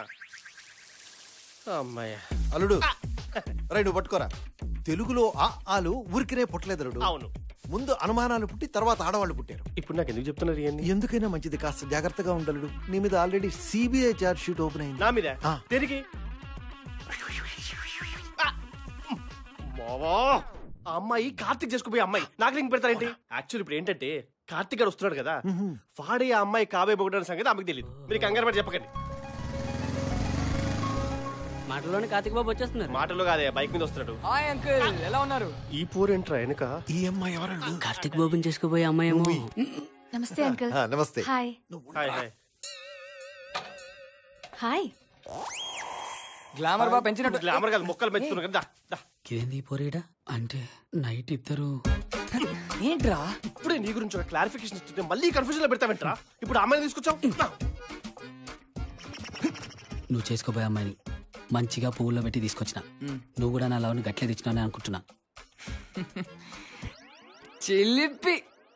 S20: అమ్మాయ
S9: అల్లుడు రై నువ్వు పట్టుకోరా తెలుగులో ఆ ఆలు ఊరికినే పుట్టలేదు అల్లుడు
S20: అవును
S9: ముందు అనుమానాలు పుట్టి తర్వాత ఆడవాళ్ళు పుట్టారు
S20: ఇప్పుడు నాకు ఎందుకు చెప్తున్నారు ఇవన్నీ
S9: ఎందుకైనా మంచిది కాస్త జాగ్రత్తగా ఉండలుడు నీ మీద already CBI charge sheet open అయింది
S20: నా మీద
S9: ఆ.
S20: దేనికి మావా ఆ అమ్మాయి కార్తిక్ చేసుకుపోయే అమ్మాయి నాకు లింక్ పెడతారేంటి యాక్చువల్ ఇప్పుడు ఏంటంటే కార్తిక్ గారు వస్తున్నాడు కదా వాడే ఆ అమ్మాయి కాబే పొగడని సంగతి ఆమెకు తెలియదు మీరు కంగారు పడి చెప్పకండి
S16: మాటలోనే కార్తిక్ బాబు వచ్చేస్తున్నారు
S20: మాటలో కాదే బైక్ మీద వస్తున్నాడు
S3: హాయ్ అంకుల్ ఎలా ఉన్నారు
S20: ఈ పూర్ ఎంట్రా వెనక
S9: ఈ అమ్మాయి ఎవరు
S16: కార్తిక్ బాబుని చేసుకుపోయే అమ్మాయి ఏమో
S4: నమస్తే అంకుల్
S9: ఆ, నమస్తే.
S4: Hi
S20: hi hi
S4: hi
S3: glamour బాగా పెంచినట్టు
S20: గ్లామర్ కాదు మొక్కలు పెంచుతున్నాడు కదా దా, దా.
S2: ఇదేంది పోరేడా అంటే నైట్ ఇద్దరు
S3: ఏంట్రా
S20: ఇప్పుడే నీ గురించి ఒక క్లారిఫికేషన్ ఇస్తుంటే మళ్ళీ కన్ఫ్యూజన్ లో పెడతావేంట్రా ఇప్పుడు ఆ అమ్మాయిని తీసుకొచ్చావు నా.
S2: నువ్వు చేసుకోబోయే అమ్మాయిని మంచిగా పువ్వుల్లో పెట్టి తీసుకొచ్చిన నువ్వు కూడా నా లవ్ని గట్లే తెచ్చినావని అనుకుంటున్నా
S3: చిలిపి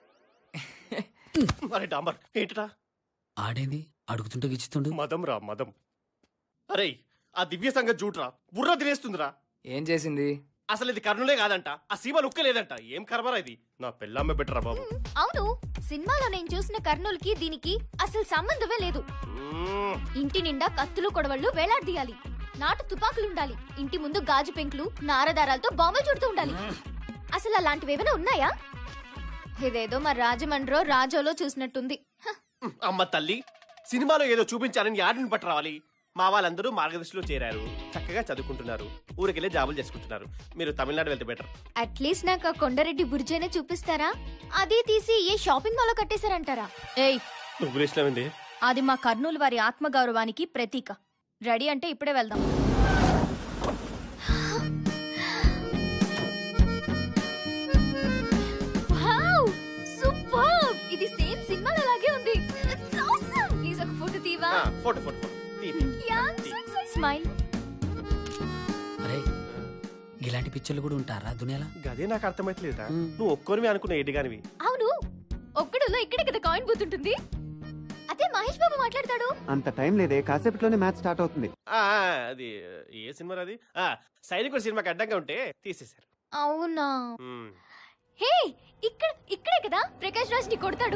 S20: అరే డాంబర్ ఏంటరా
S2: ఆడేంది అడుగుతుంటే గిచ్చుతుండు
S20: మదం రా మదం అరే ఆ దివ్య సంగతి చూడరా బుర్ర తినేస్తుందిరా
S3: ఏం చేసింది
S20: అసలు ఇది కర్ణులే కాదంట ఆ సీమ లుక్క లేదంట ఏం కర్మరా ఇది నా పెళ్ళమ్మ బెటరా బాబు
S5: అవును సినిమాలో నేను చూసిన కర్నూలుకి దీనికి అసలు సంబంధమే లేదు ఇంటి నిండా కత్తులు కొడవళ్ళు వేలాడదీయాలి నాటు తుపాకులు ఉండాలి ఇంటి ముందు గాజు పెంకులు నారదారాలతో బాంబులు చుడుతూ ఉండాలి అసలు అలాంటివి ఏమైనా ఉన్నాయా ఇదేదో మా రాజమండ్రో రాజోలో చూసినట్టుంది హ,
S20: అమ్మ తల్లి సినిమాలో ఏదో చూపించాలని యాడిని పట్టు రావాలి మా వాళ్ళందరూ మార్గదర్శిలో చేరారు చక్కగా చదువుకుంటున్నారు ఊరికెళ్ళి జాబులు చేసుకుంటున్నారు మీరు తమిళనాడు వెళ్తే బెటర్
S5: అట్లీస్ట్ నాకు ఆ కొండరెడ్డి బుర్జైనా చూపిస్తారా అదే తీసి ఏ షాపింగ్ మాల్ కట్టేశారంటారా
S13: ఏయ్
S20: నువ్వు ఇష్టమైంది
S13: అది మా కర్నూలు వారి ఆత్మగౌరవానికి ప్రతీక రెడీ అంటే ఇప్పుడే వెళ్దాం
S5: వావ్ సూపర్ ఇది సేమ్ సినిమాలో లాగే ఉంది ప్లీజ్ ఒక ఫోటో తీవా
S20: ఫోటో ఫోటో ఫోటో తీ, తీ.
S5: యా
S13: స్మైల్
S2: అరే ఇలాంటి పిక్చర్లు కూడా ఉంటారా దునియాలో
S20: గదే నాకు అర్థమైతలేదురా నువ్వు ఒక్కొనివి అనుకున్న ఎడిగానివి
S5: అవును ఒక్కడులో ఇక్కడే కదా కాయిన్ బూత్ ఉంటుంది అదే మహేష్ బాబు మాట్లాడతాడు
S10: అంత టైం లేదే కాసేపట్లోనే మ్యాచ్ స్టార్ట్ అవుతుంది
S20: ఆ, ఆ, అది ఏ సినిమా అది ఆ, సైనికుడు సినిమాకి అడ్డంగా ఉంటే తీసేశారు
S5: అవునా
S20: మ్మ్.
S5: హే ఇక్కడ ఇక్కడే కదా ప్రకాష్ రాజ్ ని కొడతాడు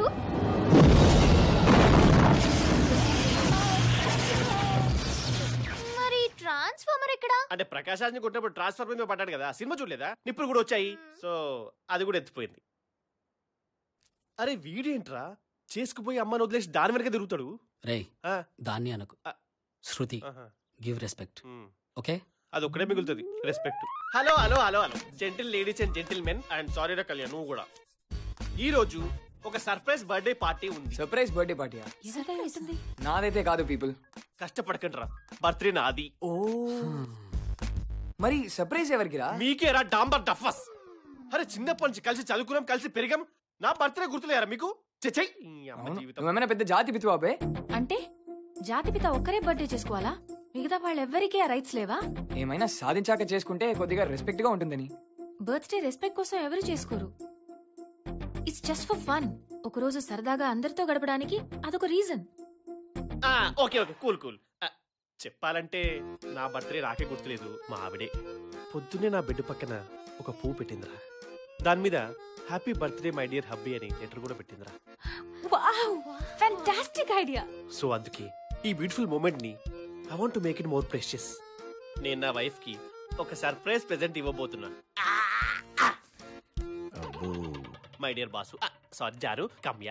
S5: మరి ట్రాన్స్ఫార్మర్ ఎక్కడ
S20: అంటే ప్రకాష్ రాజ్ని కొట్టినప్పుడు ట్రాన్స్ఫర్ మీద పడ్డాడు కదా సినిమా చూడలేదా నిప్పులు కూడా వచ్చాయి సో అది కూడా ఎత్తిపోయింది అరే వీడేంట్రా చేసుకుపోయి అమ్మని వదిలేసి దాని వెనక తిరుగుతాడు
S2: రే
S20: ఆ,
S2: దాన్ని అనకు శృతి
S20: ఆహా.
S2: గివ్ రెస్పెక్ట్
S20: మ్మ్.
S2: ఓకే
S20: అది ఒక్కడే మిగులుతుంది respect hello hello hello hello gentle ladies and gentlemen and sorry రా కళ్యాణ్ నువ్వు కూడా ఈ రోజు ఒక సర్ప్రైజ్ బర్త్డే పార్టీ ఉంది
S3: సర్ప్రైజ్ బర్త్డే పార్టీ నాదైతే కాదు పీపుల్
S20: కష్టపడకండి రా బర్త్డే నాది
S3: ఓ మరి సర్ప్రైజ్ ఎవరికి రా
S20: మీకే రా డాంబర్ డఫస్ అరే చిన్నప్పటి నుంచి కలిసి చదువుకున్నాం కలిసి పెరిగాం నా బర్త్డే గుర్తులేరా మీకు చెచ్చై
S3: నువ్వేమైనా పెద్ద జాతి పితు బాబే
S4: అంటే జాతిపిత ఒక్కరే బర్త్డే చేసుకోవాలా మిగతా వాళ్ళెవ్వరికీ ఆ రైట్స్ లేవా
S3: ఏమైనా సాధించాక చేసుకుంటే కొద్దిగా రెస్పెక్ట్ గా ఉంటుందని
S4: బర్త్డే రెస్పెక్ట్ కోసం ఎవరు చేసుకోరు ఇట్స్ జస్ట్ ఫర్ ఫన్ ఒకరోజు సరదాగా అందరితో గడపడానికి అదొక reason
S20: okay okay cool cool చెప్పాలంటే నా బర్త్డే నాకే గుర్తులేదు మా ఆవిడే పొద్దున్నే నా బెడ్ పక్కన ఒక పువ్వు పెట్టిందిరా దాని మీద happy birthday my dear hubby అని లెటర్ కూడా పెట్టిందిరా
S4: వావ్ ఫ్యాంటాస్టిక్ ఐడియా
S20: సో అందుకే ఈ బ్యూటిఫుల్ మూమెంట్ ని I want make it more precious నేను నా వైఫ్ కి ఒక సర్ప్రైజ్ ప్రెజెంట్ ఇవ్వబోతున్నా మై డియర్ బాసు సారీ జారు కమ్యా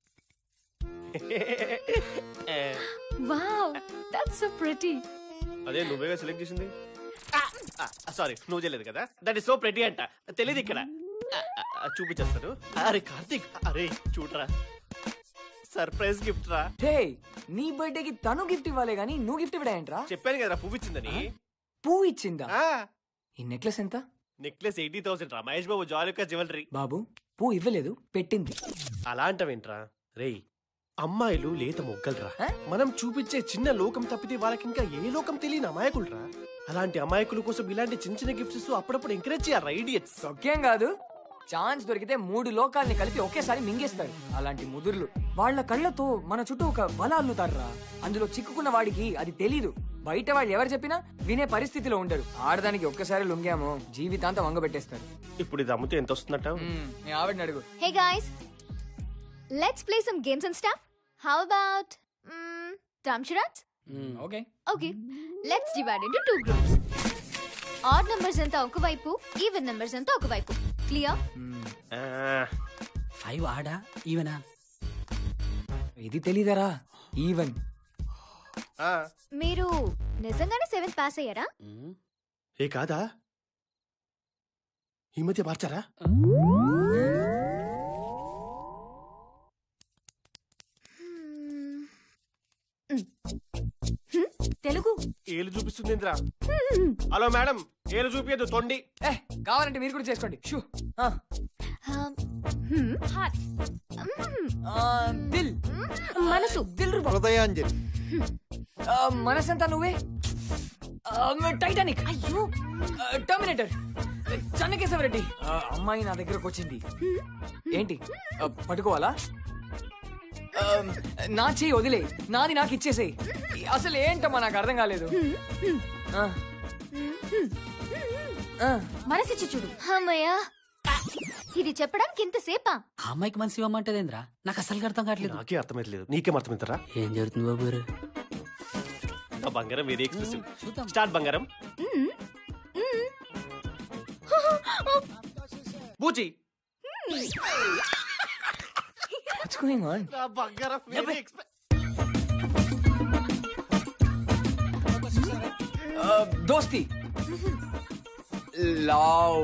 S4: వావ్ దట్స్ సో ప్రిటీ
S20: అదే నువ్వేగా సెలెక్ట్ చేసింది సారీ నువ్వు చేయలేదు కదా దట్ ఇస్ సో ప్రెటీ అంట తెలియదు ఇక్కడ ఆ, ఆ, ఆ, చూపించేస్తాను అరే కార్తీక్ అరే చూడరా సర్ప్రైజ్ గిఫ్ట్ రా
S3: హే నీ బర్త్డే కి తను గిఫ్ట్ ఇవ్వాలి గానీ నువ్వు గిఫ్ట్ ఇవ్వడేంట్రా
S20: చెప్పాను కదా పువ్వు ఇచ్చిందని
S3: పువ్వు ఇచ్చిందా ఈ నెక్లెస్ ఎంత
S20: నెక్లెస్ ఎయిటీ థౌసండ్ రా మహేష్ బాబు జాలికా జ్యువెలరీ
S3: బాబు పువ్వు ఇవ్వలేదు పెట్టింది
S20: అలా అంటావేంట్రా రేయ్ అమ్మాయిలు లేత మొగ్గలరా మనం చూపించే చిన్న లోకం తప్పితే వాళ్ళకి ఇంకా ఏ లోకం తెలియని అమాయకులరా అలాంటి అమాయకుల కోసం ఇలాంటి చిన్న చిన్న గిఫ్ట్స్ అప్పుడప్పుడు ఎంకరేజ్ చేయాలి ఐడియట్స్
S3: సొక్కేం కాదు ఛాన్స్ దొరికితే మూడు లోకాల్ని కలిపి ఒకేసారి మింగేస్తారు అలాంటి ముదుర్లు వాళ్ళ కళ్ళతో మన చుట్టూ ఒక వల అల్లుతారురా అందులో చిక్కుకున్న వాడికి అది తెలీదు బయట వాళ్ళు ఎవరు చెప్పినా వినే పరిస్థితిలో ఉండరు ఆడదానికి ఒక్కసారి లొంగామో జీవితాంతం వంగబెట్టేస్తారు
S20: ఇప్పుడు ఇది అమ్మితే ఎంత వస్తుందట
S3: మీ ఆవిడని అడుగు
S5: Hey guys, let's play some games and stuff. How about mm, Tamsharats?
S3: Okay
S5: Okay, let's divide into two groups. Odd numbers అంతా ఒకవైపు ఈవెన్ numbers అంతా ఒకవైపు క్లియర్
S2: ఫైవ్ ఆడా ఈవెనా
S3: ఇది తెలీదరా ఈవెన్
S5: మీరు నిజంగానే సెవెంత్ పాస్ అయ్యారా
S20: ఏ కాదా ఈ మధ్య మార్చారా
S4: తెలుగు
S20: ఏలు చూపిస్తుంది ఇంద్రా హలో మేడం ఏలు చూపియదు తొండి
S3: ఏ కావాలంటే మీరు కూడా చేసుకోండి షూ దిల్
S4: మనసు
S3: దిల్
S9: హృదయాంజలి
S3: మనసంతా నువ్వే టైటానిక్ అయ్యో టర్మినేటర్ చెన్నకేశవరెడ్డి ఆ, అమ్మాయి నా దగ్గరకు వచ్చింది ఏంటి ఆ, పట్టుకోవాలా ఆ, నా చెయ్యి వదిలే నాది నాకు ఇచ్చేసేయ్ అసలు ఏంటమ్మా నాకు అర్థం కాలేదు ఆ,
S4: మనసిచ్చి చూడు
S5: అమ్మయ్యా ఇది చెప్పడానికి ఇంతసేపా
S2: ఆ అమ్మాయికి మనసు ఇవ్వమంటదేంద్రా నాకు అసలు అర్థం కావట్లేదు
S20: నాకే అర్థమైతలేదు నీకేం అర్థమవుతారా
S2: ఏం జరుగుతుంది బాబు గారు
S20: నా బంగారం వెరీ ఎక్స్ప్రెసివ్ స్టార్ట్ బంగారం బూచి
S3: What's going on?
S20: నా బంగారం వెరీ ఎక్స్ప్రెస్
S3: Uh, దోస్తి లవ్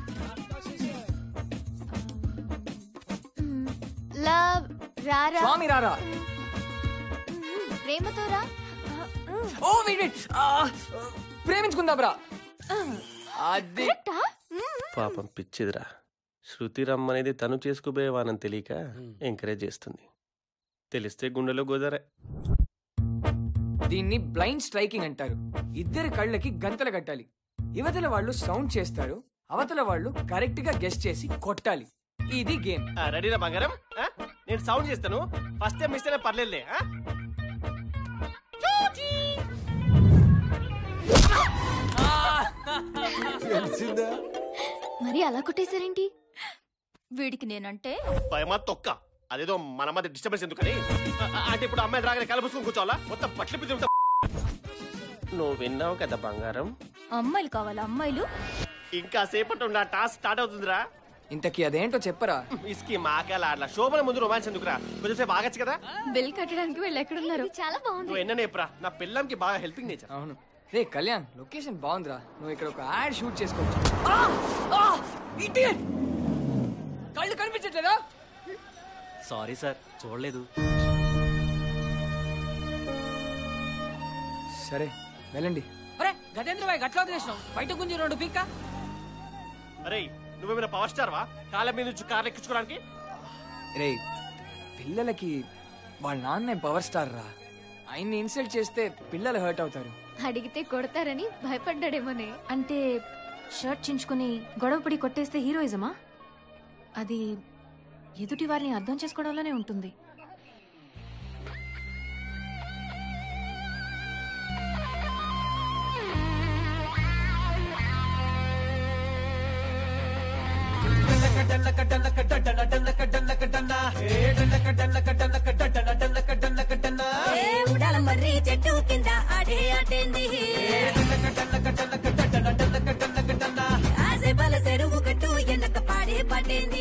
S5: లవ్ రారా
S3: స్వామి రారా
S5: ప్రేమతో రా
S3: ఓ వెయిట్ వెయిట్ ప్రేమించుకుందాం రా అది
S20: పాపం పిచ్చిదిరా శృతి రమ్మనేది తను చేసుకుపోయేవానని తెలియక ఎంకరేజ్ చేస్తుంది తెలిస్తే గుండెలో గోదారే
S3: దీన్ని బ్లైండ్ స్ట్రైకింగ్ అంటారు ఇద్దరి కళ్ళకి గంతలు కట్టాలి యువతల వాళ్ళు సౌండ్ చేస్తారు అవతల వాళ్ళు కరెక్ట్ గా గెస్ట్ చేసి కొట్టాలి ఇది గేమ్
S20: రెడీనా బంగారం ఆ? నేను సౌండ్ చేస్తాను ఫస్ట్ టైం మిస్ అయినా పర్లేదులే ఆ?
S5: మరి అలా కొట్టేశారేంటి
S13: వీడికి నేనంటే
S20: భయమా తొక్క అదేదో మన మధ్య డిస్టర్బెన్స్ ఎందుకని ఆ, ఆ, అంటే ఇప్పుడు అమ్మాయి రాగానే కలపసుకుని కూర్చోవాలా మొత్తం పట్ల పిచ్చి నువ్వు విన్నావు కదా బంగారం
S13: అమ్మాయిలు కావాలా అమ్మాయిలు
S20: ఇంకా సేపట్లో నా టాస్క్ స్టార్ట్ అవుతుందిరా
S3: ఇంతకీ అదేంటో చెప్పరా
S20: ఇస్కి మాకాల ఆడలా శోభన ముందు రొమాన్స్ ఎందుకురా కొంచెంసేపు ఆగచ్చు కదా
S5: బిల్ కట్టడానికి వీళ్ళు ఎక్కడున్నారు చాలా బాగుంది
S20: నువ్వు ఎన్న నేపరా నా పిల్లంకి బాగా హెల్పింగ్ నేచర్
S3: అవును రే కళ్యాణ్ లొకేషన్ బాగుందిరా నువ్వు ఇక్కడ ఒక యాడ్ షూట్ చేసుకోవచ్చు కళ్ళు కనిపించట్లేదా
S21: సారీ సార్ చూడలేదు
S3: సరే వెళ్ళండి
S2: ఒరే గజేంద్ర భాయ్ గట్ల వదిలేసినావు బయట గుంజి రెండు పీక్క
S20: అరే నువ్వేమైనా పవర్ స్టార్ వా కాళ్ళ మీద నుంచి కార్లు ఎక్కించుకోవడానికి
S3: రే పిల్లలకి వాళ్ళ నాన్న పవర్ స్టార్ రా ఆయన్ని ఇన్సల్ట్ చేస్తే పిల్లలు హర్ట్ అవుతారు
S5: అడిగితే కొడతారని భయపడ్డాడేమోనే
S4: అంటే షర్ట్ చించుకుని గొడవపడి కొట్టేస్తే హీరోయిజమా అది ఎదుటి వారిని అర్థం చేసుకోవడంలోనే ఉంటుంది
S7: ఏ ఉడాల మర్రి చెట్టు కింద ఆడే ఆటేంది ఆసే బల చెరువు గట్టు ఎనక పాడే పాటేంది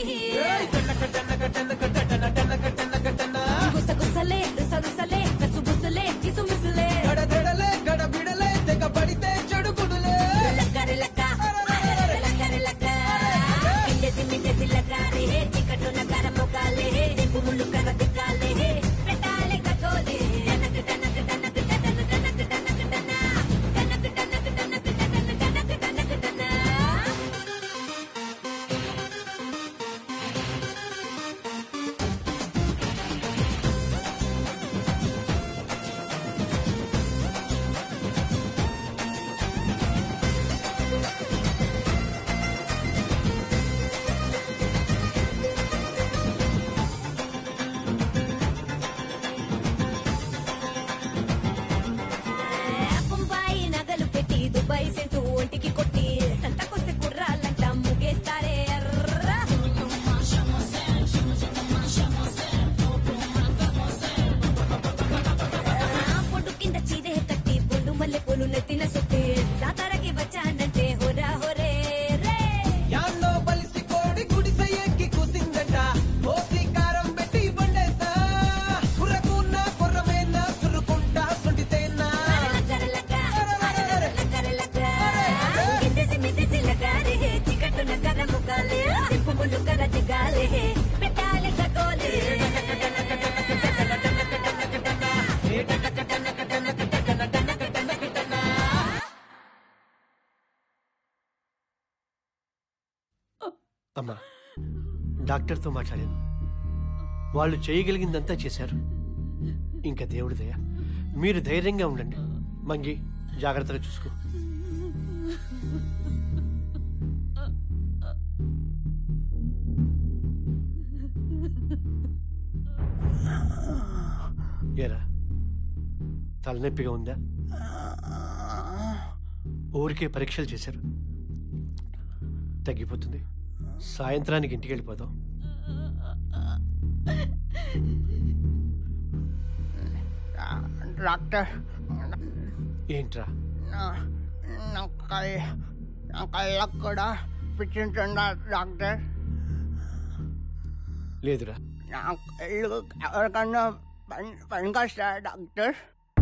S7: గుసగుసలే రుసరుసలే కసుబుసలే కిసుమిసులే
S6: గడబిడలే తెగ పడితే చెడుకుడులే
S7: లక్కరిలక్క లక్కరిలక్క మిండేసి మిండేసి లక్కారే చికటు నగర మొగాలే దిప్పు ముళ్ళు కర దిక్కాలే పెట్టాలే కటోలే టనక టనక టనక టనక టనక టనక టన టనక టనక టనక టనక టనక టనక టన ముంబాయి నగలు పెట్టి దుబాయ్ సెంటు ఒంటికి కొట్టి సంతకొస్తే కుర్రాళ్ళంట ముగేస్తారే ఎర్ర. ఆ పొట్టు కింద చీరే కట్టి పొండు మల్లె పూలు నెత్తిన సుత్తి జాతరకి వచ్చానంటే హోరా హోరే రే
S6: యాన్నో బలిసి కోడి గుడిసె ఎక్కి కూసిందంట ఓసి కారం పెట్టి బండేస్తా కుర్రకున్న కుర్రమేనా సురుకుంటా సుండితేనా
S7: కిందేసి మిందేసి లగారే చికట్టు నగర ముగాలే దిప్పు ముందు కర దిగాలే పెట్టాలి కటోలే
S20: అమ్మా డాక్టర్తో మాట్లాడాను వాళ్ళు చేయగలిగిందంతా చేశారు ఇంకా దేవుడి దయ మీరు ధైర్యంగా ఉండండి మంగి జాగ్రత్తగా చూసుకో ఏరా తలనొప్పిగా ఉందా ఊరికే పరీక్షలు చేశారు తగ్గిపోతుంది సాయంత్రానికి ఇంటికి వెళ్ళిపోదాం
S1: డాక్టర్
S20: ఏంట్రా
S1: నా- నా కళ్ళ నా కళ్ళకు కూడా పిచ్చింటుందా డాక్టర్
S20: లేదురా
S1: నా కళ్ళు ఎవరికన్నా పని పనికొస్తా డాక్టర్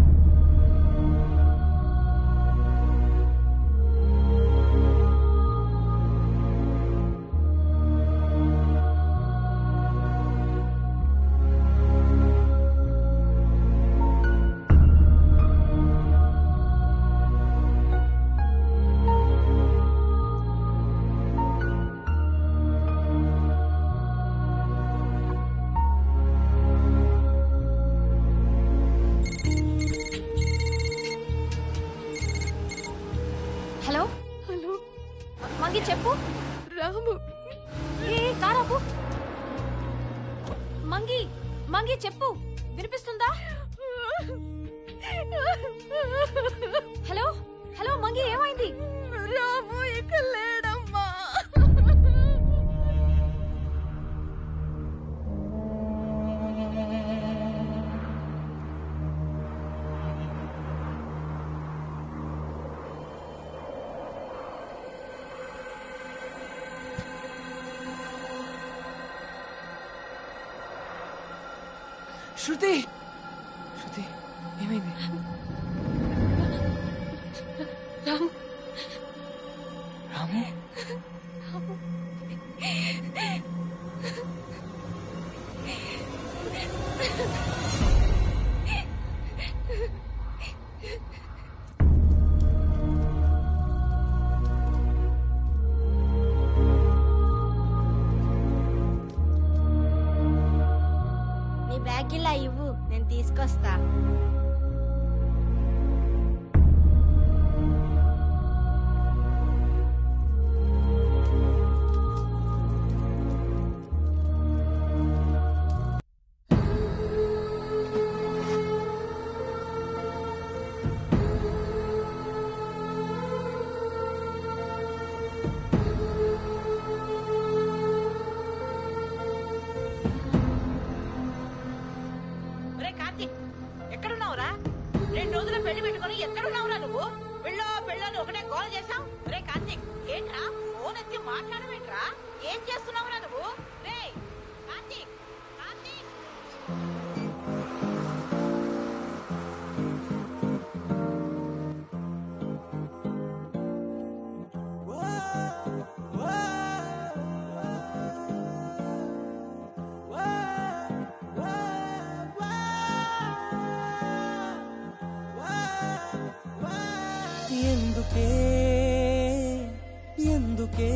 S4: హలో
S17: హలో
S4: మంగి చెప్పు
S17: రాము
S4: ఏ కారాపు మంగి మంగి చెప్పు వినిపిస్తుందా హలో హలో మంగి ఏమైంది
S17: రాము ఇక లేడమ్మా
S3: శృతి శృతి ఏమైంది
S17: రాము
S3: రాము
S11: నీ బ్యాగ్ ఇలా ఇవ్వు నేను తీసుకొస్తా
S15: ఒరే కార్తీక్ ఎక్కడున్నావురా రెండు రోజులు పెళ్లి పెట్టుకొని ఎక్కడున్నావురా నువ్వు పెళ్ళో పెళ్ళో అని ఒకటే గోల చేసావు ఒరే కార్తీక్ ఏంట్రా ఫోన్ ఎత్తి మాట్లాడమేంట్రా ఏం చేస్తున్నావురా నువ్వు రే కార్తీక్ కార్తీక్
S7: ఎందుకే ఎందుకే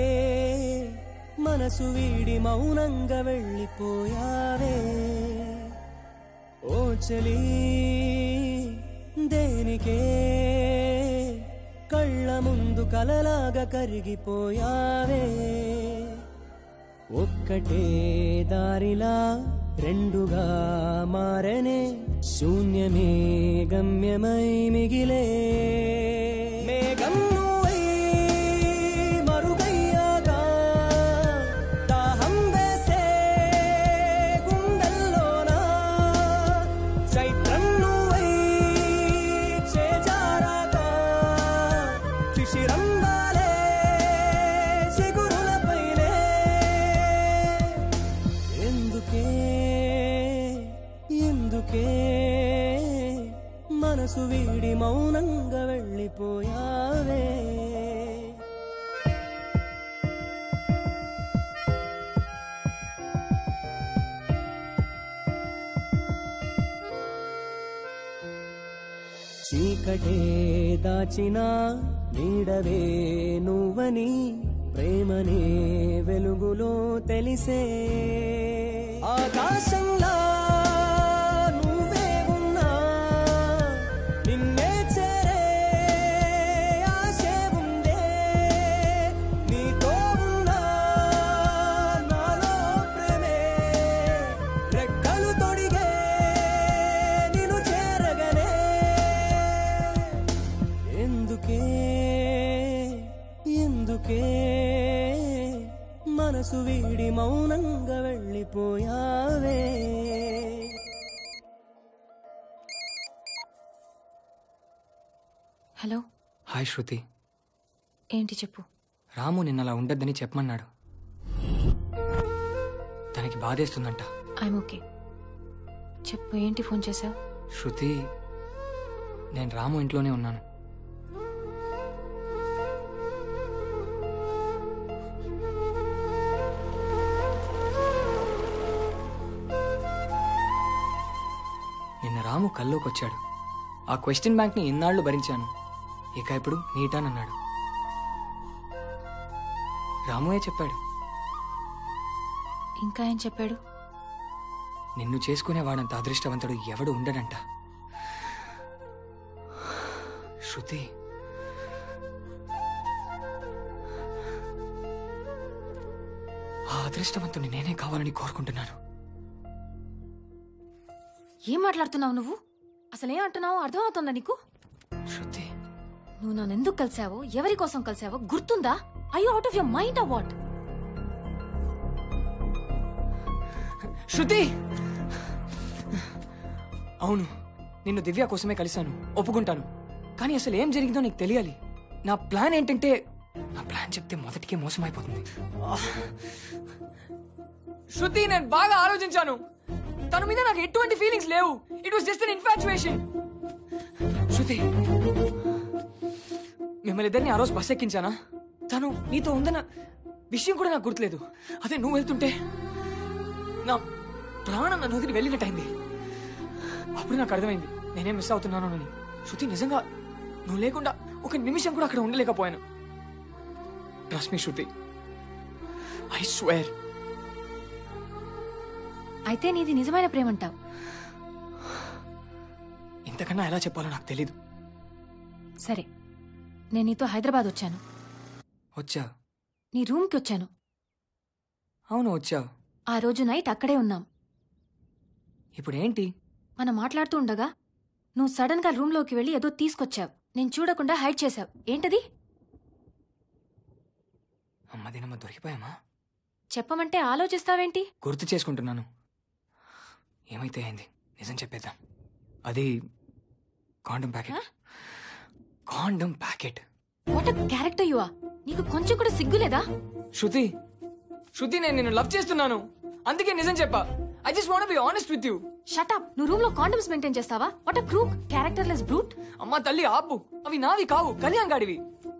S7: మనసు వీడి మౌనంగా వెళ్ళిపోయావే ఓ చలి దేనికే కళ్ళ ముందు కలలాగా కరిగిపోయావే ఒక్కటే దారిలా రెండుగా మారనే శూన్యమే గమ్యమై మిగిలే మేఘం నువ్వై మరుగయ్యాగా దాహం వేసే గుండెల్లోనా చైత్రం నువ్వై చేజారాగా శిశిరం వాలే చిగురులపైనే ఎందుకే ఎందుకే మనసు వీడి మౌనంగా వెళ్ళిపోయావే చీకటే దాచిన నీడవే నువ్వని ప్రేమనే వెలుగులో తెలిసే ఆకాశంలా నువ్వే ఉన్నా నిన్నే చేరే ఆశే ఉందే నీతో ఉన్నా నాలో ప్రేమే రెక్కలు తొడిగే నిన్ను చేరగనే ఎందుకే ఎందుకే మనసు వీడి మౌనంగా వెళ్ళిపోయావే
S4: హలో
S3: హాయ్ శృతి
S4: ఏంటి చెప్పు
S3: రాము నిన్న అలా ఉండొద్దని చెప్పమన్నాడు తనకి బాధేస్తుందంట
S4: ఐఎమ్ ఓకే చెప్పు ఏంటి ఫోన్ చేసావు
S3: శృతి నేను రాము ఇంట్లోనే ఉన్నాను నిన్న రాము కల్లోకి వచ్చాడు ఆ క్వశ్చన్ బ్యాంక్ని ఇన్నాళ్ళు భరించాను ఇక ఇప్పుడు నీటాన్ అన్నాడు రాముయే చెప్పాడు
S4: ఇంకా ఏం చెప్పాడు
S3: నిన్ను చేసుకునేవాడంత అదృష్టవంతుడు ఎవడు ఉండడంట శృతి ఆ అదృష్టవంతుని నేనే కావాలని కోరుకుంటున్నాను
S4: ఏం మాట్లాడుతున్నావు నువ్వు అసలు ఏం అంటున్నావో అర్థమవుతుందా నీకు
S3: శృతి
S4: నువ్వు నన్ను ఎందుకు కలిసావో ఎవరి కోసం కలిసావో గుర్తుందా I out of your mind what
S3: Shruti అవును నిన్ను దివ్య కోసమే కలిశాను ఒప్పుకుంటాను కానీ అసలు ఏం జరిగిందో నీకు తెలియాలి నా ప్లాన్ ఏంటంటే నా ప్లాన్ చెప్తే మొదటికే మోసం అయిపోతుంది శృతి నేను బాగా ఆలోచించాను తన మీద నాకు ఎటువంటి ఫీలింగ్స్ లేవు it was just an infatuation Shruti మిమ్మల్ని ఇద్దరిని ఆ రోజు బస్ ఎక్కించానా తను నీతో ఉందన్న విషయం కూడా నాకు గుర్తులేదు అదే నువ్వు వెళ్తుంటే నా ప్రాణం నన్ను వదిలి వెళ్ళినట్టయింది అప్పుడు నాకు అర్థమైంది నేనేం మిస్ అవుతున్నాను అని శృతి నిజంగా నువ్వు లేకుండా ఒక నిమిషం కూడా అక్కడ ఉండలేకపోయాను trust me Shruti I swear
S4: అయితే నీది నిజమైన ప్రేమంటావు
S3: ఇంతకన్నా ఎలా చెప్పాలో నాకు తెలీదు
S4: సరే నేను నీతో హైదరాబాద్ వచ్చాను
S3: వచ్చా
S4: నీ రూమ్కి వచ్చాను
S3: అవును వచ్చావు
S4: ఆ రోజు నైట్ అక్కడే ఉన్నాం
S3: ఇప్పుడు ఏంటి
S4: మనం మాట్లాడుతూ ఉండగా నువ్వు సడన్ గా రూమ్లోకి వెళ్ళి ఏదో తీసుకొచ్చావు నేను చూడకుండా హైడ్ చేశావు ఏంటది
S3: అమ్మ దినమ్మ దొరికిపోయామా
S4: చెప్పమంటే ఆలోచిస్తావేంటి
S3: గుర్తు చేసుకుంటున్నాను ఏమైతే అయింది నిజం చెప్పేద్దాం అది condom packet condom packet
S4: what character యువా నీకు కొంచెం కూడా సిగ్గులేదా
S3: శృతి శృతి నేను నిన్ను లవ్ చేస్తున్నాను అందుకే నిజం చెప్పా I just want be honest with you
S4: shut up నువ్వు రూమ్ లో కాండమ్స్ మెయింటైన్ చేస్తావా what a crook characterless brute
S3: అమ్మా తల్లి ఆపు అవి నావి కావు కళ్యాణ్ గాడివి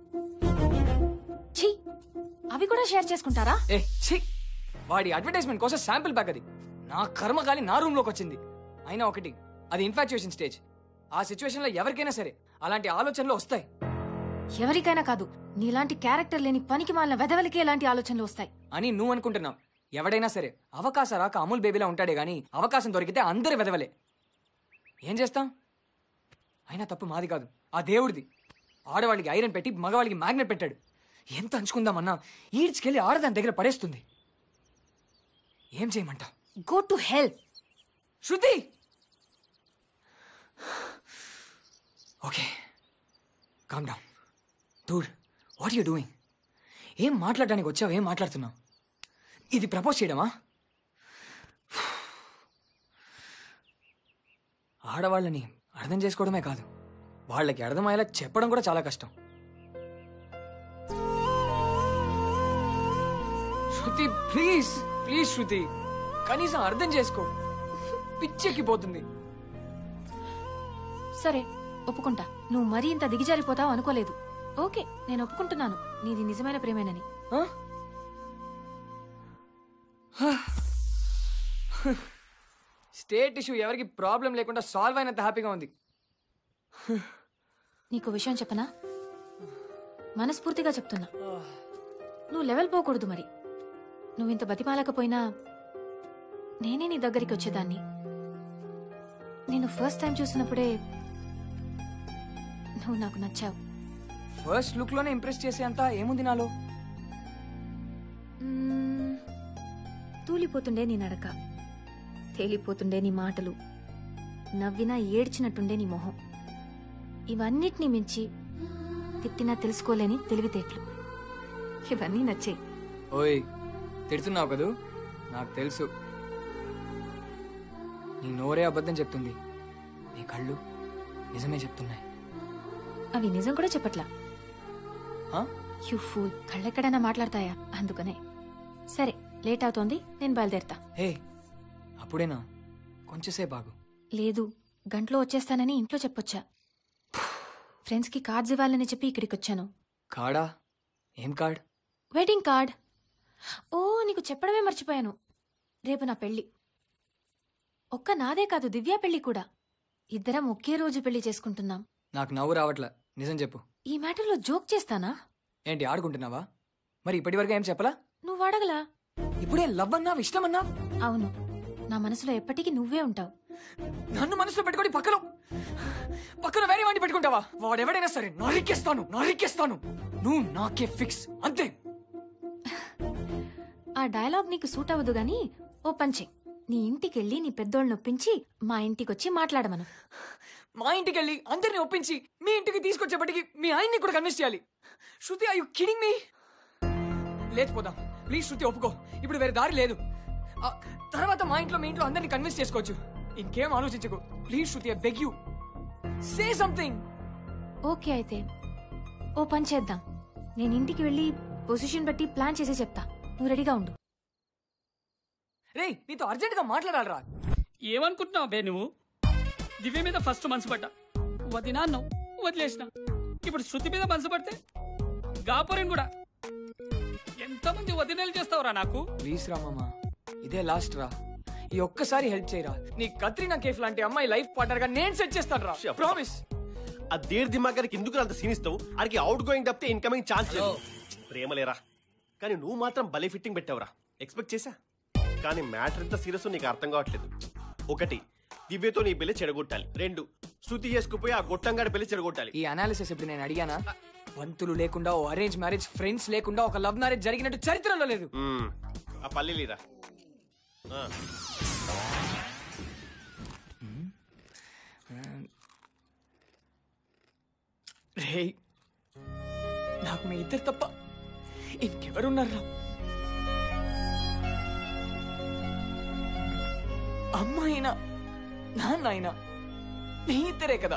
S4: ఛీ అవి కూడా షేర్ చేసుకుంటారా
S3: ఏ ఛీ వాడి అడ్వర్టైజ్మెంట్ కోసం శాంపిల్ ప్యాక్ అది నా కర్మకాలి నా రూమ్ లోకి వచ్చింది అయినా ఒకటి అది ఇన్ఫాక్చుయేషన్ స్టేజ్ ఆ సిచ్యువేషన్ లో ఎవరికైనా సరే అలాంటి ఆలోచనలు వస్తాయి
S4: ఎవరికైనా కాదు నీలాంటి క్యారెక్టర్ లేని పనికి మాలిన వెదవలకి ఇలాంటి ఆలోచనలు వస్తాయి
S3: అని నువ్వు అనుకుంటున్నావు ఎవడైనా సరే అవకాశం రాక అమూల్ బేబీలా ఉంటాడే గానీ అవకాశం దొరికితే అందరి వెదవలే ఏం చేస్తాం అయినా తప్పు మాది కాదు ఆ దేవుడిది ఆడవాళ్ళకి ఐరన్ పెట్టి మగవాళ్ళకి మ్యాగ్నెట్ పెట్టాడు ఎంత అంచుకుందామన్నా ఈడ్చుకెళ్ళి ఆడదాని దగ్గర పడేస్తుంది ఏం చేయమంటావు
S4: go to help
S3: Shruti okay calm down dude what you doing ఏం మాట్లాడడానికి వచ్చావు ఏం మాట్లాడుతున్నావు ఇది ప్రపోజ్ చేయడమా ఆడవాళ్ళని అర్థం చేసుకోవడమే కాదు వాళ్ళకి అర్థమయ్యేలా చెప్పడం కూడా చాలా కష్టం శృతి ప్లీజ్ ప్లీజ్ శృతి కనీసం అర్థం చేసుకో పిచ్చెక్కిపోతుంది
S4: సరే ఒప్పుకుంటా నువ్వు మరీ ఇంత దిగజారిపోతావు అనుకోలేదు ఓకే నేను ఒప్పుకుంటున్నాను నీది నిజమైన ప్రేమేనని
S3: స్టేట్ ఇష్యూ ఎవరికి ప్రాబ్లం లేకుండా సాల్వ్ అయినంత హ్యాపీగా ఉంది
S4: నీకు విషయం చెప్పనా మనస్ఫూర్తిగా చెప్తున్నా నువ్వు లెవెల్ పోకూడదు మరి నువ్వు ఇంత బతిమాలకపోయినా నేనే నీ దగ్గరికి వచ్చేదాన్ని నేను ఫస్ట్ టైం చూసినప్పుడే నువ్వు నాకు నచ్చావు
S3: ఫస్ట్ లుక్ లోనే ఇంప్రెస్ చేసే అంత ఏముంది నాలో
S4: మ్మ్, తూలిపోతుండే నీ నడక తేలిపోతుండే నీ మాటలు నవ్వినా ఏడ్చినట్టుండే నీ మొహం ఇవన్నిటినీ మించి తిట్టినా తెలుసుకోలేని తెలివితేటలు ఇవన్నీ నచ్చాయి
S3: ఓయ్ తిడుతున్నావు కదూ నాకు తెలుసు నీ నోరే అబద్ధం చెప్తుంది నీ కళ్ళు నిజమే చెప్తున్నాయి
S4: అవి నిజం కూడా చెప్పట్లా
S3: ఆ?
S4: యు ఫూల్ కళ్ళెక్కడైనా మాట్లాడతాయా అందుకనే సరే లేట్ అవుతోంది నేను బయలుదేరుతా
S3: హే అప్పుడేనా కొంచెంసేపు ఆగు
S4: లేదు గంటలో వచ్చేస్తానని ఇంట్లో చెప్పొచ్చా ఫ్రెండ్స్కి కార్డ్స్ ఇవ్వాలని చెప్పి ఇక్కడికి వచ్చాను
S3: కాడా ఏం కార్డ్
S4: వెడ్డింగ్ కార్డ్ ఓ నీకు చెప్పడమే మర్చిపోయాను రేపు నా పెళ్లి ఒక్క నాదే కాదు దివ్య పెళ్లి కూడా ఇద్దరం ఒకే రోజు పెళ్లి చేసుకుంటున్నాం
S3: నాకు నవ్వు రావట్లే నిజం చెప్పు
S4: ఈ మ్యాటర్లో జోక్ చేస్తానా
S3: ఏంటి ఆడుకుంటున్నావా మరి ఇప్పటివరకు ఏం చెప్పలా
S4: నువ్వు అడగలా
S3: ఇప్పుడే లవ్ అన్నావు ఇష్టం అన్నావు
S4: అవును నా మనసులో ఎప్పటికీ నువ్వే ఉంటావు
S3: నన్ను మనసులో పెట్టుకొని పక్కన పక్కన వేరే వాడిని పెట్టుకుంటావా వాడెవడైనా సరే నరికేస్తాను నరికేస్తాను నువ్వు నాకే ఫిక్స్ అంతే
S4: ఆ డైలాగ్ నీకు సూట్ అవ్వదు గాని ఓ పంచే నీ ఇంటికెళ్ళి నీ పెద్దోళ్ళని ఒప్పించి మా ఇంటికొచ్చి మాట్లాడమను
S3: మా ఇంటికి వెళ్ళి అందరిని ఒప్పించి మీ ఇంటికి తీసుకొచ్చేపటికి మీ ఆయన్ని కూడా కన్విన్స్ చేయాలి Shruti I you kidding me లేచిపోదాం ప్లీజ్ శృతి ఒప్పుకో ఇప్పుడు వేరే దారి లేదు ఆ, తర్వాత మా ఇంట్లో మీ ఇంట్లో అందరిని కన్విన్స్ చేసుకోవచ్చు ఇంకేం ఆలోచించకు please Shruti I beg you say something
S4: okay అయితే ఓ పని చేద్దాం నేను ఇంటికి వెళ్ళి పొజిషన్ బట్టి ప్లాన్ చేసి చెప్తా నువ్వు రెడీగా ఉండు
S3: రే నీతో అర్జెంట్ గా మాట్లాడాలరా
S2: ఏమనుకుంటున్నావు బే నువ్వు దివ్య మీద ఫస్ట్ మనసు పడ్డా వదినా అన్నావు వదిలేసిన ఇప్పుడు శృతి మీద మనసు పడితే గాపురం కూడా ఎంతమంది వదినలు చేస్తావురా నాకు
S3: ప్లీజ్ రా మామా ఇదే లాస్ట్ రా ఈ ఒక్కసారి హెల్ప్ చేయరా నీ కత్రినా కేఫ్ లాంటి అమ్మాయి లైఫ్ పార్ట్నర్ గా నేను సెట్ చేస్తాను రా ప్రామిస్
S20: ఆ దేర్ దిమాగానికి ఎందుకు అంత సీన్ ఇస్తావు ఆడికి అవుట్ గోయింగ్ తప్పితే ఇన్కమింగ్ ఛాన్స్ లేదు ప్రేమలేరా కానీ నువ్వు మాత్రం భలే ఫిట్టింగ్ పెట్టావురా ఎక్స్పెక్ట్ చేసా కానీ మ్యాటర్ ఎంత సీరియస్ నీకు అర్థం కావట్లేదు ఒకటి దివ్యతో నీ పెళ్లి చెడగొట్టాలి రెండు శృతి చేసుకుపోయి ఆ గొట్టంగాడి పెళ్లి చెడగొట్టాలి
S3: ఈ అనాలిసిస్ ఇప్పుడు నేను అడిగానా వంతులు లేకుండా ఓ అరేంజ్ మ్యారేజ్ ఫ్రెండ్స్ లేకుండా ఒక లవ్ మ్యారేజ్ జరిగినట్టు చరిత్రలో లేదు
S20: మ్మ్. ఆ పల్లి లేరా
S3: రే నాకు మీ ఇద్దరు తప్ప ఇంకెవరున్నారా అమ్మ అయినా నాన్న అయినా మీ ఇద్దరే కదా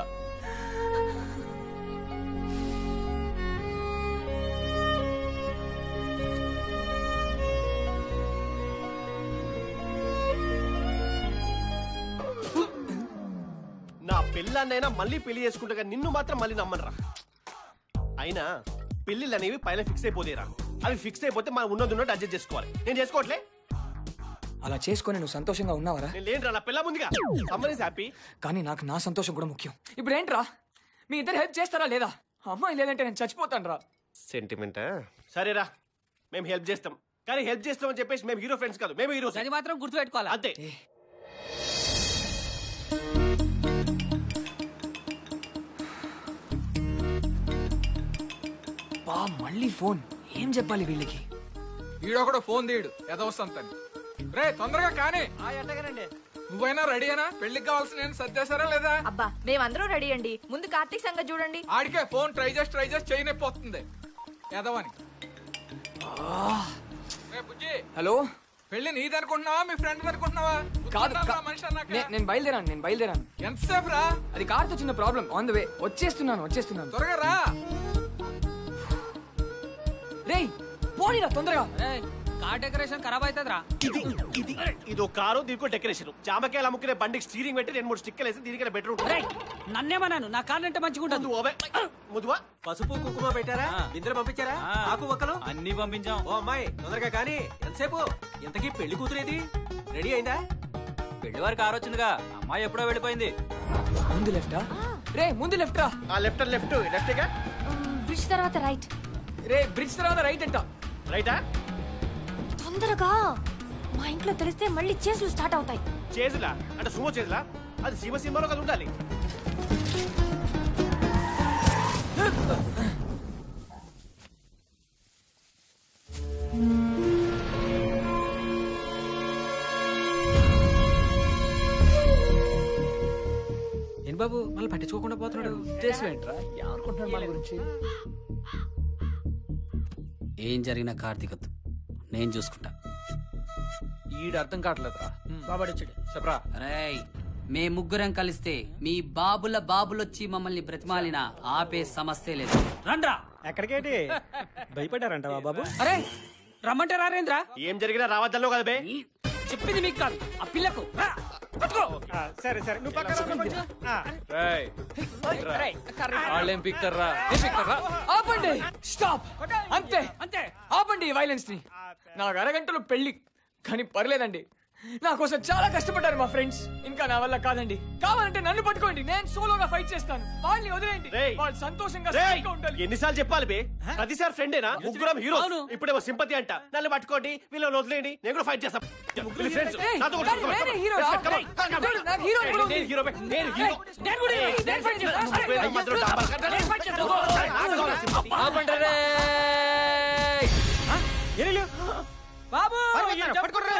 S20: నా పెళ్ళాన్నైనా మళ్ళీ పెళ్లి చేసుకుంటా కానీ నిన్ను మాత్రం మళ్ళీ నమ్మనరా అయినా పెళ్ళిళ్ళు అనేవి పైన ఫిక్స్ అయిపోతేరా అవి ఫిక్స్ అయిపోతే మనం ఉన్నది ఉన్నట్టు అడ్జస్ట్ చేసుకోవాలి నేను చేసుకోవట్లే
S3: అలా చేసుకొని నువ్వు సంతోషంగా ఉన్నావరా
S20: నేను లేనురా నా పిల్ల ముందుగా సమ్మర్ హ్యాపీ
S3: కానీ నాకు నా సంతోషం కూడా ముఖ్యం ఇప్పుడు ఏంట్రా మీ ఇద్దరు హెల్ప్ చేస్తారా లేదా అమ్మాయి లేదంటే నేను చచ్చిపోతాను రా
S20: సెంటిమెంట్ సరేరా మేము హెల్ప్ చేస్తాం కానీ హెల్ప్ చేస్తామని చెప్పేసి మేము హీరో ఫ్రెండ్స్ కాదు మేము హీరోస్
S2: అది మాత్రం గుర్తుపెట్టుకోవాలి
S20: అంతే
S3: బా మళ్ళీ ఫోన్ ఏం చెప్పాలి వీళ్ళకి
S12: వీడొకడు ఫోన్ తీయడు ఎదవస్తాను రే తొందరగా కానీ నువ్వైనా రెడీ అయినా పెళ్లికి కావాల్సిన సర్దేశారా లేదా
S17: అబ్బా మేమందరం రెడీ అండి ముందు కార్తీక్ సంగతి చూడండి
S12: ఆడికే ఫోన్ ట్రై చేసి ట్రై చేసి చేయనైపోతుంది ఎదవని రే బుజ్జి
S3: హలో
S12: పెళ్లి నీది అనుకుంటున్నావా మీ ఫ్రెండ్ అనుకుంటున్నావా
S3: కాదు
S12: కూర్చుంటారా
S3: కా-
S12: మనిషి అన్నాక?
S3: నే- నేను బయలుదేరాను నేను బయలుదేరాను
S12: ఎంతసేపు రా
S3: అది కార్తో చిన్న ప్రాబ్లం ఆన్ ద వే వచ్చేస్తున్నాను వచ్చేస్తున్నాను
S12: త్వరగా రా
S3: రేయ్ పోనీరా తొందరగా
S2: కార్ డెకరేషన్ ఖరాబ్ అవుతుందిరా
S20: ఇది ఇది ఇది ఒక కారు దీనికో డెకరేషన్ జామకాయలు అమ్ముకునే బండికి స్టీరింగ్ పెట్టి రెండు మూడు స్టిక్కలు వేసి దీనికి బెటర్
S2: నన్నేమన్నాను నా కార్ అంటే మంచిగా ఉంటుంది
S20: ముదువా
S14: పసుపు కుంకుమ పెట్టారా బిందెలు పంపించారా ఆకు ఒక్కలు
S21: అన్ని పంపించాం
S14: ఓ అమ్మాయి తొందరగా కానీ ఎంతసేపు ఇంతకీ పెళ్లి కూతురేది రెడీ అయిందా
S21: పెళ్లి వారి కారు వచ్చిందిగా అమ్మాయి ఎప్పుడో వెళ్ళిపోయింది
S3: ముందు లెఫ్టా రే ముందు లెఫ్ట్ రా
S20: లెఫ్ట్ లెఫ్ట్ లెఫ్ట్గా
S4: బ్రిడ్జ్ తర్వాత రైట్
S3: రే బ్రిడ్జ్ తర్వాత రైట్ అంట
S20: రైటా
S4: తొందరగా మా ఇంట్లో తెలిస్తే మళ్ళీ చేసులు స్టార్ట్ అవుతాయి
S20: చేతులా అంటే సుమో చేతులా అది సీమ సినిమాలో కదా ఉండాలి
S2: ఏంటి బాబు మళ్ళీ పట్టించుకోకుండా పోతున్నాడు
S3: ఏంట్రా ఏమనుకుంటున్నాడు మన గురించి
S2: ఏం జరిగినా కార్తీక్ వద్దు నేను చూసుకుంటా
S12: ఈడు అర్థం కావట్లేదురా
S2: బాబడొచ్చాడు
S12: చెప్పరా
S2: రేయ్ మే ముగ్గురం కలిస్తే మీ బాబుల బాబులొచ్చి మమ్మల్ని బ్రతిమాలిన ఆపే సమస్య లేదు రండ్రా
S20: ఎక్కడికేటి భయపడ్డారంట బాబు
S2: అరే రమ్మంటే రారేంద్రా
S20: ఏం జరిగినా రావద్దలో కదా బే
S2: చెప్పింది మీకు కాదు ఆ పిల్లకు రా, పట్టుకో.
S20: సరే సరే నువ్వు పక్కన
S3: వాళ్ళేం పిక్తారా ఏం పిక్తారా ఆపండి స్టాప్ అంతే అంతే ఆపండి వైలెన్స్ ని నాకు అరగంటలో పెళ్లి కానీ పర్లేదండి నా కోసం చాలా కష్టపడ్డారు మా ఫ్రెండ్స్ ఇంకా నా వల్ల కాదండి కావాలంటే నన్ను పట్టుకోండి నేను సోలోగా ఫైట్ చేస్తాను వాళ్ళని వదిలేయండి వాళ్ళు సంతోషంగా
S20: రేయ్,
S3: సుఖంగా ఉండాలి
S20: ఎన్నిసార్లు చెప్పాలి బే ప్రతిసారి ఫ్రెండేనా ముగ్గురం హీరో ఇప్పుడేమో సింపతి అంట నన్ను పట్టుకోండి వీళ్ళని వదిలేయండి నేను కూడా ఫైట్ చేస్తాం ముగ్గురు ఫ్రెండ్స్
S3: ఏయ్,
S20: నాతో కూడా
S3: నేనే- నేనే హీరో రా.
S20: Come on, come on.
S3: చూడు, నాకు హీరో కూడా ఉంది.
S20: నేను హీరో బే, నేను హీరో
S3: నేను కూడా హీరో. నేను ఫైట్ చేస్తా.
S20: ముగ్గురు మధ్యలో డాబాలు కట్టాలి.
S3: నేను ఫైట్ చేస్తా.
S20: నాకు కావాలి సింపతి.
S3: ఆపండి రే.
S6: బాబు
S20: పట్టుకోండి,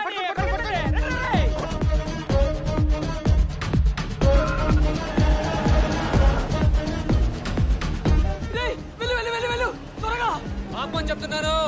S3: రేయ్, వెళ్ళు వెళ్ళు వెళ్ళు వెళ్ళు త్వరగా ఆపమని చెప్తున్నాను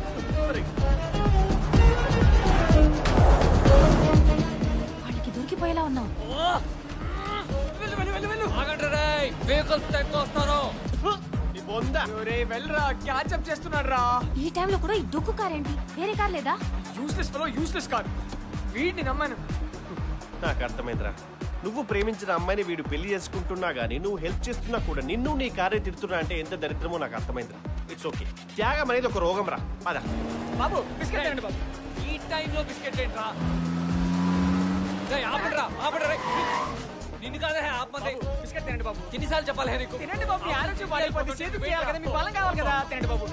S4: వాడికి దొరికిపోయేలా ఉన్నావు
S3: వెళ్ళు వెళ్ళు వెళ్ళు వెళ్ళు ఆగండి రేయ్ వెహికల్స్ ఎక్కువ వస్తాను
S20: నీ బొంద
S3: రే వెళ్ళరా క్యాచ్ అప్ చేస్తున్నాడు రా
S4: ఈ టైంలో కూడా ఈ డొక్కు కార్ ఏంటి వేరే కార్ లేదా
S3: యూస్లెస్ ఫెలో యూస్లెస్ కాదు వీడిని నమ్మాను
S20: నాకు అర్థమైందిరా నువ్వు ప్రేమించిన అమ్మాయిని వీడు పెళ్లి చేసుకుంటున్నా గానీ నువ్వు హెల్ప్ చేస్తున్నా కూడా నిన్ను నీ కార్య తిడుతున్నా అంటే ఎంత దరిద్రమో నాకు అర్థమైందిరా ఇట్స్ ఓకే త్యాగం అనేది ఒక రోగం రా పద
S3: బాబు బిస్కెట్ తినండి బాబు ఈ టైంలో బిస్కెట్ ఏంట్రా రేయ్ ఆపండిరా ఆపండి రేయ్ నిన్ను కాదే ఆపమంది బిస్కెట్ తినండి బాబు ఎన్నిసార్లు చెప్పాలి హే నీకు తినండి బాబు మీ ఆరోగ్యం పాడైపోతుంది చేతికి చేయాలి కదా మీ బలం కావాలి కదా తినండి బాబు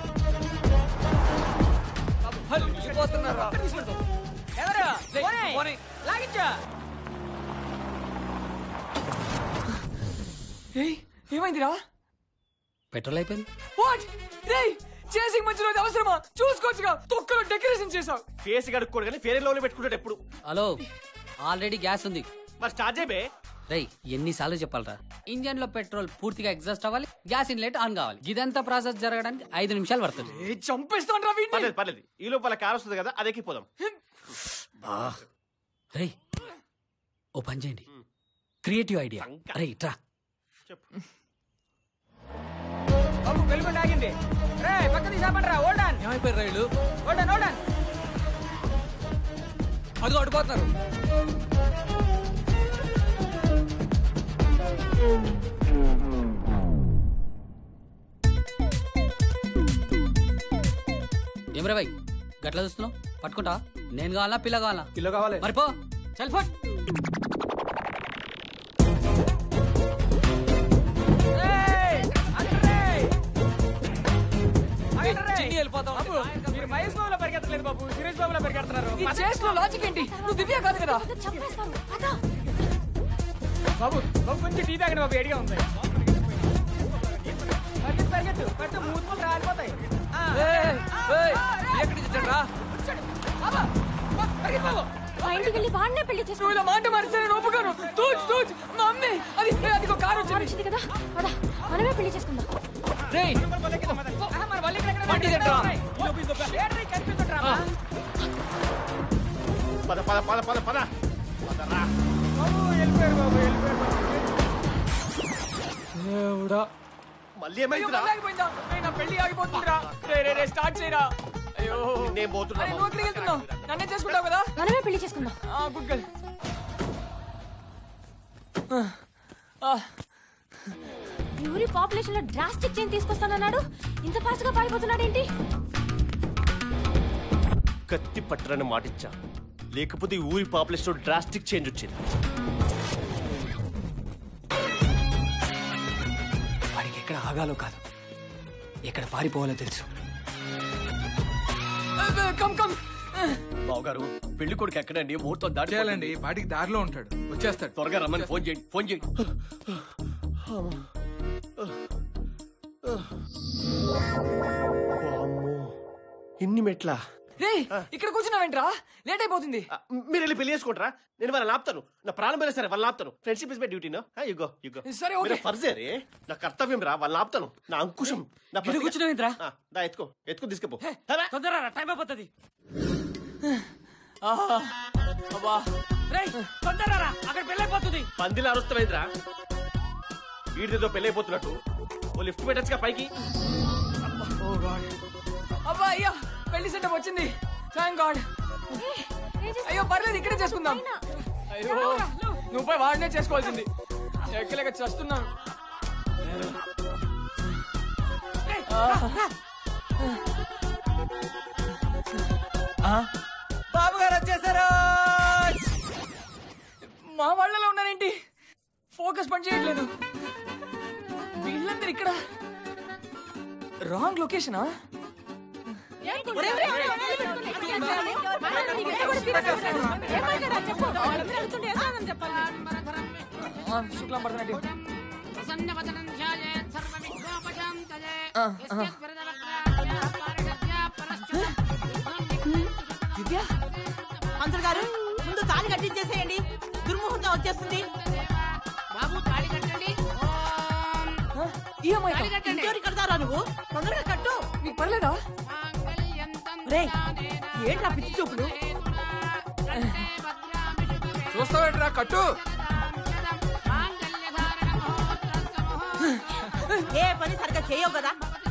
S3: బాబు హల్ వెళ్ళిపోతున్నారా
S6: ఎవరు
S3: రేయ్,
S6: పోనీ.
S3: పోనీ.
S6: లాగించా
S3: ఏయ్ ఏమైందిరా
S2: పెట్రోల్ అయిపోయింది
S3: వాట్ రేయ్ చేసింగ్ మధ్యలో ఇది అవసరమా చూసుకోవచ్చుగా తొక్కలో డెకరేషన్ చేసావు
S20: ఫేస్ కడుక్కోడు కానీ ఫేరే లోనే పెట్టుకుంటాడు ఎప్పుడు
S2: హలో ఆల్రెడీ గ్యాస్ ఉంది
S20: మరి స్టార్ట్ చేయబే
S2: రేయ్ ఎన్నిసార్లు చెప్పాలరా ఇంజన్ లో పెట్రోల్ పూర్తిగా ఎగ్జాస్ట్ అవ్వాలి గ్యాస్ ఇన్లెట్ ఆన్ కావాలి ఇదంతా ప్రాసెస్ జరగడానికి ఐదు నిమిషాలు పడుతుంది
S3: చంపేస్తాను రా
S20: పర్లేదు పర్లేదు ఈ లోపల కార్ వస్తుంది కదా అది ఎక్కిపోదాం
S2: రేయ్ ఓ పని చేయండి క్రియేటివ్ ఐడియా రేయ్ ట్రా
S6: బాబు వెలుగుండి ఆగింది రే పక్క తీసాపండి రా ఓల్డాన్
S3: ఏమైపోయారు రైలు
S6: ఓల్డాన్ ఓల్డాన్
S3: అదిగో అడిపోతున్నారు
S2: ఏం రే భయ్ గట్ల చూస్తున్నావు పట్టుకుంటా నేను కావాలా పిల్ల కావాలా
S20: పిల్ల కావాలి
S2: మరి పో చల్ ఫట్
S3: చిన్ని వెళ్ళిపోతాం
S6: బాబు మీరు మహేష్ బాబులో పరిగెత్తలేదు బాబు సురేష్ బాబులో పరిగెడుతున్నారు
S3: ఈ చేసిన లాజిక్ ఏంటి నువ్వు దివ్య కాదు కదా
S6: బాబు బాబు కొంచెం టీ తాగండి బాబు ఎడిగా ఉంది పరిగెత్తు పరిగెత్తు పట్టు మూతులు రాలిపోతాయి ఆ.
S3: ఏయ్, ఏయ్,
S6: ఆ,
S3: ఎక్కడి నుంచి వచ్చాడు రా
S6: కూర్చోండి. బాబా, బా, పరిగెత్తు బాబు.
S4: మా ఇంటికి వెళ్ళి వాడినే పెళ్లి
S3: నువ్వు ఇలా మాట మారిస్తే నేను ఒప్పుకోను తూచ్ తూచ్ మా అమ్మే అది అది ఒక కారు వచ్చింది
S4: వచ్చింది కదా పద మనమే పెళ్లి చేసుకుందాం
S3: రేయ్
S6: ఆహా, మన వాళ్ళు ఇక్కడ
S3: బండి దగ్గర రా.
S6: ఏడ్రీ కనిపించట్రా అమ్మా.
S20: పద పద పద పద పద పదరా
S6: బాబు వెళ్ళిపోయారు బాబు వెళ్ళిపోయారు బాబు.
S3: దేవుడా
S20: మళ్ళీ
S3: అయ్యో,
S20: ఏమైందిరా
S3: మళ్ళీ ఆగిపోయిందా రేయ్, నా పెళ్లి ఆగిపోతుందిరా రే రే రే స్టార్ట్ చేయరా అయ్యో
S20: నేను పోతున్నా
S3: అరే, నువ్వు ఎక్కడికి వెళ్తున్నావు నన్నే చేసుకుంటావు కదా
S4: మనమే పెళ్లి చేసుకుందాం
S3: ఆ గుడ్ గర్ల్
S4: యూరి పాపులేషన్ లో డ్రాస్టిక్ చేంజ్ తీసుకొస్తానన్నాడు ఇంత ఫాస్ట్ గా పారిపోతున్నాడు ఏంటి
S20: కత్తి పట్టరని మాటిచ్చా లేకపోతే ఈ ఊరి పాపులేషన్ డ్రాస్టిక్ చేంజ్ వచ్చింది
S3: వాడికి ఎక్కడ ఆగాలో కాదు ఎక్కడ పారిపోవాలో తెలుసు కమ్ కమ్
S20: బావగారు పెళ్లి కొడుకు ఎక్కడండి ముహూర్తం దాటి
S12: చేయాలండి వాటికి దారిలో ఉంటాడు వచ్చేస్తాడు
S20: త్వరగా రమ్మని ఫోన్ చేయండి ఫోన్ చేయండి వామ్మో, ఇన్ని మెట్లా
S3: రే ఇక్కడ కూర్చున్నావేంట్రా లేట్ అయిపోతుంది
S20: మీరు వెళ్ళి పెళ్లి చేసుకుంటారా నేను వాళ్ళని ఆపుతాను నా ప్రాణం పోయినా సరే వాళ్ళని ఆపుతాను ఫ్రెండ్షిప్ ఇస్ మై డ్యూటీనో యుగో యుగో
S3: సరే, ఓకే.
S20: ఫర్జే రే నా కర్తవ్యం రా వాళ్ళని ఆపుతాను నా అంకుశం నా
S2: ఇక్కడ కూర్చున్నావేంట్రా?
S20: ఆ, దా ఎత్తుకో ఎత్తుకో తీసుకుపో
S2: తొందరరా టైం అయిపోతుంది
S6: ఆహా. అబ్బా
S2: రేయ్ తొందరరా అక్కడ పెళ్ళైపోతుంది
S20: పందిలా అరుస్తావేంద్రా వీడితో పెళ్ళైపోతున్నట్టు ఓ లిఫ్ట్ పెట్టచ్చుగా పైకి
S6: ఓ గాడ్ అబ్బా అయ్యా పెళ్లి సెటప్ వచ్చింది థ్యాంక్ గాడ్ అయ్యో పర్లేదు ఇక్కడే చేసుకుందాం అయ్యో నువ్వు పోయి వాడినే చేసుకోవాల్సింది ఎక్కలేక చస్తున్నాను
S16: బాబు గారు వచ్చేసారు
S6: మా వాళ్ళలో ఉన్నారేంటి ఫోకస్ పని చేయట్లేదు వీళ్ళందరూ ఇక్కడ రాంగ్ లొకేషనా శుక్లం పడుతున్నట్టు
S15: దివ్య పంతులు గారు ముందు తాళి కట్టించేసేయండి దుర్ముహూర్తం వచ్చేస్తుంది బాబు తాళి కట్టండి ఇంకెవరు కడతారా నువ్వు తొందరగా కట్టు
S6: నీకు పర్లేదా
S15: రేయ్ ఏంట్రా పిచ్చి చూపులు
S12: చూస్తావేంట్రా కట్టు
S15: ఏ పని సరిగ్గా చేయవు కదా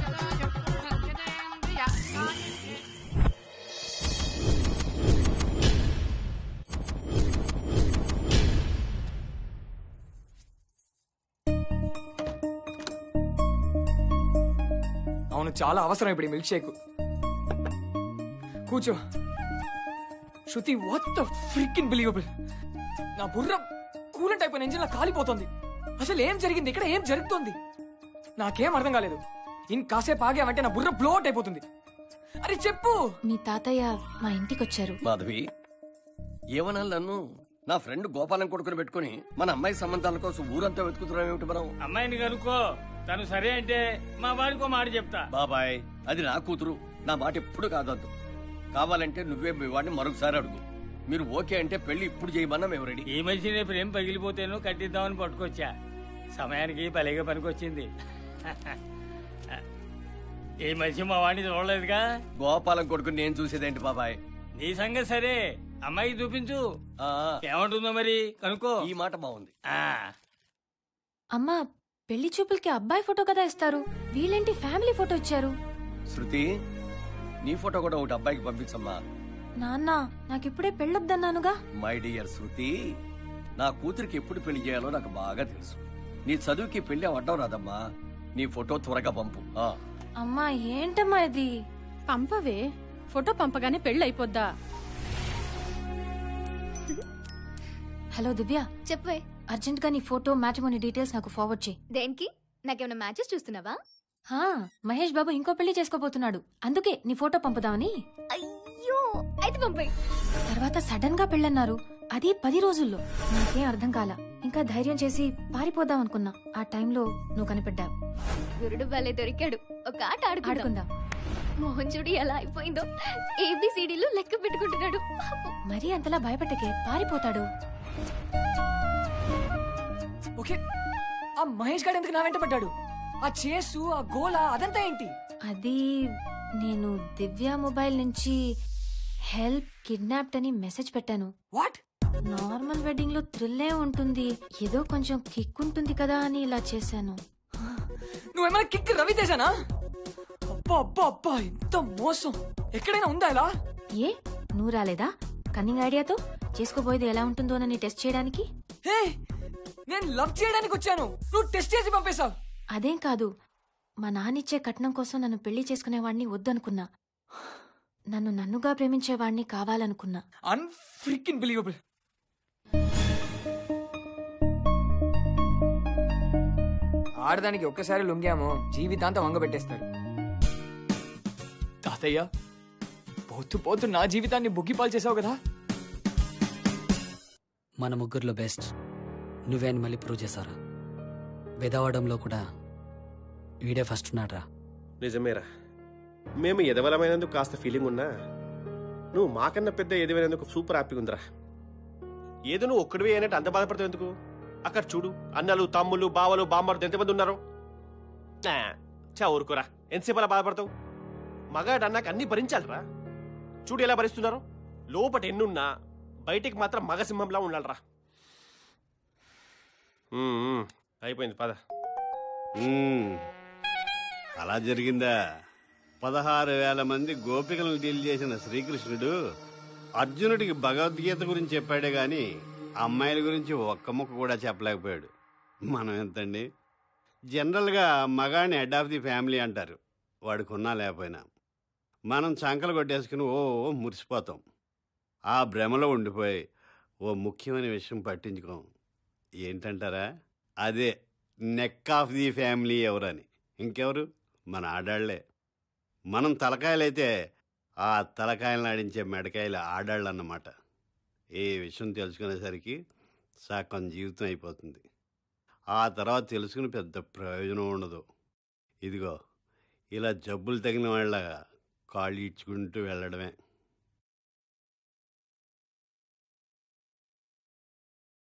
S6: అవును చాలా అవసరం ఇప్పుడు మిల్క్ షేక్ కూర్చో Shruti what the freak believable నా బుర్ర కూలంట్ అయిపోయిన ఇంజిన్ కాలిపోతుంది అసలు ఏం జరిగింది ఇక్కడ ఏం జరుగుతోంది నాకేం అర్థం కాలేదు ఇన్ కాసేపు ఆగామంటే నా బుర్ర బ్లోట్ అయిపోతుంది అరే చెప్పు
S4: మీ తాతయ్య మా ఇంటికి వచ్చారు
S18: మాధవి ఏమనాలి నన్ను నా ఫ్రెండ్ గోపాలం కొడుకుని పెట్టుకుని మన అమ్మాయి సంబంధాల కోసం ఊరంతా వెతుకుతున్నాం ఏమిటి మనం
S8: అమ్మాయిని కనుక్కో తను సరే అంటే మా వాడికో మాట చెప్తా
S18: బాబాయ్ అది నా కూతురు నా మాట ఎప్పుడు కాదద్దు కావాలంటే నువ్వే మీ వాడిని మరొకసారి అడుగు మీరు ఓకే అంటే పెళ్లి ఇప్పుడు చేయమన్నా మేము రెడీ
S8: ఈ మనిషి రేపు ఏం పగిలిపోతేనో కట్టిద్దామని పట్టుకొచ్చా సమయానికి భలేగా పనికొచ్చింది ఈ మనిషి మా వాడిని చూడలేదుగా
S18: గోపాలం కొడుకుని నేను చూసేదేంటి బాబాయ్
S8: నీ సంగతి సరే అమ్మాయికి చూపించు ఏమంటుందో మరి కనుక్కో
S18: ఈ మాట బాగుంది
S4: అమ్మా పెళ్లి చూపులకి అబ్బాయి ఫోటో కదా ఇస్తారు వీళ్ళేంటి ఫ్యామిలీ ఫోటో ఇచ్చారు
S18: శృతి నీ ఫోటో కూడా ఒకటి అబ్బాయికి పంపించమ్మా
S4: నాన్న నాకిప్పుడే పెళ్ళొద్దన్నానుగా
S18: మై డియర్ శృతి నా కూతురికి ఎప్పుడు పెళ్లి చేయాలో నాకు బాగా తెలుసు నీ చదువుకి పెళ్లి అవ్వడం రాదమ్మా నీ ఫోటో త్వరగా పంపు ఆ.
S4: అమ్మా ఏంటమ్మా ఇది
S22: పంపవే ఫోటో పంపగానే పెళ్ళి అయిపోద్దా
S4: హలో దివ్య
S5: చెప్పవే
S4: అర్జెంట్ గా నీ ఫోటో మ్యాట్రిమోని డీటెయిల్స్ నాకు ఫార్వర్డ్ చేయి
S5: దేనికి నాకేమైనా మ్యాచెస్ చూస్తున్నావా
S4: హా మహేష్ బాబు ఇంకో పెళ్లి చేసుకోబోతున్నాడు అందుకే నీ ఫోటో పంపుదామని
S5: అయ్యో అయితే పంపే
S4: తర్వాత సడన్ గా పెళ్ళన్నారు అది పది రోజుల్లో నాకేం అర్థం కాల ఇంకా ధైర్యం చేసి పారిపోదాం అనుకున్నా ఆ టైంలో నువ్వు కనిపెట్టావు
S5: గురుడు భలే దొరికాడు ఒక ఆట ఆడుకుందాం
S4: ఆడుకుందాం
S5: మోహన్ చూడు ఎలా అయిపోయిందో ఏబిసిడీలు లెక్క పెట్టుకుంటున్నాడు
S4: మరీ అంతలా భయపెట్టకే పారిపోతాడు
S6: ఓకే ఆ మహేష్ గారు ఎందుకు నా వెంట పడ్డాడు ఆ చేసు ఆ గోల అదంతా ఏంటి
S4: అది నేను దివ్య మొబైల్ నుంచి హెల్ప్ కిడ్నాప్డ్ అని మెసేజ్ పెట్టాను
S6: వాట్
S4: నార్మల్ వెడ్డింగ్ లో థ్రిల్లే ఉంటుంది ఏదో కొంచెం కిక్ ఉంటుంది కదా అని ఇలా చేశాను
S6: నువ్వేమైనా కిక్ రవితేజనా అబ్బా అబ్బా అబ్బా ఎంత మోసం ఎక్కడైనా ఉందా ఇలా
S4: ఏ నువ్వు రాలేదా కన్నింగ్ ఐడియాతో చేసుకోబోయేది ఎలా ఉంటుందోనని టెస్ట్ చేయడానికి
S6: హే నేను లవ్ చేయడానికి వచ్చాను నువ్వు టెస్ట్ చేసి పంపేశావు
S4: అదేం కాదు మా నాన్నిచ్చే కట్నం కోసం నన్ను పెళ్లి చేసుకునేవాడిని వద్దనుకున్నా నన్ను నన్నుగా ప్రేమించేవాడిని కావాలనుకున్నా
S6: అన్ఫ్రికిన్ బిలీవబుల్ ఆడదానికి ఒక్కసారి లొంగామో జీవితాంతం వంగబెట్టేస్తారు తాతయ్య పోతూ పోతూ నా జీవితాన్ని బుగ్గిపాలు చేసావు కదా
S2: మన ముగ్గురులో బెస్ట్ నువ్వే అని మళ్ళీ ప్రూవ్ చేశారా వెదవడంలో కూడా వీడే ఫస్ట్ ఉన్నాడ్రా
S20: నిజమేరా మేము ఎదవలమైనందుకు కాస్త ఫీలింగ్ ఉన్నా నువ్వు మాకన్నా పెద్ద ఎదవైనందుకు సూపర్ హ్యాపీగా ఉందిరా ఏదో నువ్వు ఒక్కడివే అయినట్టు అంత బాధపడతావు ఎందుకు అక్కడ చూడు అన్నలు తమ్ముళ్ళు బావలు బామ్మలు ఎంతమంది ఉన్నారు ఆ, చా ఊరుకోరా ఎంతసేపు అలా బాధపడతావు మగాడు అన్నాక అన్ని భరించాలిరా చూడు ఎలా భరిస్తున్నారు లోపట ఎన్నున్నా బయటికి మాత్రం మగసింహంలా ఉండాలరా ఉమ్, ఉమ్, అయిపోయింది పద
S10: మ్మ్. అలా జరిగిందా పదహారు వేల మంది గోపికలను డీల్ చేసిన శ్రీకృష్ణుడు అర్జునుడికి భగవద్గీత గురించి చెప్పాడే గాని అమ్మాయిల గురించి ఒక్క ముక్క కూడా చెప్పలేకపోయాడు మనం ఎంతండి జనరల్గా మగాడిని హెడ్ ఆఫ్ ది ఫ్యామిలీ అంటారు వాడికి ఉన్నా లేకపోయినా మనం చంకలు కొట్టేసుకుని ఓ ఓ మురిసిపోతాం ఆ భ్రమలో ఉండిపోయి ఓ ముఖ్యమైన విషయం పట్టించుకోం ఏంటంటారా అదే నెక్ ఆఫ్ ది ఫ్యామిలీ ఎవరని ఇంకెవరు మన ఆడాళ్లే మనం తలకాయలైతే ఆ తలకాయలను ఆడించే మెడకాయలు ఆడాళ్ళు అన్నమాట ఏ విషయం తెలుసుకునేసరికి సగం జీవితం అయిపోతుంది ఆ తర్వాత తెలుసుకుని పెద్ద ప్రయోజనం ఉండదు ఇదిగో ఇలా జబ్బులు తగిన వాళ్ళ కాళ్ళు ఇచ్చుకుంటూ వెళ్ళడమే